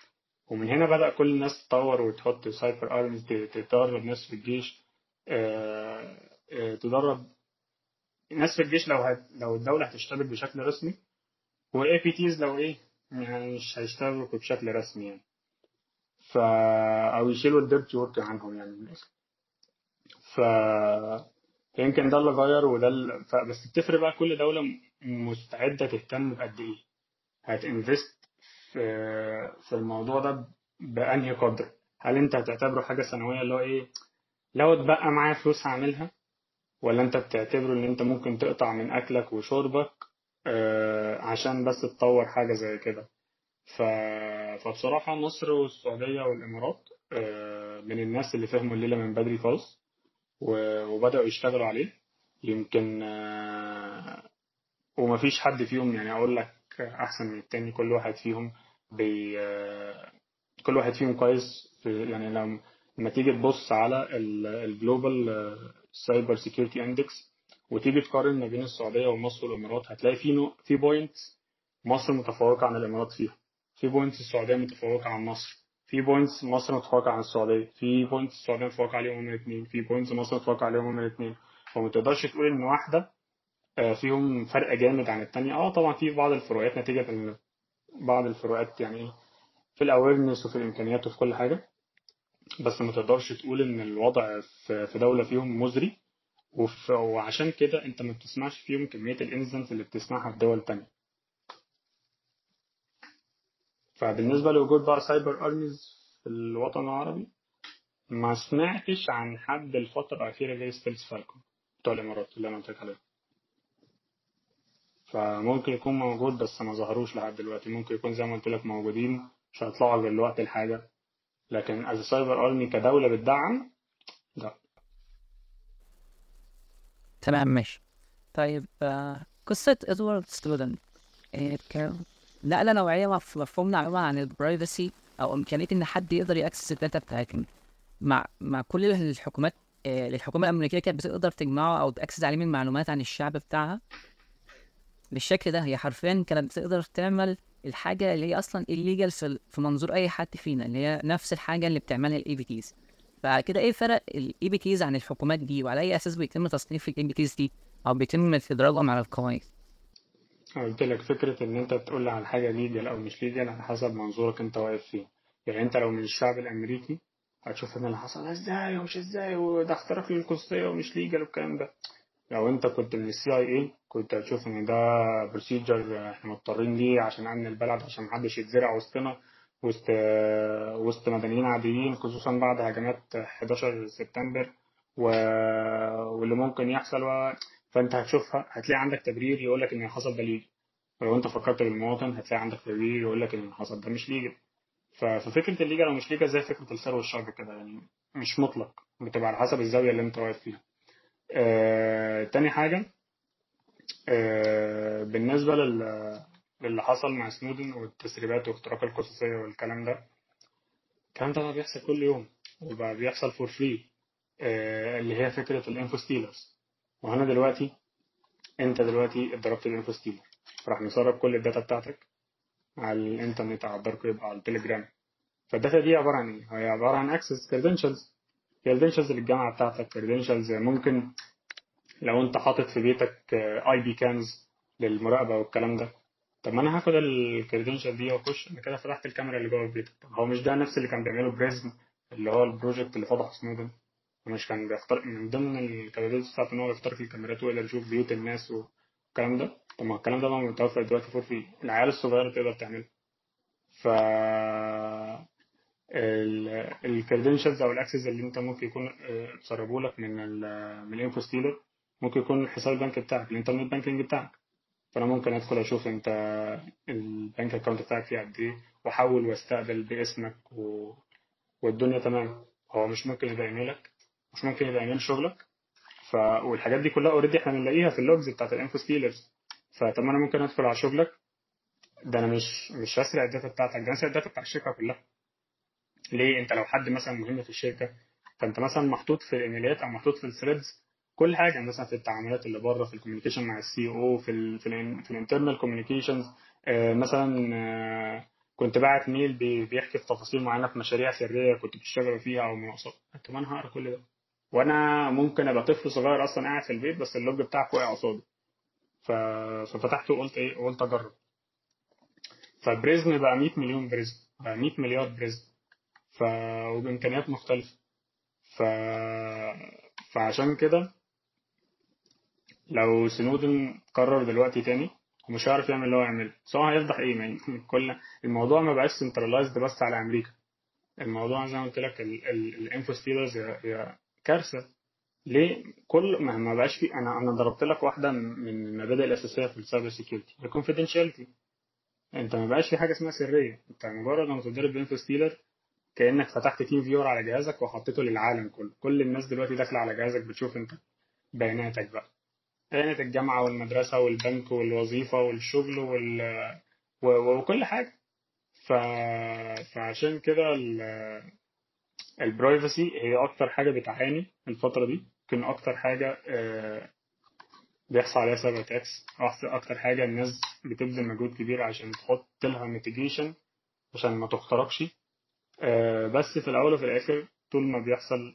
ومن هنا بدأ كل الناس تطور وتحط سايبر ارميز تدرب ناس في الجيش آه، آه، تدرب ناس في الجيش لو هت... لو الدولة هتشتبك بشكل رسمي والاي بي تيز لو ايه يعني مش هيشتبكوا بشكل رسمي يعني ف او يشيلوا الديرتي ورك عنهم يعني من الآخر. ف يمكن ده اللي غير وده اللي... ف... بس بتفرق بقى كل دولة م- مستعدة تهتم بقد ايه هتنفست في في الموضوع ده بأنهي قدر هل انت هتعتبره حاجة سنوية اللي هو ايه لو اتبقى معايا فلوس هعملها ولا انت بتعتبره ان انت ممكن تقطع من اكلك وشربك آه، عشان بس تطور حاجة زي كده ف... فبصراحة مصر والسعودية والإمارات آه، من الناس اللي فهموا الليلة من بدري خالص و- وبدأوا يشتغلوا عليه يمكن آه، ومفيش حد فيهم يعني أقول لك أحسن من التاني كل واحد فيهم بي آه، كل واحد فيهم كويس في يعني لما لما تيجي تبص على الجلوبال سايبر سيكيورتي اندكس وتيجي تقارن ما بين السعودية ومصر والإمارات هتلاقي في نوع في بوينتس مصر متفوقة عن الإمارات فيها في بوينتس السعودية متفوقة عن مصر في بوينتس مصر متفوقة عن السعودية في بوينتس السعودية متفوقة عليهم هما الاثنين في بوينتس مصر متفوقة عليهم هما الاثنين فما تقدرش تقول إن واحدة آه، فيهم فرق جامد عن التانية اه طبعا في بعض الفروقات نتيجة إن بعض الفروقات يعني ايه في الاويرنس وفي الامكانيات وفي كل حاجه بس ما تقدرش تقول ان الوضع في في دوله فيهم مزري وف- وعشان كده انت ما بتسمعش فيهم كميه الانسيدنتس اللي بتسمعها في دول تانية فبالنسبه لوجود بقى سايبر ارميز في الوطن العربي ما سمعتش عن حد الفتره الاخيره زي ستيلز فالكون بتوع الامارات اللي انا قلت لك عليهم فممكن يكون موجود بس ما ظهروش لحد دلوقتي ممكن يكون زي ما قلت لك موجودين مش هيطلعوا غير لوقت الحاجه لكن از سايبر ارمي كدوله بتدعم لا تمام ماشي طيب آه، قصة ادوارد سنودن آه، كان نقلة نوعية مف- مفهومنا عموما عن البرايفسي أو إمكانية إن حد يقدر يأكسس الداتا بتاعتنا مع مع كل الحكومات آه، الحكومة الأمريكية كانت بتقدر تجمعه أو تأكسس عليه من معلومات عن الشعب بتاعها بالشكل ده هي حرفيا كانت بتقدر تعمل الحاجة اللي هي أصلا illegal في ال- في منظور أي حد فينا اللي هي نفس الحاجة اللي بتعملها الاي بي تيز فكده ايه فرق الاي بي تيز عن الحكومات دي وعلى اي اساس بيتم تصنيف الاي بي تيز دي او بيتم استدراجهم على القوانين أنا قلت لك فكره ان انت تقول لي على حاجه ليجل او مش ليجل على حسب منظورك انت واقف فين يعني انت لو من الشعب الامريكي هتشوف ان اللي حصل ازاي ومش ازاي وده اختراق للخصوصيه ومش ليجل والكلام ده لو انت كنت من السي اي اي كنت هتشوف ان ده بروسيجر احنا مضطرين ليه عشان امن البلد عشان محدش يتزرع وسطنا وسط وسط مدنيين عاديين خصوصا بعد هجمات 11 سبتمبر و... واللي ممكن يحصل و... فانت هتشوفها هتلاقي عندك تبرير يقول لك ان اللي حصل ده ليجل ولو انت فكرت بالمواطن هتلاقي عندك تبرير يقول لك ان اللي حصل ده مش ليجل ف- ففكره الليجل او مش ليجل زي فكره الخير والشر كده يعني مش مطلق بتبقى على حسب الزاويه اللي انت واقف فيها آه، تاني حاجة آه، بالنسبة لل- للي حصل مع سنودن والتسريبات واختراق الخصوصية والكلام ده الكلام ده بقى بيحصل كل يوم وبقى بيحصل فور فري اللي هي فكرة الانفو ستيلرز وهنا دلوقتي انت دلوقتي اتضربت الانفو ستيلر راح مسرب كل الداتا بتاعتك على الانترنت على الدارك ويب على التليجرام فالداتا دي عبارة عن ايه؟ هي عبارة عن اكسس كريدنشالز كريدنشالز للجامعة بتاعتك كريدنشالز ممكن لو انت حاطط في بيتك اي بي كامز للمراقبه والكلام ده طب ما انا هاخد الكريدنشال دي واخش انا كده فتحت الكاميرا اللي جوه بيتك طب هو مش ده نفس اللي كان بيعمله بريزم اللي هو البروجكت اللي فضح سنودن مش كان بيختار من ضمن الكابابيلتيز بتاعته ان هو يخترق الكاميرات ويقدر يشوف بيوت الناس والكلام ده طب ما الكلام ده بقى متوفر دلوقتي فور فري العيال الصغيره تقدر تعمله ف الكريدنشالز او الاكسس اللي انت ممكن يكون اه، اتسربوا لك من ال من الانفو ستيلر ممكن يكون حساب البنك بتاعك الانترنت بانكينج بتاعك فانا ممكن ادخل اشوف انت البنك اكونت بتاعك فيه قد ايه واحول واستقبل باسمك و... والدنيا تمام هو مش ممكن يبقى ايميلك مش ممكن يبقى ايميل شغلك ف... والحاجات دي كلها اوريدي احنا بنلاقيها في اللوجز بتاعت الانفو ستيلرز فطب ما انا ممكن ادخل على شغلك ده انا مش مش هسرق الداتا بتاعتك ده انا هسرق الداتا بتاع الشركه كلها ليه انت لو حد مثلا مهم في الشركه فانت مثلا محطوط في الايميلات او محطوط في الثريدز كل حاجه مثلا في التعاملات اللي بره في الكوميونيكيشن مع السي او في ال في ال في الانترنال كوميونيكيشنز مثلا آه، كنت باعت ميل بي- بيحكي في تفاصيل معينه في مشاريع سريه كنت بتشتغل فيها او مناقصات طب انا هقرا كل ده وانا ممكن ابقى طفل صغير اصلا قاعد في البيت بس اللوج بتاعك وقع قصادي ف... ففتحته وقلت ايه قلت اجرب فبريزم بقى 100 مليون بريزم بقى 100 مليار بريزم ف وبامكانيات مختلفه ف فعشان كده لو سنودن قرر دلوقتي تاني ومش هيعرف يعمل اللي هو يعمله سواء هيفضح ايه يعني كل الموضوع ما بقاش سنترلايزد بس على امريكا الموضوع زي ما قلت لك الانفو ستيلرز هي كارثه ليه كل ما ما بقاش في انا انا ضربت لك واحده من المبادئ الاساسيه في السايبر سيكيورتي الكونفيدنشاليتي انت ما بقاش في حاجه اسمها سريه انت مجرد ما تضرب بانفو ستيلر كانك فتحت تيم فيور على جهازك وحطيته للعالم كله كل الناس دلوقتي داخله على جهازك بتشوف انت بياناتك بقى بيانات الجامعه والمدرسه والبنك والوظيفه والشغل وال و- و- وكل حاجه ف... فعشان كده البرايفسي هي اكتر حاجه بتعاني الفتره دي يمكن اكتر حاجه آه، بيحصل عليها سايبر اتاكس اكتر حاجه الناس بتبذل مجهود كبير عشان تحط لها ميتيجيشن عشان ما تخترقش آه، بس في الاول وفي الاخر طول ما بيحصل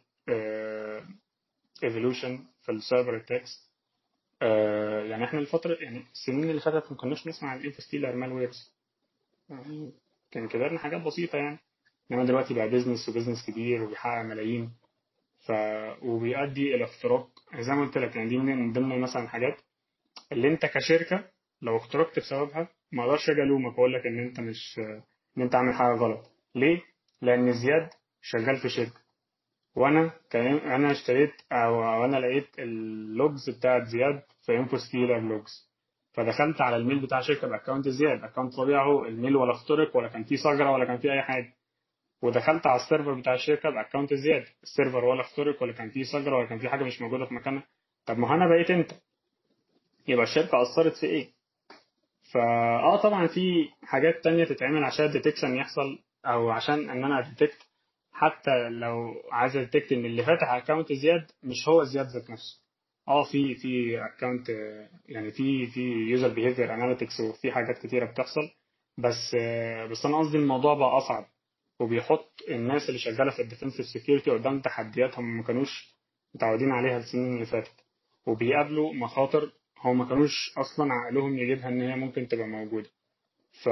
ايفولوشن في السايبر اتاكس يعني احنا الفتره يعني السنين اللي فاتت ما كناش نسمع عن الانفستيلر مالويرز يعني كان كبرنا حاجات بسيطه يعني انما دلوقتي بقى بيزنس وبيزنس كبير وبيحقق ملايين ف وبيؤدي الى اختراق زي ما قلت لك يعني دي من ضمن مثلا حاجات اللي انت كشركه لو اخترقت بسببها ما اقدرش اجي الومك واقول لك ان انت مش ان انت عامل حاجه غلط ليه؟ لان زياد شغال في شركه وانا كان انا اشتريت او, أو انا لقيت اللوجز بتاعت زياد في انفو ستيلر لوجز فدخلت على الميل بتاع الشركه باكونت زياد اكونت طبيعي اهو الميل ولا اخترق ولا كان فيه ثغره ولا كان فيه اي حاجه ودخلت على السيرفر بتاع الشركه باكونت زياد السيرفر ولا اخترق ولا كان فيه ثغره ولا كان فيه حاجه مش موجوده في مكانها طب ما هو انا بقيت انت يبقى الشركه اثرت في ايه فا اه طبعا في حاجات تانية تتعمل عشان الديتكشن يحصل او عشان ان انا اديتكت حتى لو عايز اديتكت ان اللي فاتح اكونت زياد مش هو زياد ذات نفسه اه في في اكونت يعني في في يوزر بيهيفير اناليتكس وفي حاجات كتيره بتحصل بس آه، بس انا قصدي الموضوع بقى اصعب وبيحط الناس اللي شغاله في الديفنسيف سكيورتي قدام تحديات هم ما كانوش متعودين عليها السنين اللي فاتت وبيقابلوا مخاطر هم ما كانوش اصلا عقلهم يجيبها ان هي ممكن تبقى موجوده ف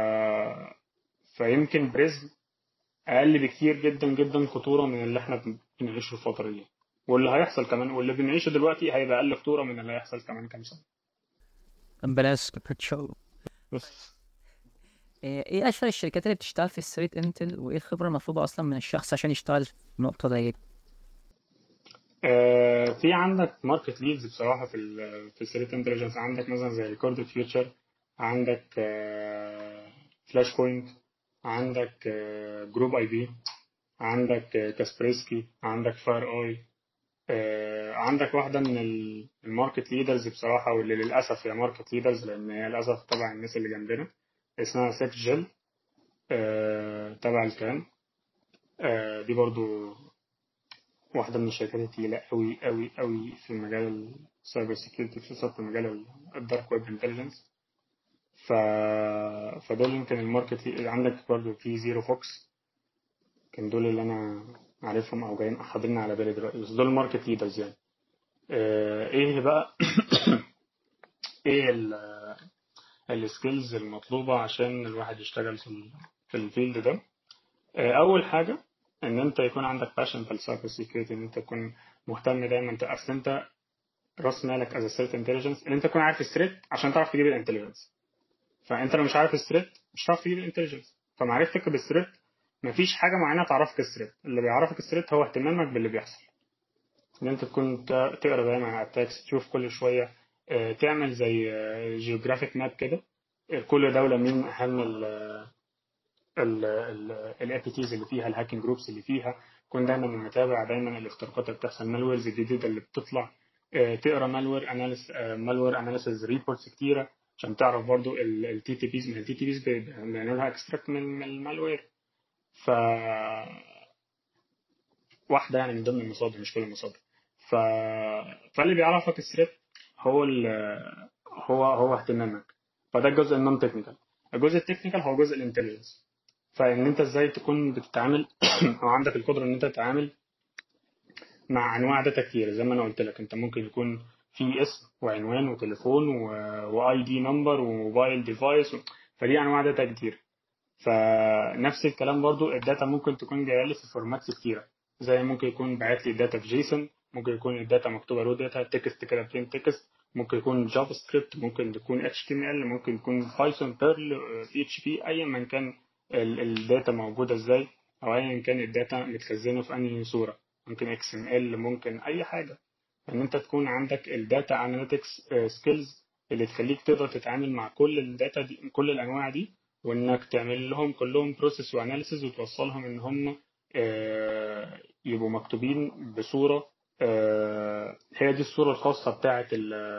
فيمكن بريزم اقل بكتير جدا جدا خطوره من اللي احنا بن- بنعيشه الفتره دي واللي هيحصل كمان واللي بنعيشه دلوقتي هيبقى اقل خطوره من اللي هيحصل كمان كام سنه بلاش شو بس ايه اشهر الشركات اللي بتشتغل في ستريت انتل وايه الخبره المطلوبه اصلا من الشخص عشان يشتغل في النقطه دي آه، في عندك ماركت ليدز بصراحه في ال في الثريت انتليجنس عندك مثلا زي ريكورد فيوتشر عندك فلاش بوينت عندك جروب اي بي عندك آه، كاسبريسكي عندك فاير اي آه، عندك واحده من ال- الماركت ليدرز بصراحه واللي للاسف هي ماركت ليدرز لان هي للاسف تبع الناس اللي جنبنا اسمها سيك جيل آه، تبع الكان آه، دي برضو واحدة من الشركات التقيلة أوي أوي أوي في مجال السايبر سيكيورتي خصوصا في مجال الدارك ويب انتليجنس ف... فدول يمكن الماركت لي- عندك برضو في زيرو فوكس كان دول اللي أنا عارفهم أو جايين حاضرين على بالي دلوقتي بس دول ماركت ليدرز يعني آه، إيه بقى إيه السكيلز المطلوبة عشان الواحد يشتغل في ال- في الفيلد ده آه، أول حاجة ان انت يكون عندك باشن في السايبر سيكيورتي ان انت تكون مهتم دايما انت اصل انت راس مالك از ثريت انتليجنس ان انت تكون عارف الثريت عشان تعرف تجيب الانتليجنس فانت لو مش عارف الثريت مش هتعرف تجيب الانتليجنس فمعرفتك بالثريت مفيش حاجه معينه تعرفك الثريت اللي بيعرفك الثريت هو اهتمامك باللي بيحصل ان انت تكون ت- تقرا دايما على التاكس تشوف كل شويه آه، تعمل زي جيوغرافيك ماب كده آه، كل دوله مين اهم ال الاي بي تيز اللي فيها الهاكينج جروبس اللي فيها كون دايما متابع دايما الاختراقات اللي بتحصل مالويرز الجديده اللي بتطلع آه، تقرا مالوير اناليس مالوير اناليسيز ريبورتس كتيره عشان تعرف برضو التي تي بيز من التي تي بيز بيعملوا لها اكستراكت من من المالوير ف واحده يعني من ضمن المصادر مش كل المصادر ف فاللي بيعرفك الثريت هو ال... هو هو اهتمامك فده الجزء النون تكنيكال الجزء التكنيكال هو جزء الانتليجنس فان انت ازاي تكون بتتعامل او عندك القدره ان انت تتعامل مع انواع داتا كتير زي ما انا قلت لك انت ممكن يكون في اسم وعنوان وتليفون واي دي نمبر وموبايل ديفايس و... فدي انواع داتا كتير فنفس الكلام برضو الداتا ممكن تكون جايه لي في فورماتس كتيره زي ممكن يكون باعت لي الداتا في جيسون ممكن يكون الداتا مكتوبه رو داتا تكست كده بلين تكست ممكن يكون جافا سكريبت ممكن يكون اتش تي ام ال ممكن يكون بايثون بيرل بي اتش بي ايا من كان الداتا موجوده ازاي او ايا كان الداتا متخزنه في انهي صوره ممكن اكس ام ال ممكن اي حاجه ان انت تكون عندك الداتا اناليتكس سكيلز اللي تخليك تقدر تتعامل مع كل الداتا دي كل الانواع دي وانك تعمل لهم كلهم بروسيس واناليسيز وتوصلهم ان هم يبقوا مكتوبين بصوره هي دي الصوره الخاصه بتاعه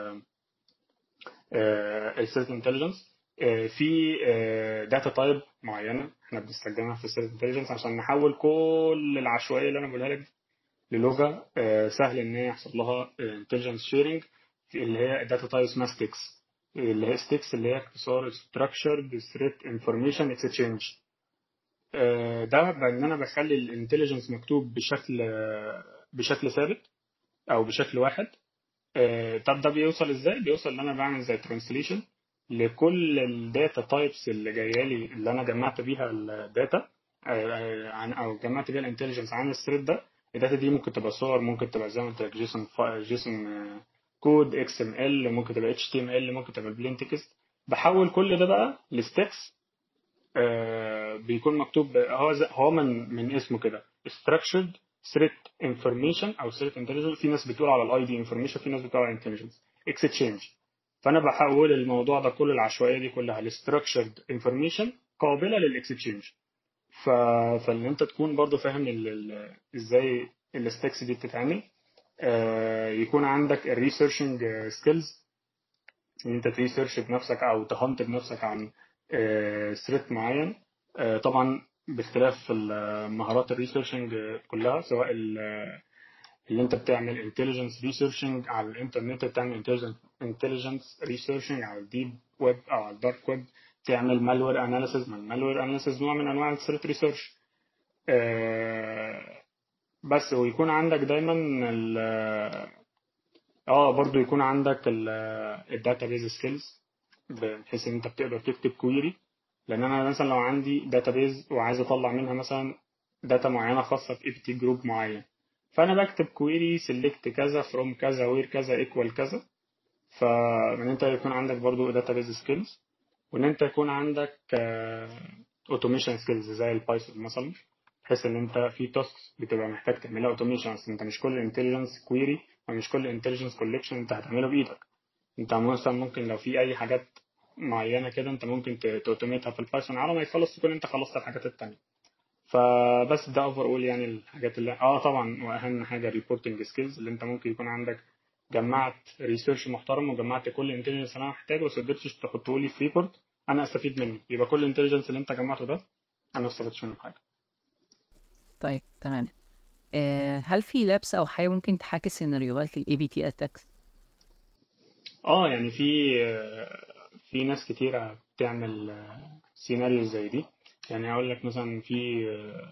السيلز انتليجنس في داتا تايب معينه احنا بنستخدمها في السيلز انتليجنس عشان نحول كل العشوائيه اللي انا بقولها لك للغه سهل ان هي يحصل لها انتليجنس شيرنج اللي هي داتا تايب اسمها ستيكس اللي هي ستيكس اللي هي اختصار structured threat information exchange ده بان انا بخلي الانتليجنس مكتوب بشكل بشكل ثابت او بشكل واحد طب ده بيوصل ازاي بيوصل ان انا بعمل زي ترانسليشن لكل الداتا تايبس اللي جايه لي اللي انا جمعت بيها الداتا عن او جمعت بيها الانتليجنس عن الثريد ده الداتا دي ممكن تبقى صور ممكن تبقى زي ما قلت لك جيسون جيسون كود اكس ام ال ممكن تبقى اتش تي ام ال ممكن تبقى بلين تكست بحول كل ده بقى لستكس آه بيكون مكتوب هو هو من من اسمه كده structured threat information او threat intelligence في ناس بتقول على الاي دي information في ناس بتقول على intelligence exchange فانا بحول الموضوع ده كل العشوائيه دي كلها لstructured information قابله للاكستشينج ف... فان انت تكون برضو فاهم ال... ال... ازاي الستكس دي بتتعمل آه يكون عندك الريسيرشنج سكيلز ان انت تريسيرش بنفسك او تهنت بنفسك عن ثريت آه معين آه طبعا باختلاف مهارات الريسيرشنج كلها سواء اللي انت بتعمل انتليجنس ريسيرشنج على الانترنت بتعمل انتليجنس ريسيرشنج على الديب ويب او على الدارك ويب تعمل مالوير اناليسيز ما المالوير اناليسيز نوع من انواع الثريت ريسيرش بس ويكون عندك دايما ال اه برضو يكون عندك الداتا بيز سكيلز بحيث ان انت بتقدر تكتب كويري لان انا مثلا لو عندي داتا بيز وعايز اطلع منها مثلا داتا معينه خاصه في اي بي تي جروب معين فانا بكتب كويري سيلكت كذا فروم كذا وير كذا ايكوال كذا فان انت يكون عندك برضو داتا بيز سكيلز وان انت يكون عندك اوتوميشن سكيلز زي البايثون مثلا بحيث ان انت في تاسكس بتبقى محتاج تعملها اوتوميشن اصل انت مش كل انتليجنس كويري ومش كل انتليجنس كولكشن انت هتعمله بايدك انت مثلا ممكن لو في اي حاجات معينه كده انت ممكن توتوميتها في البايثون على ما يخلص تكون انت خلصت الحاجات التانية فبس ده اوفر اول يعني الحاجات اللي اه طبعا واهم حاجه الريبورتنج سكيلز اللي انت ممكن يكون عندك جمعت ريسيرش محترم وجمعت كل الانتليجنس اللي انا محتاجه بس قدرتش تحطه لي في ريبورت انا استفيد منه يبقى كل الانتليجنس اللي انت جمعته ده انا ما استفدتش منه حاجه طيب تمام آه هل في لبس او حاجه ممكن تحاكي سيناريوهات للاي بي تي اتاكس اه يعني في في ناس كتيرة بتعمل سيناريو زي دي يعني اقول لك مثلا في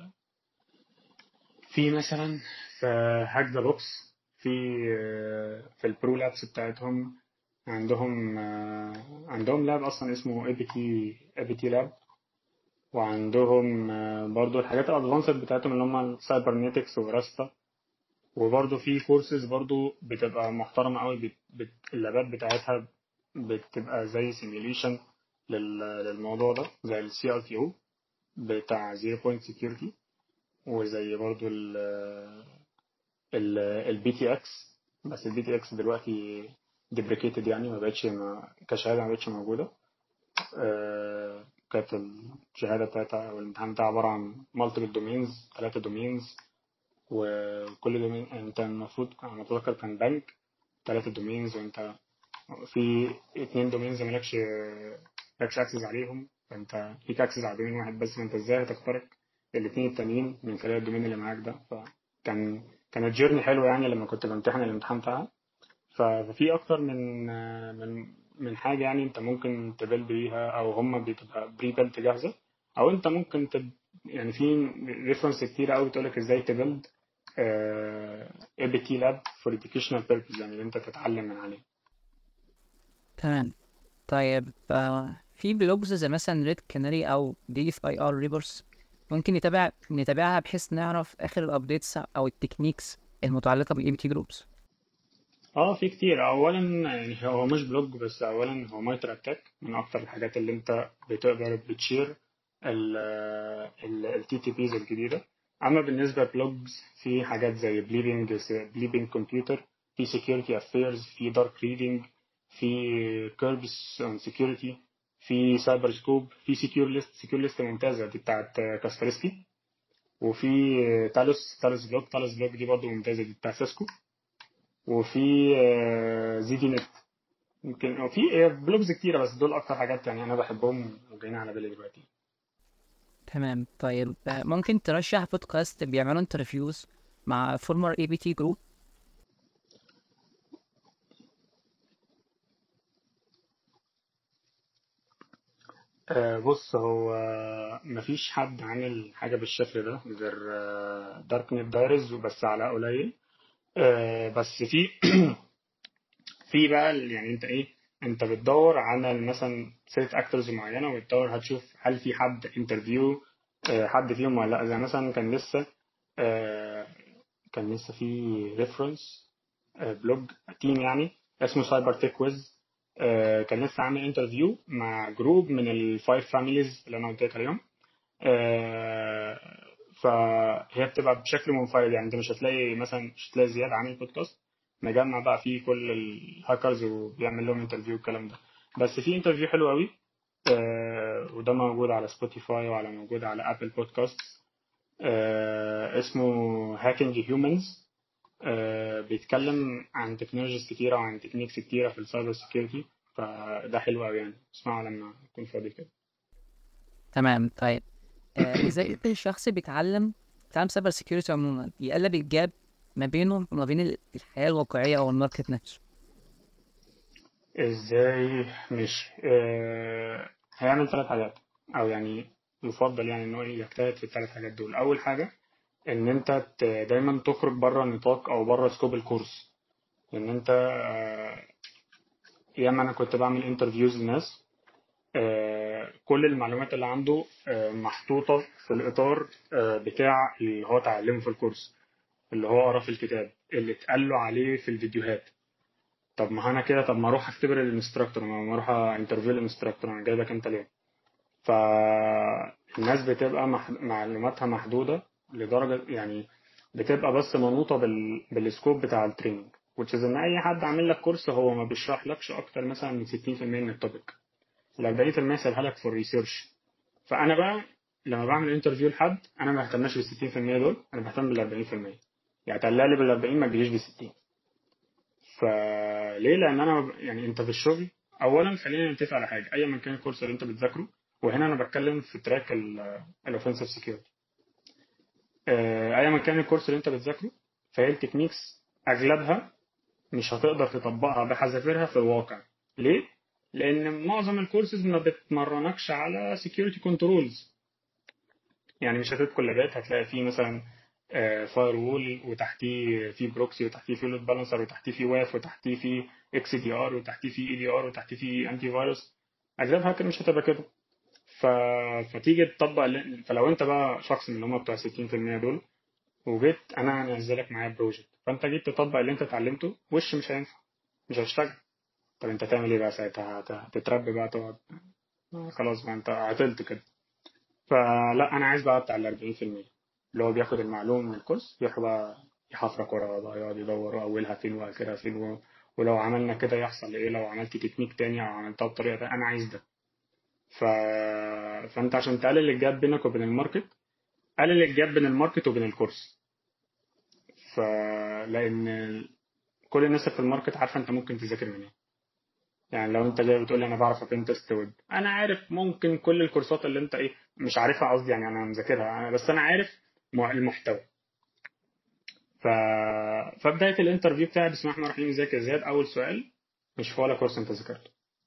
في مثلا في هاك ذا بوكس في في البرو لابس بتاعتهم عندهم عندهم لاب اصلا اسمه اي بي تي اي بي تي لاب وعندهم برضو الحاجات الادفانسد بتاعتهم اللي هم السايبرنيتكس وراستا وبرضو في كورسز برضو بتبقى محترمة قوي بت... بت... اللابات بتاعتها بتبقى زي سيميوليشن لل... للموضوع ده زي السي ار تي او بتاع زيرو بوينت سكيورتي وزي برضو ال ال البي تي اكس بس البي تي اكس دلوقتي ديبريكيتد يعني ما بقتش ما... كشهاده ما بقتش موجوده آه... كانت الشهاده بتاعتها او الامتحان بتاعها عباره عن مالتيبل دومينز ثلاثه دومينز وكل دومين انت المفروض انا متذكر كان بنك ثلاثة دومينز وانت في اتنين دومينز مالكش مالكش اكسس عليهم فانت فيك اكسس على دومين واحد بس فانت ازاي هتخترق الاتنين التانيين من خلال الدومين اللي معاك ده فكان كانت جيرني حلوة يعني لما كنت بمتحن الامتحان بتاعها ففي اكتر من من من حاجه يعني انت ممكن تبيلد بيها او هم بتبقى بري بيلد جاهزه او انت ممكن تب... يعني في ريفرنس كتير قوي بتقول لك ازاي تبيلد اي بي تي لاب فور educational purpose يعني اللي انت تتعلم من عليه تمام طيب آه، في بلوجز زي مثلا ريد كاناري او دي اف اي ار ريبورس ممكن نتابع نتابعها بحيث نعرف اخر الابديتس او التكنيكس المتعلقه بالاي بي تي جروبس اه في كتير اولا يعني هو مش بلوج بس اولا هو مايتر اتاك من اكتر الحاجات اللي انت بتقدر بتشير التي تي بيز الجديده اما بالنسبه بلوجز في حاجات زي بليبنج بليبنج كمبيوتر في سكيورتي افيرز في دارك ريدنج في كيربس اون سكيورتي في سايبر سكوب في سكيور ليست سكيور ليست ممتازه دي بتاعت كاسبرسكي وفي تالوس تالوس بلوك تالوس بلوك دي برضه ممتازه دي بتاع سيسكو وفي زي دي نت يمكن في بلوجز كتيره بس دول اكتر حاجات يعني انا بحبهم وجايين على بالي دلوقتي تمام طيب آه، ممكن ترشح بودكاست بيعملوا انترفيوز مع فورمر اي بي تي جروب آه، بص هو مفيش حد عامل حاجة بالشكل ده غير دارك نت دايرز وبس على قليل آه، بس في في بقى ال- يعني انت ايه انت بتدور على مثلا سيت اكترز معينة وبتدور هتشوف هل في حد انترفيو حد فيهم ولا لا زي مثلا كان لسه آه، كان لسه في ريفرنس بلوج تيم يعني اسمه سايبر تيك ويز آه، كان لسه عامل انترفيو مع جروب من الفايف فاميليز اللي انا قلت لك عليهم آه، فهي بتبقى بشكل منفرد يعني انت مش هتلاقي مثلا مش هتلاقي زياد عامل بودكاست مجمع بقى فيه كل الهاكرز وبيعمل لهم انترفيو والكلام ده بس في انترفيو حلو قوي آه، وده موجود على سبوتيفاي وعلى موجود على ابل بودكاست آه، اسمه هاكينج هيومنز بيتكلم عن تكنولوجيز كتيرة وعن تكنيكس كتيرة في السايبر سيكيورتي فده حلو قوي يعني اسمعه لما اكون فاضي كده تمام طيب آه، ازاي الشخص بيتعلم بيتعلم سايبر سيكيورتي عموما يقلب الجاب ما بينه وما بين ال- الحياة الواقعية او الماركت نفسه ازاي مش آه هيعمل ثلاث حاجات او يعني يفضل يعني ان هو يجتهد في الثلاث حاجات دول اول حاجه ان انت ت- دايما تخرج بره نطاق او بره سكوب الكورس ان انت آه ياما انا كنت بعمل انترفيوز لناس آه كل المعلومات اللي عنده آه محطوطه في الاطار آه بتاع اللي هو اتعلمه في الكورس اللي هو قراه في الكتاب اللي اتقال له عليه في الفيديوهات طب ما انا كده طب ما اروح اختبر الانستراكتور ما اروح انترفيو الانستراكتور انا جايبك انت ليه فالناس بتبقى مح... معلوماتها محدودة لدرجة يعني بتبقى بس منوطة بال... بالسكوب بتاع التريننج which is ان اي حد عامل لك كورس هو ما بيشرح لكش اكتر مثلا من 60% من التوبيك ال 40% سيبها لك فور ريسيرش فانا بقى لما بعمل انترفيو لحد انا ما بهتمش بال 60% دول انا بهتم بال 40% يعني طلع لي بال 40 ما تجيش بال 60 فليه لان انا يعني انت في الشغل اولا خلينا نتفق على حاجه ايا من كان الكورس اللي انت بتذاكره وهنا انا بتكلم في تراك الاوفنسيف سكيورتي ايا من كان الكورس اللي انت بتذاكره فهي التكنيكس اغلبها مش هتقدر تطبقها بحذافيرها في الواقع ليه لان معظم الكورسز ما بتمرنكش على سكيورتي كنترولز يعني مش هتدخل لابات هتلاقي فيه مثلا فاير وول وتحتيه في بروكسي وتحتيه في لود بالانسر وتحتيه في واف وتحتيه في اكس دي ار وتحتيه في اي دي ار وتحتيه في انتي فيروس اغلبها كده مش هتبقى كده ف... فتيجي تطبق اللي... فلو انت بقى شخص من اللي هم بتوع 60% دول وجيت انا هنزلك معايا بروجكت فانت جيت تطبق اللي انت اتعلمته وش مش هينفع مش هيشتغل طب انت تعمل ايه بقى ساعتها هت- هتتربي بقى تقعد آه، خلاص بقى انت عطلت كده فلا انا عايز بقى بتاع ال 40% اللي هو بياخد المعلومه من الكورس يروح بقى يحفرك ورا بقى يقعد يدور اولها فين واخرها فين و... ولو عملنا كده يحصل ايه لو عملت تكنيك تاني او عملتها بطريقه تانية انا عايز ده ف... فانت عشان تقلل الجاب بينك وبين الماركت قلل الجاب بين الماركت وبين الكورس ف لان كل الناس اللي في الماركت عارفه انت ممكن تذاكر منين يعني لو انت جاي بتقول لي انا بعرف ابين تيست ويب انا عارف ممكن كل الكورسات اللي انت ايه مش عارفها قصدي يعني انا مذاكرها أنا بس انا عارف مع- المحتوى ف... فبدايه الانترفيو بتاعي بسم الله الرحمن الرحيم ازيك يا زياد اول سؤال مش في ولا كورس انت ذاكرته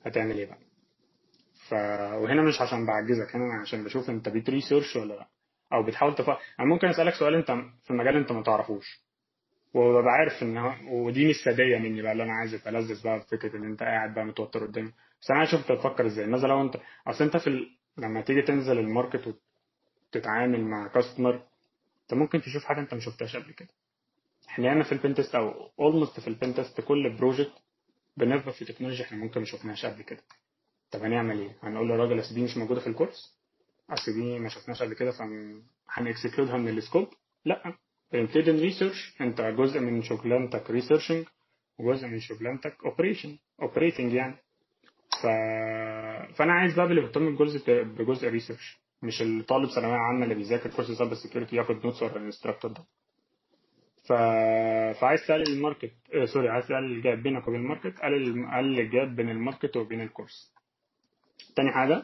هتعمل ايه بقى ف وهنا مش عشان بعجزك هنا عشان بشوف انت بتريسيرش ولا لا او بتحاول تف... انا ممكن اسالك سؤال انت في مجال انت ما تعرفوش وببقى عارف ان هو... ودي مش ساديه مني بقى اللي انا عايز اتلذذ بقى بفكره ان انت قاعد بقى متوتر قدامي بس انا عايز اشوف انت بتفكر ازاي مثلا لو انت اصل انت في ال... لما تيجي تنزل الماركت وتتعامل مع كاستمر انت ممكن تشوف حاجه انت ما شفتهاش قبل كده احنا هنا في البنتست او اولموست في البنتست كل بروجكت بنبقى في تكنولوجيا احنا ممكن ما شفناهاش قبل كده طب هنعمل ايه؟ هنقول للراجل اصل دي مش موجوده في الكورس اصل دي ما شفناش قبل كده فهنكسكلودها من السكوب لا بنبتدي ريسيرش انت جزء من شغلانتك ريسيرشنج وجزء من شغلانتك اوبريشن اوبريتنج يعني ف... فانا عايز بقى اللي بيهتم بجزء بجزء ريسيرش مش الطالب ثانويه عامه اللي بيذاكر كورس سايبر سكيورتي ياخد نوتس ورا الانستراكتور ده ف... فعايز تقلل الماركت آه سوري عايز تقلل الجاب بينك وبين الماركت قلل قلل الجاب بين الماركت وبين الكورس تاني حاجة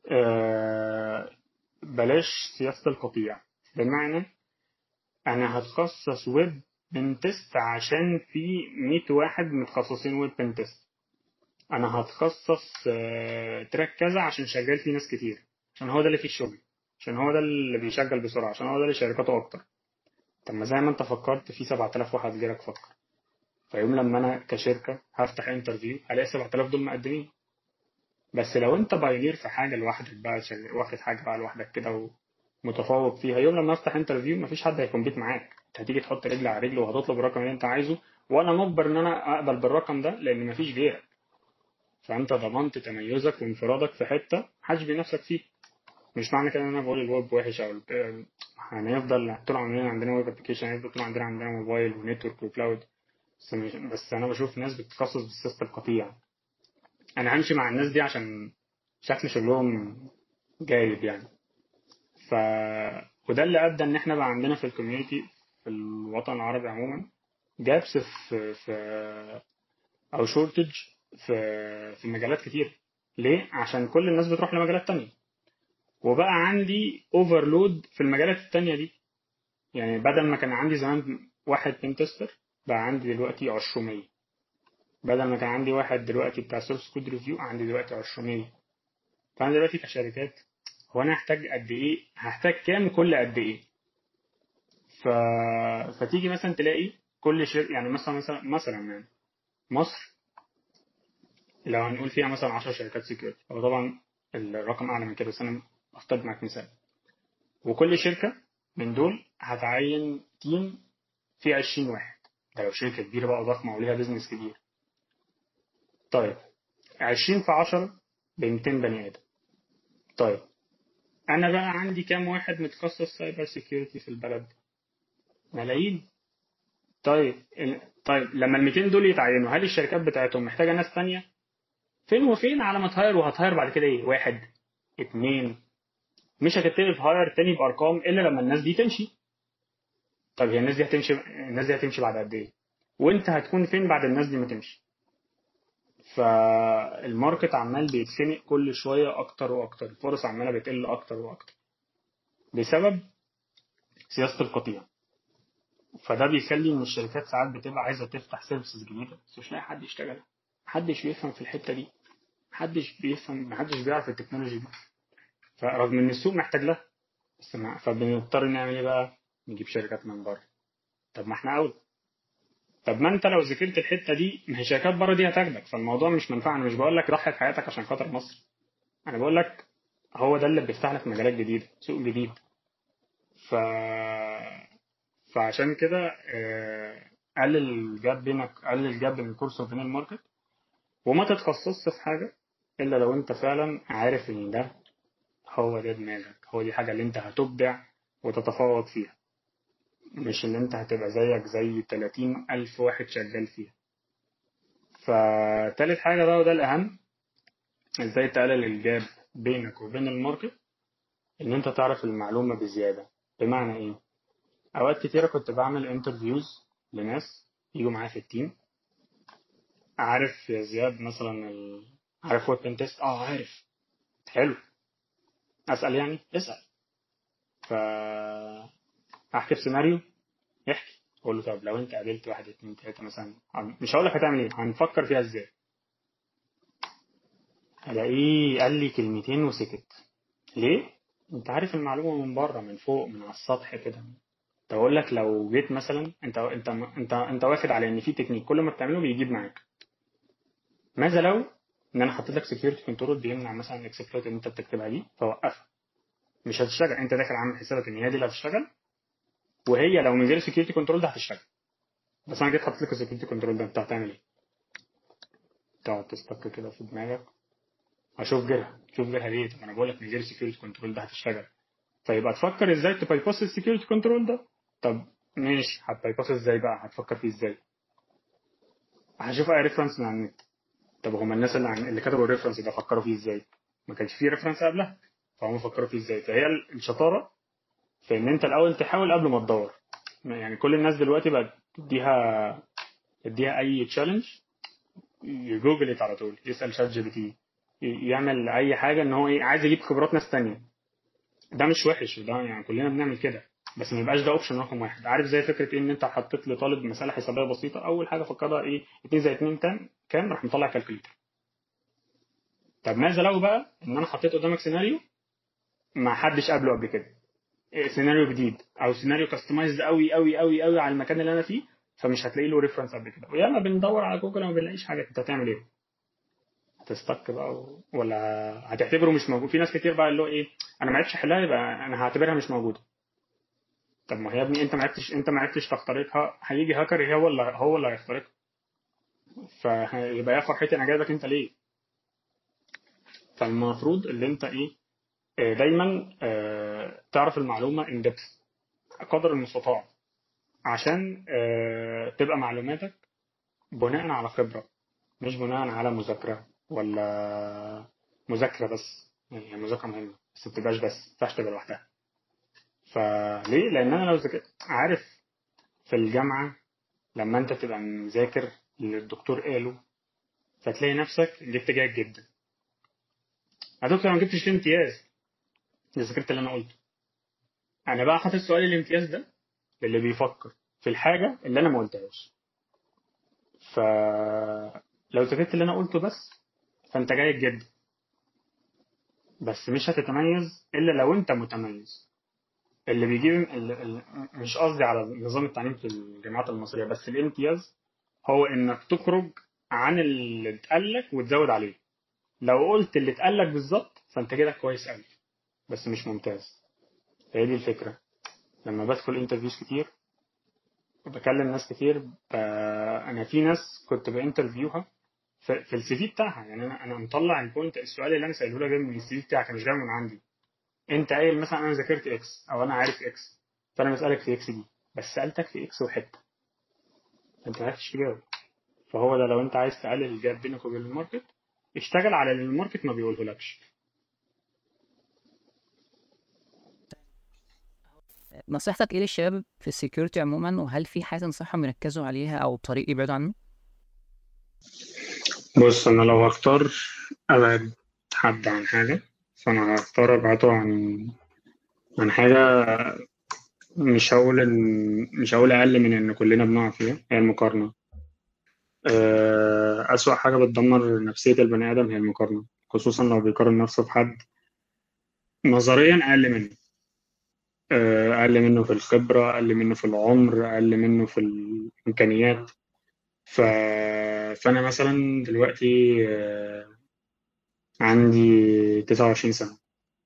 آه بلاش سياسة القطيع بمعنى أنا هتخصص ويب بنتست عشان في 100 واحد متخصصين ويب بنتست أنا هتخصص آه تراك كذا عشان شغال فيه ناس كتير عشان هو ده اللي فيه الشغل عشان هو ده اللي بيشغل بسرعة عشان هو ده اللي شركاته أكتر طب ما زي ما أنت فكرت في 7000 واحد غيرك فكر فيوم لما أنا كشركة هفتح انترفيو هلاقي 7000 دول مقدمين بس لو انت بايونير في حاجه لوحدك بقى واخد حاجه بقى لوحدك كده ومتفوق فيها يوم لما افتح انترفيو مفيش حد هيكمبيت معاك انت هتيجي تحط رجل على رجل وهتطلب الرقم اللي انت عايزه وانا مجبر ان انا اقبل بالرقم ده لان مفيش غيرك فانت ضمنت تميزك وانفرادك في حته محدش بينافسك فيه مش معنى كده ان انا بقول الويب وحش او هنفضل طول عمرنا عندنا ويب ابلكيشن هيفضل طول عندنا عندنا موبايل ونتورك وكلاود بس, بس انا بشوف ناس بتتخصص بالسيستم القطيع انا همشي مع الناس دي عشان شكل شغلهم جايب يعني ف وده اللي ادى ان احنا بقى عندنا في الكوميونتي في الوطن العربي عموما جابس في في او شورتج في في مجالات كتير ليه عشان كل الناس بتروح لمجالات تانية وبقى عندي اوفرلود في المجالات التانية دي يعني بدل ما كان عندي زمان واحد بنتستر بقى عندي دلوقتي 200 بدل ما كان عندي واحد دلوقتي بتاع سورس كود ريفيو عندي دلوقتي 200 فانا دلوقتي كشركات هو انا هحتاج قد ايه هحتاج كام كل قد ايه ف... فتيجي مثلا تلاقي كل شركه يعني مثلا مثلا مثلا يعني مصر لو هنقول فيها مثلا 10 شركات سكيورتي هو طبعا الرقم اعلى من كده بس انا افترض معاك مثال وكل شركه من دول هتعين تيم فيه 20 واحد ده لو شركه كبيره بقى ضخمه وليها بيزنس كبير طيب عشرين في عشرة بميتين بني آدم طيب أنا بقى عندي كام واحد متخصص سايبر سيكيورتي في البلد ملايين طيب طيب لما ال 200 دول يتعينوا هل الشركات بتاعتهم محتاجة ناس تانية؟ فين وفين على ما تهاير وهتهاير بعد كده ايه؟ واحد اتنين مش هتبتدي تهاير تاني بأرقام إلا لما الناس دي تمشي طب هي الناس دي هتمشي الناس دي هتمشي بعد قد ايه؟ وانت هتكون فين بعد الناس دي ما تمشي؟ فالماركت عمال بيتخنق كل شوية أكتر وأكتر الفرص عمالة بتقل أكتر وأكتر بسبب سياسة القطيع فده بيخلي إن الشركات ساعات بتبقى عايزة تفتح سيرفيسز جديدة بس مش لاقي حد يشتغل محدش بيفهم في الحتة دي محدش بيفهم محدش بيعرف التكنولوجي دي فرغم إن السوق محتاج لها بس ما فبنضطر نعمل إيه بقى؟ نجيب شركات من بره طب ما إحنا أولى طب ما انت لو ذاكرت الحته دي ما هي شركات بره دي هتاخدك فالموضوع مش منفعه انا مش بقول لك ضحي بحياتك عشان خاطر مصر انا بقول لك هو ده اللي بيفتح لك مجالات جديده سوق جديد ف فعشان كده قلل الجاب بينك قلل الجاب بين الكورس وبين الماركت وما تتخصصش في حاجه الا لو انت فعلا عارف ان ده هو ده دماغك هو دي حاجه اللي انت هتبدع وتتفوق فيها مش اللي انت هتبقى زيك زي 30 ألف واحد شغال فيها فتالت حاجة بقى وده الأهم ازاي تقلل الجاب بينك وبين الماركت ان انت تعرف المعلومة بزيادة بمعنى ايه اوقات كتيرة كنت بعمل انترفيوز لناس يجوا معايا في التيم عارف يا زياد مثلا ال... عارف ويب تيست اه عارف حلو اسال يعني اسال ف احكي في سيناريو احكي قول له طب لو انت قابلت واحد اتنين تلاته مثلا مش هقول لك هتعمل ايه هنفكر فيها ازاي الاقيه قال لي كلمتين وسكت ليه انت عارف المعلومه من بره من فوق من على السطح كده طب اقول لك لو جيت مثلا انت انت انت انت واخد على ان في تكنيك كل ما بتعمله بيجيب معاك ماذا لو ان انا حطيت لك سكيورتي كنترول بيمنع مثلا الاكسبلويت اللي انت بتكتبها دي فوقفها مش هتشتغل انت داخل عامل حسابك ان هي دي اللي هتشتغل وهي لو من غير سكيورتي كنترول ده هتشتغل بس انا جيت حطيت لك السكيورتي كنترول ده انت هتعمل ايه؟ تقعد تستك كده في دماغك اشوف غيرها شوف غيرها ليه طب انا بقول لك من غير سكيورتي كنترول ده هتشتغل فيبقى تفكر ازاي تبايباس السكيورتي كنترول ده طب ماشي هتبايباس ازاي بقى هتفكر فيه ازاي هشوف اي ريفرنس من على النت طب هما الناس اللي, عن... اللي كتبوا الريفرنس ده فكروا فيه ازاي ما كانش فيه ريفرنس قبلها فهم فكروا فيه ازاي فهي الشطاره في ان انت الاول تحاول قبل ما تدور يعني كل الناس دلوقتي بقت تديها تديها اي تشالنج يجوجل على طول يسال شات جي بي تي يعمل اي حاجه ان هو ايه عايز يجيب خبرات ناس تانية ده مش وحش ده يعني كلنا بنعمل كده بس ما يبقاش ده اوبشن رقم واحد عارف زي فكره ايه ان انت حطيت لطالب مساله حسابيه بسيطه اول حاجه فكرها ايه 2 زائد 2 كام كام راح مطلع كالكوليتر طب ماذا لو بقى ان انا حطيت قدامك سيناريو ما حدش قابله قبل كده إيه سيناريو جديد او سيناريو كاستمايزد قوي قوي قوي قوي على المكان اللي انا فيه فمش هتلاقي له ريفرنس قبل كده وياما بندور على جوجل وما بنلاقيش حاجه انت هتعمل ايه هتستك بقى و... ولا هتعتبره مش موجود في ناس كتير بقى اللي هو ايه انا ما عرفتش احلها يبقى انا هعتبرها مش موجوده طب ما هي يا ابني انت ما عرفتش انت ما عرفتش تخترقها هيجي هاكر هو اللي هو اللي هيخترقها فيبقى يا فرحتي انا جايبك انت ليه فالمفروض اللي انت ايه دايما تعرف المعلومه ان ديبث قدر المستطاع عشان تبقى معلوماتك بناء على خبره مش بناء على مذاكره ولا مذاكره بس يعني مذاكره مهمه بس ما تبقاش بس ما ينفعش تبقى لوحدها فليه؟ لأن أنا لو ذاكرت عارف في الجامعة لما أنت تبقى مذاكر اللي الدكتور قاله فتلاقي نفسك جبت جيد جدا. يا دكتور ما جبتش امتياز ذاكرت اللي أنا قلته. أنا بقى حاطط سؤال الامتياز ده للي بيفكر في الحاجة اللي أنا ما قلتهاش. فلو ذاكرت اللي أنا قلته بس فأنت جيد جدا. بس مش هتتميز إلا لو أنت متميز. اللي بيجيب اللي مش قصدي على نظام التعليم في الجامعات المصرية بس الامتياز هو انك تخرج عن اللي اتقالك وتزود عليه لو قلت اللي اتقالك بالظبط فانت كده كويس قوي بس مش ممتاز هي دي الفكرة لما بدخل انترفيوز كتير وبكلم ناس كتير ب... انا في ناس كنت بانترفيوها في, في السي في بتاعها يعني انا انا مطلع البوينت السؤال اللي انا ساله لها جاي من السي في بتاعك مش جاي من عندي انت قايل مثلا انا ذاكرت اكس او انا عارف اكس فانا بسالك في اكس دي بس سالتك في اكس وحته انت ما عرفتش تجاوب فهو ده لو انت عايز تقلل الجاب بينك وبين الماركت اشتغل على اللي الماركت ما بيقولهولكش نصيحتك ايه للشباب في السكيورتي عموما وهل في حاجه تنصحهم يركزوا عليها او طريق يبعدوا عنه؟ بص انا لو هختار ابعد حد عن حاجه فأنا هختار أبعده عن عن حاجة مش هقول إن مش هقول أقل من إن كلنا بنقع فيها هي المقارنة أسوأ حاجة بتدمر نفسية البني آدم هي المقارنة خصوصا لو بيقارن نفسه بحد نظريا أقل منه أقل منه في الخبرة أقل منه في العمر أقل منه في الإمكانيات ف... فأنا مثلا دلوقتي عندي تسعة وعشرين سنة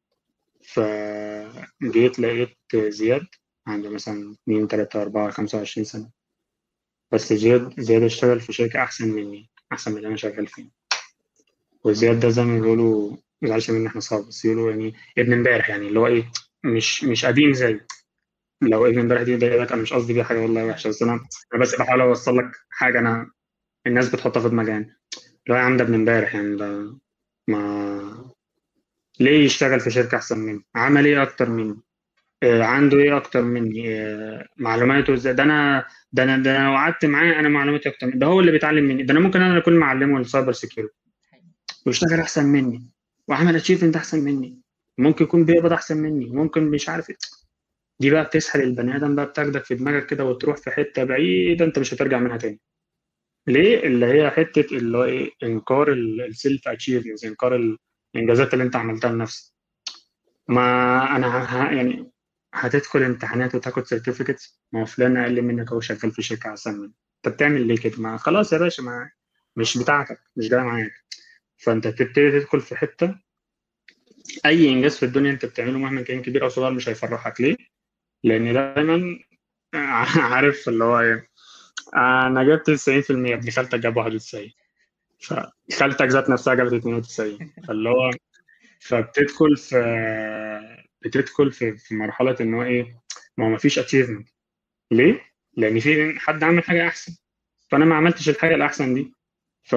فجيت لقيت زياد عنده مثلا اتنين تلاتة أربعة خمسة وعشرين سنة بس زياد زياد اشتغل في شركة أحسن مني أحسن من اللي أنا شغال فيه وزياد ده زي ما بيقولوا مزعلش مني احنا صعب بس يقولوا يعني ابن امبارح يعني اللي هو ايه مش مش قديم زي لو ابن امبارح دي ضايقك انا مش قصدي بيها حاجه والله وحشه بس انا انا بس بحاول اوصل لك حاجه انا الناس بتحطها في دماغها يعني اللي هو يا عم ده ابن امبارح يعني ده ما ليه يشتغل في شركة أحسن مني؟ عمل إيه أكتر مني؟ آه عنده إيه أكتر مني؟ آه معلوماته إزاي؟ ده أنا ده أنا ده أنا لو قعدت معاه أنا معلوماتي أكتر مني، ده هو اللي بيتعلم مني، ده أنا ممكن أنا أكون معلمه السايبر سكيورتي ويشتغل أحسن مني وعمل أتشيفمنت أحسن مني ممكن يكون بيقبض أحسن مني ممكن مش عارف إيه دي بقى بتسحل البني آدم بقى بتاخدك في دماغك كده وتروح في حتة بعيدة أنت مش هترجع منها تاني ليه اللي هي حته اللي هو ايه انكار السيلف اتشيفمنت انكار الانجازات اللي انت عملتها لنفسك ما انا ه... يعني هتدخل امتحانات وتاخد سيرتيفيكتس ما هو فلان اقل منك هو شغال في شركه احسن منك انت بتعمل ليه كده ما خلاص يا باشا ما مش بتاعتك مش جاي معاك فانت تبتدي تدخل في حته اي انجاز في الدنيا انت بتعمله مهما كان كبير او صغير مش هيفرحك ليه؟ لان دايما عارف اللي هو ايه انا جبت 90% ابن خالتك جاب 91 فخالتك ذات نفسها جابت 92 فاللي هو فبتدخل في بتدخل في, في مرحله ان هو ايه ما هو ما فيش اتشيفمنت ليه؟ لان في حد عمل حاجه احسن فانا ما عملتش الحاجه الاحسن دي ف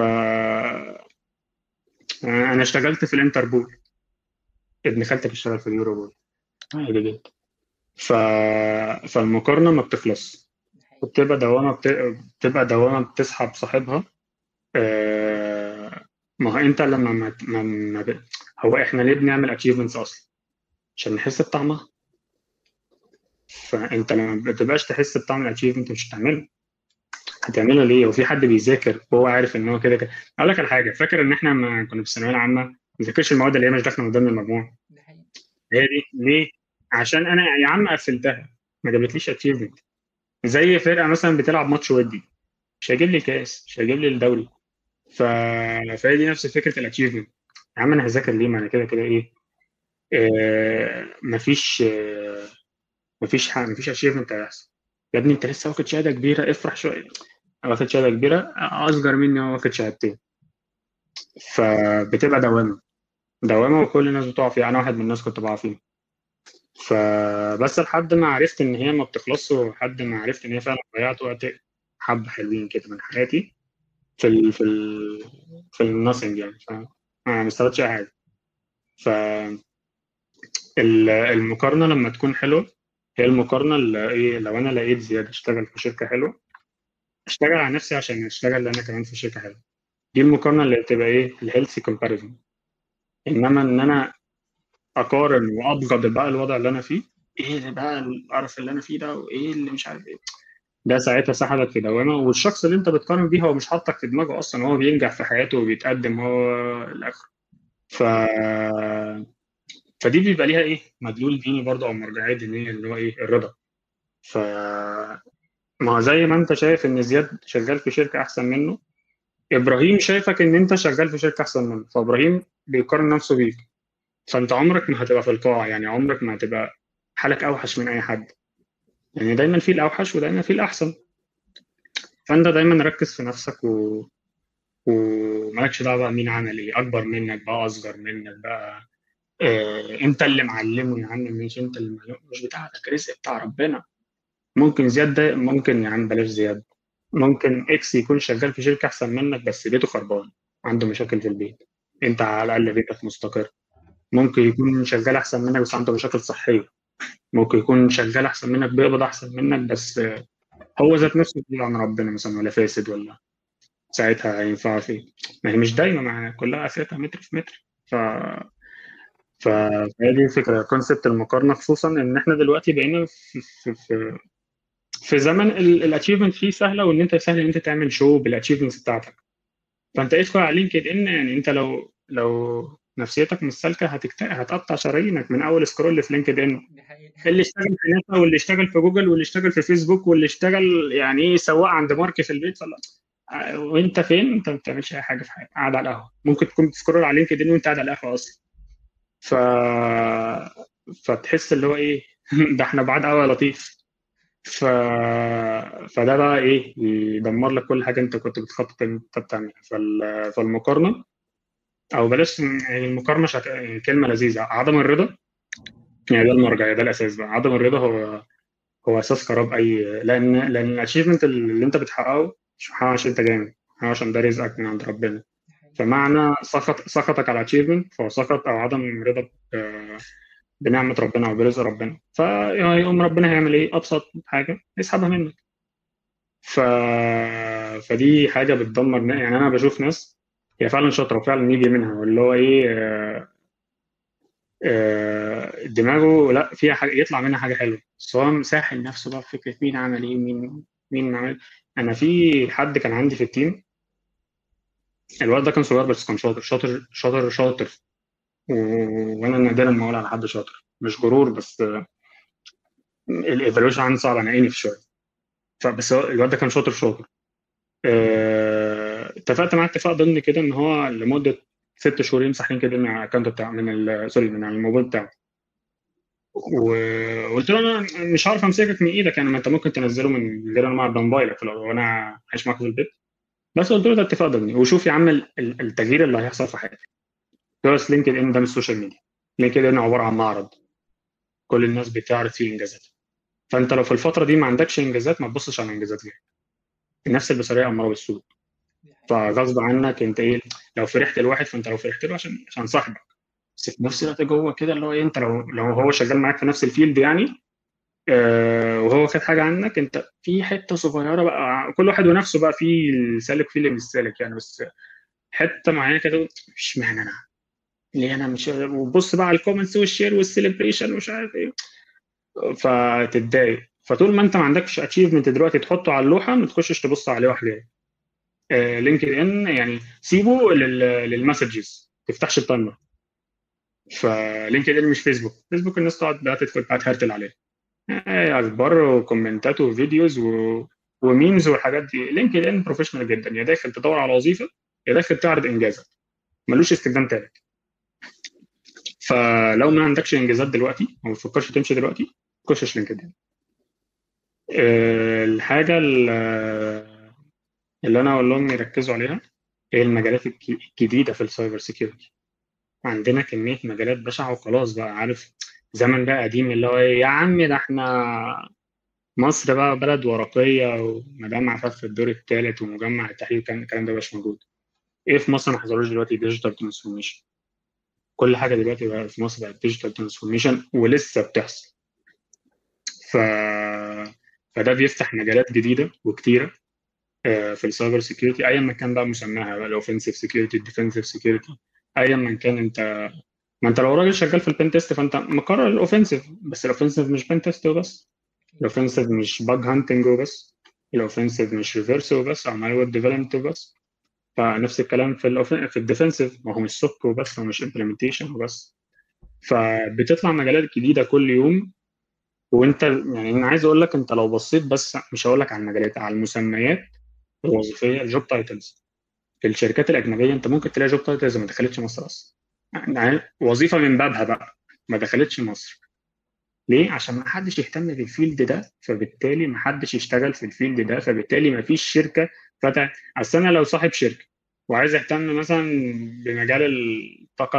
انا اشتغلت في الانتربول ابن خالتك اشتغل في اليوروبول عادي جدا ف... فالمقارنه ما بتخلص وبتبقى دوامه بت... بتبقى دوامه بتسحب صاحبها آه... ما هو انت لما ما... ما... ما ب... هو احنا ليه بنعمل اتشيفمنتس اصلا عشان نحس بطعمها فانت لما ما بتبقاش تحس بطعم الاتشيفمنت مش هتعمله هتعمله ليه وفي حد بيذاكر وهو عارف ان هو كده كده اقول لك على حاجه فاكر ان احنا لما كنا في الثانويه العامه ما بنذاكرش المواد اللي هي مش داخله من ضمن المجموع هي دي ليه عشان انا يا عم قفلتها ما جابتليش اتشيفمنت زي فرقه مثلا بتلعب ماتش ودي مش هيجيب لي الكاس مش هيجيب لي الدوري ف... فهي دي نفس فكره الاتشيفمنت يا عم انا هذاكر ليه ما انا كده كده ايه آه مفيش آه مفيش حاجه مفيش اتشيفمنت هيحصل يا ابني انت لسه واخد شهاده كبيره افرح شويه واخد شهاده كبيره اصغر مني هو واخد شهادتين فبتبقى دوامه دوامه وكل الناس بتقع فيها انا واحد من الناس كنت بقع فيها فبس لحد ما عرفت ان هي ما بتخلصش ولحد ما عرفت ان هي فعلا ضيعت وقت حبه حلوين كده من حياتي في ال في ال في الناثينج يعني فانا ما استفدتش اي حاجه ف المقارنه لما تكون حلوه هي المقارنه اللي ايه لو انا لقيت زياد اشتغل في شركه حلوه اشتغل على نفسي عشان اشتغل انا كمان في شركه حلوه دي المقارنه اللي بتبقى ايه الهيلثي كومباريزون انما ان انا اقارن وابغض بقى الوضع اللي انا فيه ايه اللي بقى القرف اللي انا فيه ده وايه اللي مش عارف ايه ده ساعتها سحبك في دوامه والشخص اللي انت بتقارن بيه هو مش حاطك في دماغه اصلا هو بينجح في حياته وبيتقدم هو الاخر ف فدي بيبقى ليها ايه مدلول ديني برضه او مرجعيه دينيه اللي هو ايه الرضا ف ما هو زي ما انت شايف ان زياد شغال في شركه احسن منه ابراهيم شايفك ان انت شغال في شركه احسن منه فابراهيم بيقارن نفسه بيك فانت عمرك ما هتبقى في القاع يعني عمرك ما هتبقى حالك اوحش من اي حد يعني دايما في الاوحش ودايما في الاحسن فانت دايما ركز في نفسك و... ومالكش دعوه بقى مين عمل ايه اكبر منك بقى اصغر منك بقى إيه انت اللي معلمه يا عم مش انت اللي معلمه مش بتاعتك رزق بتاع ربنا ممكن زياد ده ممكن يا عم بلاش زياد ممكن اكس يكون شغال في شركه احسن منك بس بيته خربان عنده مشاكل في البيت انت على الاقل بيتك مستقر ممكن يكون شغال احسن منك بس عنده مشاكل صحيه ممكن يكون شغال احسن منك بيقبض احسن منك بس هو ذات نفسه بيقول عن ربنا مثلا ولا فاسد ولا ساعتها هينفع فيه ما هي مش دايما مع كلها اخرتها متر في متر ف فهي دي الفكره كونسبت المقارنه خصوصا ان احنا دلوقتي بقينا في في, في في زمن الاتشيفمنت فيه سهله وان انت سهل ان انت تعمل شو بالاتشيفمنتس بتاعتك فانت ادخل على لينكد ان يعني انت لو لو نفسيتك مش سالكه هتكت... هتقطع شرايينك من اول سكرول في لينكد ان اللي اشتغل في ناسا واللي اشتغل في جوجل واللي اشتغل في فيسبوك واللي اشتغل يعني ايه سواق عند مارك في البيت فلا وانت فين انت ما بتعملش اي حاجه في حياتك قاعد على القهوه ممكن تكون بتسكرول على لينكد ان وانت قاعد على القهوه اصلا ف فتحس اللي هو ايه ده احنا بعاد قوي يا لطيف ف... فده بقى ايه يدمر لك كل حاجه انت كنت بتخطط ان انت بتعملها فال... فالمقارنه او بلاش يعني المقارنه مش هت... يعني كلمه لذيذه عدم الرضا يعني ده المرجع ده الاساس بقى عدم الرضا هو هو اساس خراب اي لان لان الاتشيفمنت اللي انت بتحققه مش بتحققه عشان انت جامد عشان ده رزقك من عند ربنا فمعنى سخط سخطك على الاتشيفمنت فهو سخط او عدم رضا بنعمه ربنا او برزق ربنا فيقوم ربنا هيعمل ايه ابسط حاجه يسحبها منك ف... فدي حاجه بتدمر يعني انا بشوف ناس هي فعلا شاطره وفعلا يجي منها واللي هو ايه آه آه دماغه لا فيها حاجه يطلع منها حاجه حلوه بس هو ساحل نفسه بقى في فكره مين عمل ايه مين مين عمل انا في حد كان عندي في التيم الواد ده كان صغير بس كان شاطر شاطر شاطر شاطر و- وانا نادرا ما اقول على حد شاطر مش غرور بس الايفالويشن عندي صعب انا انف شويه فبس هو الواد ده كان شاطر شاطر آه، اتفقت معاه اتفاق ضمني كده ان هو لمده ست شهور يمسح لينكد ان على الاكونت بتاعه من ال- سوري من على الموبايل بتاعه وقلت له انا مش عارف امسكك من ايدك يعني ما انت ممكن تنزله من غير انا ما اعرف موبايلك لو انا عايش معاك في البيت بس قلت له ده اتفاق ضمني وشوف يا عم ال- ال- التغيير اللي هيحصل في حياتك بس لينكد ان ده مش سوشيال ميديا لينكد ان عباره عن معرض كل الناس بتعرض فيه انجازاتها فانت لو في الفتره دي ما عندكش انجازات ما تبصش على انجازات غيرك النفس البشريه اماره بالسوء فغصب عنك انت ايه لو فرحت لواحد فانت لو فرحت له عشان عشان صاحبك بس في نفس الوقت جوه كده اللي هو ايه انت لو لو هو شغال معاك في نفس الفيلد يعني آه وهو خد حاجه عنك انت في حته صغيره بقى كل واحد ونفسه بقى في السالك في اللي مش سالك يعني بس حته معينه كده اشمعنى انا؟ ليه انا مش وبص بقى على الكومنتس والشير والسليبريشن ومش عارف ايه فتتضايق فطول ما انت ما عندكش اتشيفمنت دلوقتي تحطه على اللوحه ما تخشش تبص عليه وحده آه لينكد ان يعني سيبه لل- للمسجز ما تفتحش التايمر فلينكد ان مش فيسبوك فيسبوك الناس تقعد بقى تدخل بقى تهرتل عليه آه، اخبار وكومنتات وفيديوز و... وميمز والحاجات دي لينكد ان بروفيشنال جدا يا داخل تدور على وظيفه يا داخل تعرض انجازك ملوش استخدام تالت فلو ما عندكش انجازات دلوقتي او ما بتفكرش تمشي دلوقتي خشش لينكد ان آه، الحاجه ال- اللي انا اقول لهم يركزوا عليها هي المجالات الك- الجديده في السايبر سيكيورتي عندنا كميه مجالات بشعه وخلاص بقى عارف زمن بقى قديم اللي هو إيه، يا عم ده احنا مصر بقى بلد ورقيه ومجمع فات في الدور الثالث ومجمع التحرير كان الكلام ده مبقاش موجود ايه في مصر ما حصلوش دلوقتي ديجيتال ترانسفورميشن كل حاجه دلوقتي بقى في مصر بقت ديجيتال ترانسفورميشن ولسه بتحصل ف فده بيفتح مجالات جديده وكتيره آه، في السايبر سيكيورتي ايا ما كان بقى مسماها بقى الاوفنسيف سيكيورتي الديفنسيف سيكيورتي ايا ما كان انت ما انت لو راجل شغال في البين تيست فانت مقرر الاوفنسيف بس الاوفنسيف مش بين تيست وبس الاوفنسيف مش باج هانتنج وبس الاوفنسيف مش ريفرس وبس او مالوير ديفلوبمنت وبس فنفس الكلام في الأوفن... في الديفنسيف ما هو مش سوك وبس هو مش امبلمنتيشن وبس فبتطلع مجالات جديده كل يوم وانت يعني انا عايز اقول لك انت لو بصيت بس مش هقول لك على المجالات على المسميات الوظيفيه الجوب تايتلز في الشركات الاجنبيه انت ممكن تلاقي جوب تايتلز ما دخلتش مصر اصلا يعني وظيفه من بابها بقى ما دخلتش مصر ليه؟ عشان ما حدش يهتم بالفيلد ده فبالتالي ما حدش يشتغل في الفيلد ده فبالتالي ما فيش شركه فتح اصل انا لو صاحب شركه وعايز اهتم مثلا بمجال الطاقه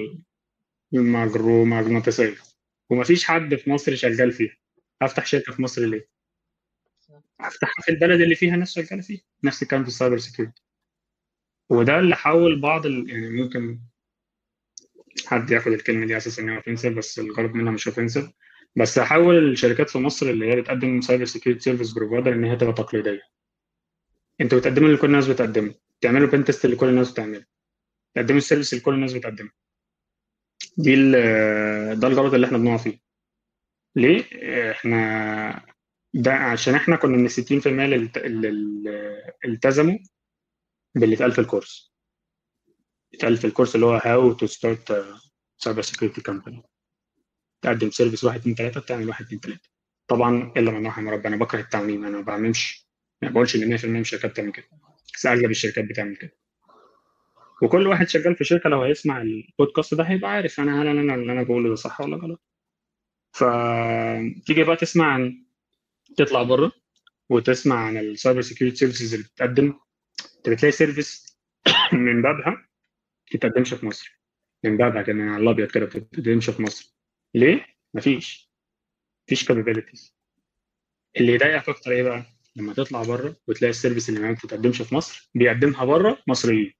المغناطيسيه وما فيش حد في مصر شغال فيها هفتح شركه في مصر ليه؟ هفتحها في البلد اللي فيها ناس شغاله فيها نفس الكلام في السايبر سيكيورتي وده اللي حول بعض ال... يعني ممكن حد ياخد الكلمه دي اساسا ان هي اوفنسيف بس الغرض منها مش اوفنسيف بس حول الشركات في مصر اللي هي بتقدم سايبر سيكيورتي سيرفيس بروفايدر ان هي تبقى تقليديه انتوا بتقدموا اللي كل الناس بتقدمه تعملوا بين تيست اللي كل الناس بتعمله تقدموا السيرفيس اللي كل الناس بتقدمه دي ال- ده الغلط اللي احنا بنقع فيه ليه احنا ده عشان احنا كنا من 60% اللي الت- اللي اللي التزموا باللي اتقال في الكورس اتقال في الكورس اللي هو هاو تو ستارت سايبر سيكيورتي كومباني تقدم سيرفيس واحد اتنين تلاته بتعمل واحد اتنين تلاته طبعا الا من رحم ربنا انا بكره التعميم انا ما بعممش ما بقولش ان 100% من الشركات بتعمل كده بس اغلب الشركات بتعمل كده وكل واحد شغال في شركه لو هيسمع البودكاست ده هيبقى عارف انا هل انا اللي انا بقوله ده صح ولا غلط فتيجي بقى تسمع عن تطلع بره وتسمع عن السايبر سيكيورتي سيرفيسز اللي بتقدم انت بتلاقي سيرفيس من بابها ما بتتقدمش في مصر من بابها كده من على الابيض كده ما بتتقدمش في مصر ليه؟ مفيش مفيش كابابيلتيز اللي يضايقك اكتر ايه بقى؟ لما تطلع بره وتلاقي السيرفيس اللي ما بتتقدمش في مصر بيقدمها بره مصريين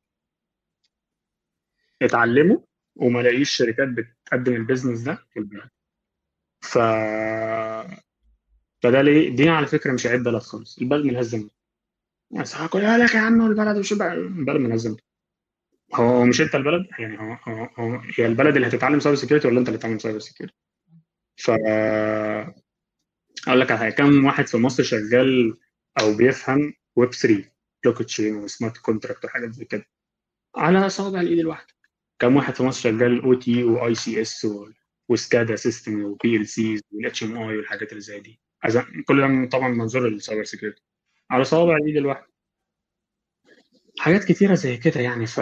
اتعلموا وما لاقيش شركات بتقدم البيزنس ده في البلد ف فده ليه دي على فكره مش عيب بلد خالص البلد ملهاش ذنب بس هقولها لك يا عم البلد مش بقى البلد ملهاش ذنب هو هو مش انت البلد يعني هو, هو, هو هي البلد اللي هتتعلم سايبر سيكيورتي ولا انت اللي هتتعلم سايبر سيكيورتي ف اقول لك على حاجه كم واحد في مصر شغال او بيفهم ويب 3 بلوك تشين وسمارت كونتراكت وحاجات زي كده على صوابع الايد الواحده كم واحد في مصر شغال او تي واي سي اس وسكادا سيستم وبي ال سيز والاتش ام اي والحاجات اللي زي دي عشان كل ده طبعا منظور السايبر سيكيورتي على صوابع الايد الواحده حاجات كتيره زي كده يعني ف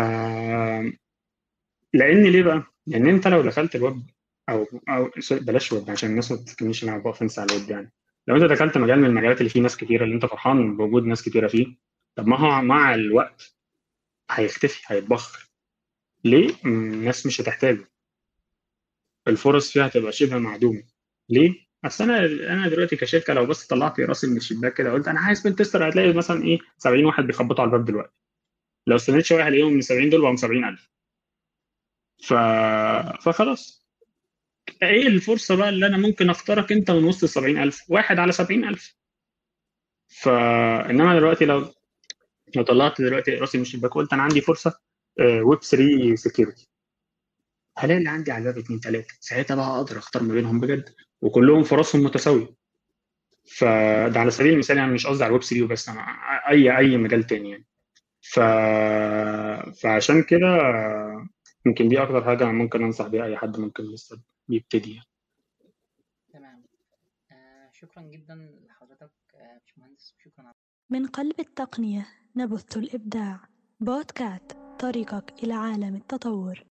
لان ليه بقى؟ لان انت لو دخلت الويب او او سوري، بلاش ويب عشان الناس ما تفتكرنيش ان انا بوفنس على الويب يعني لو انت دخلت مجال من المجالات اللي فيه ناس كتيره اللي انت فرحان بوجود ناس كتيره فيه طب ما هو مع الوقت هيختفي هيتبخر ليه؟ م، الناس مش هتحتاجه الفرص فيها هتبقى شبه معدومه ليه؟ اصل انا انا دلوقتي كشركه لو بس طلعت راسي من الشباك كده قلت انا عايز بنت تستر هتلاقي مثلا ايه 70 واحد بيخبطوا على الباب دلوقتي لو استنيت شويه هلاقيهم من 70 دول بقوا 70000 ف... فخلاص ايه الفرصه بقى اللي انا ممكن اختارك انت من وسط ال 70000 واحد على 70000 فانما دلوقتي لو لو طلعت دلوقتي راسي من الشباك قلت انا عندي فرصه ويب 3 سكيورتي هلاقي اللي عندي على الباب اتنين تلاته ساعتها بقى اقدر اختار ما بينهم بجد وكلهم فرصهم متساويه فده على سبيل المثال يعني مش قصدي على الويب 3 وبس أنا اي اي مجال تاني يعني ف... فعشان كده يمكن دي اكتر حاجه ممكن انصح بيها اي حد ممكن لسه بيبتدي يعني. تمام آه شكرا جدا لحضرتك آه باشمهندس شكرا من قلب التقنية نبث الإبداع بودكات طريقك إلى عالم التطور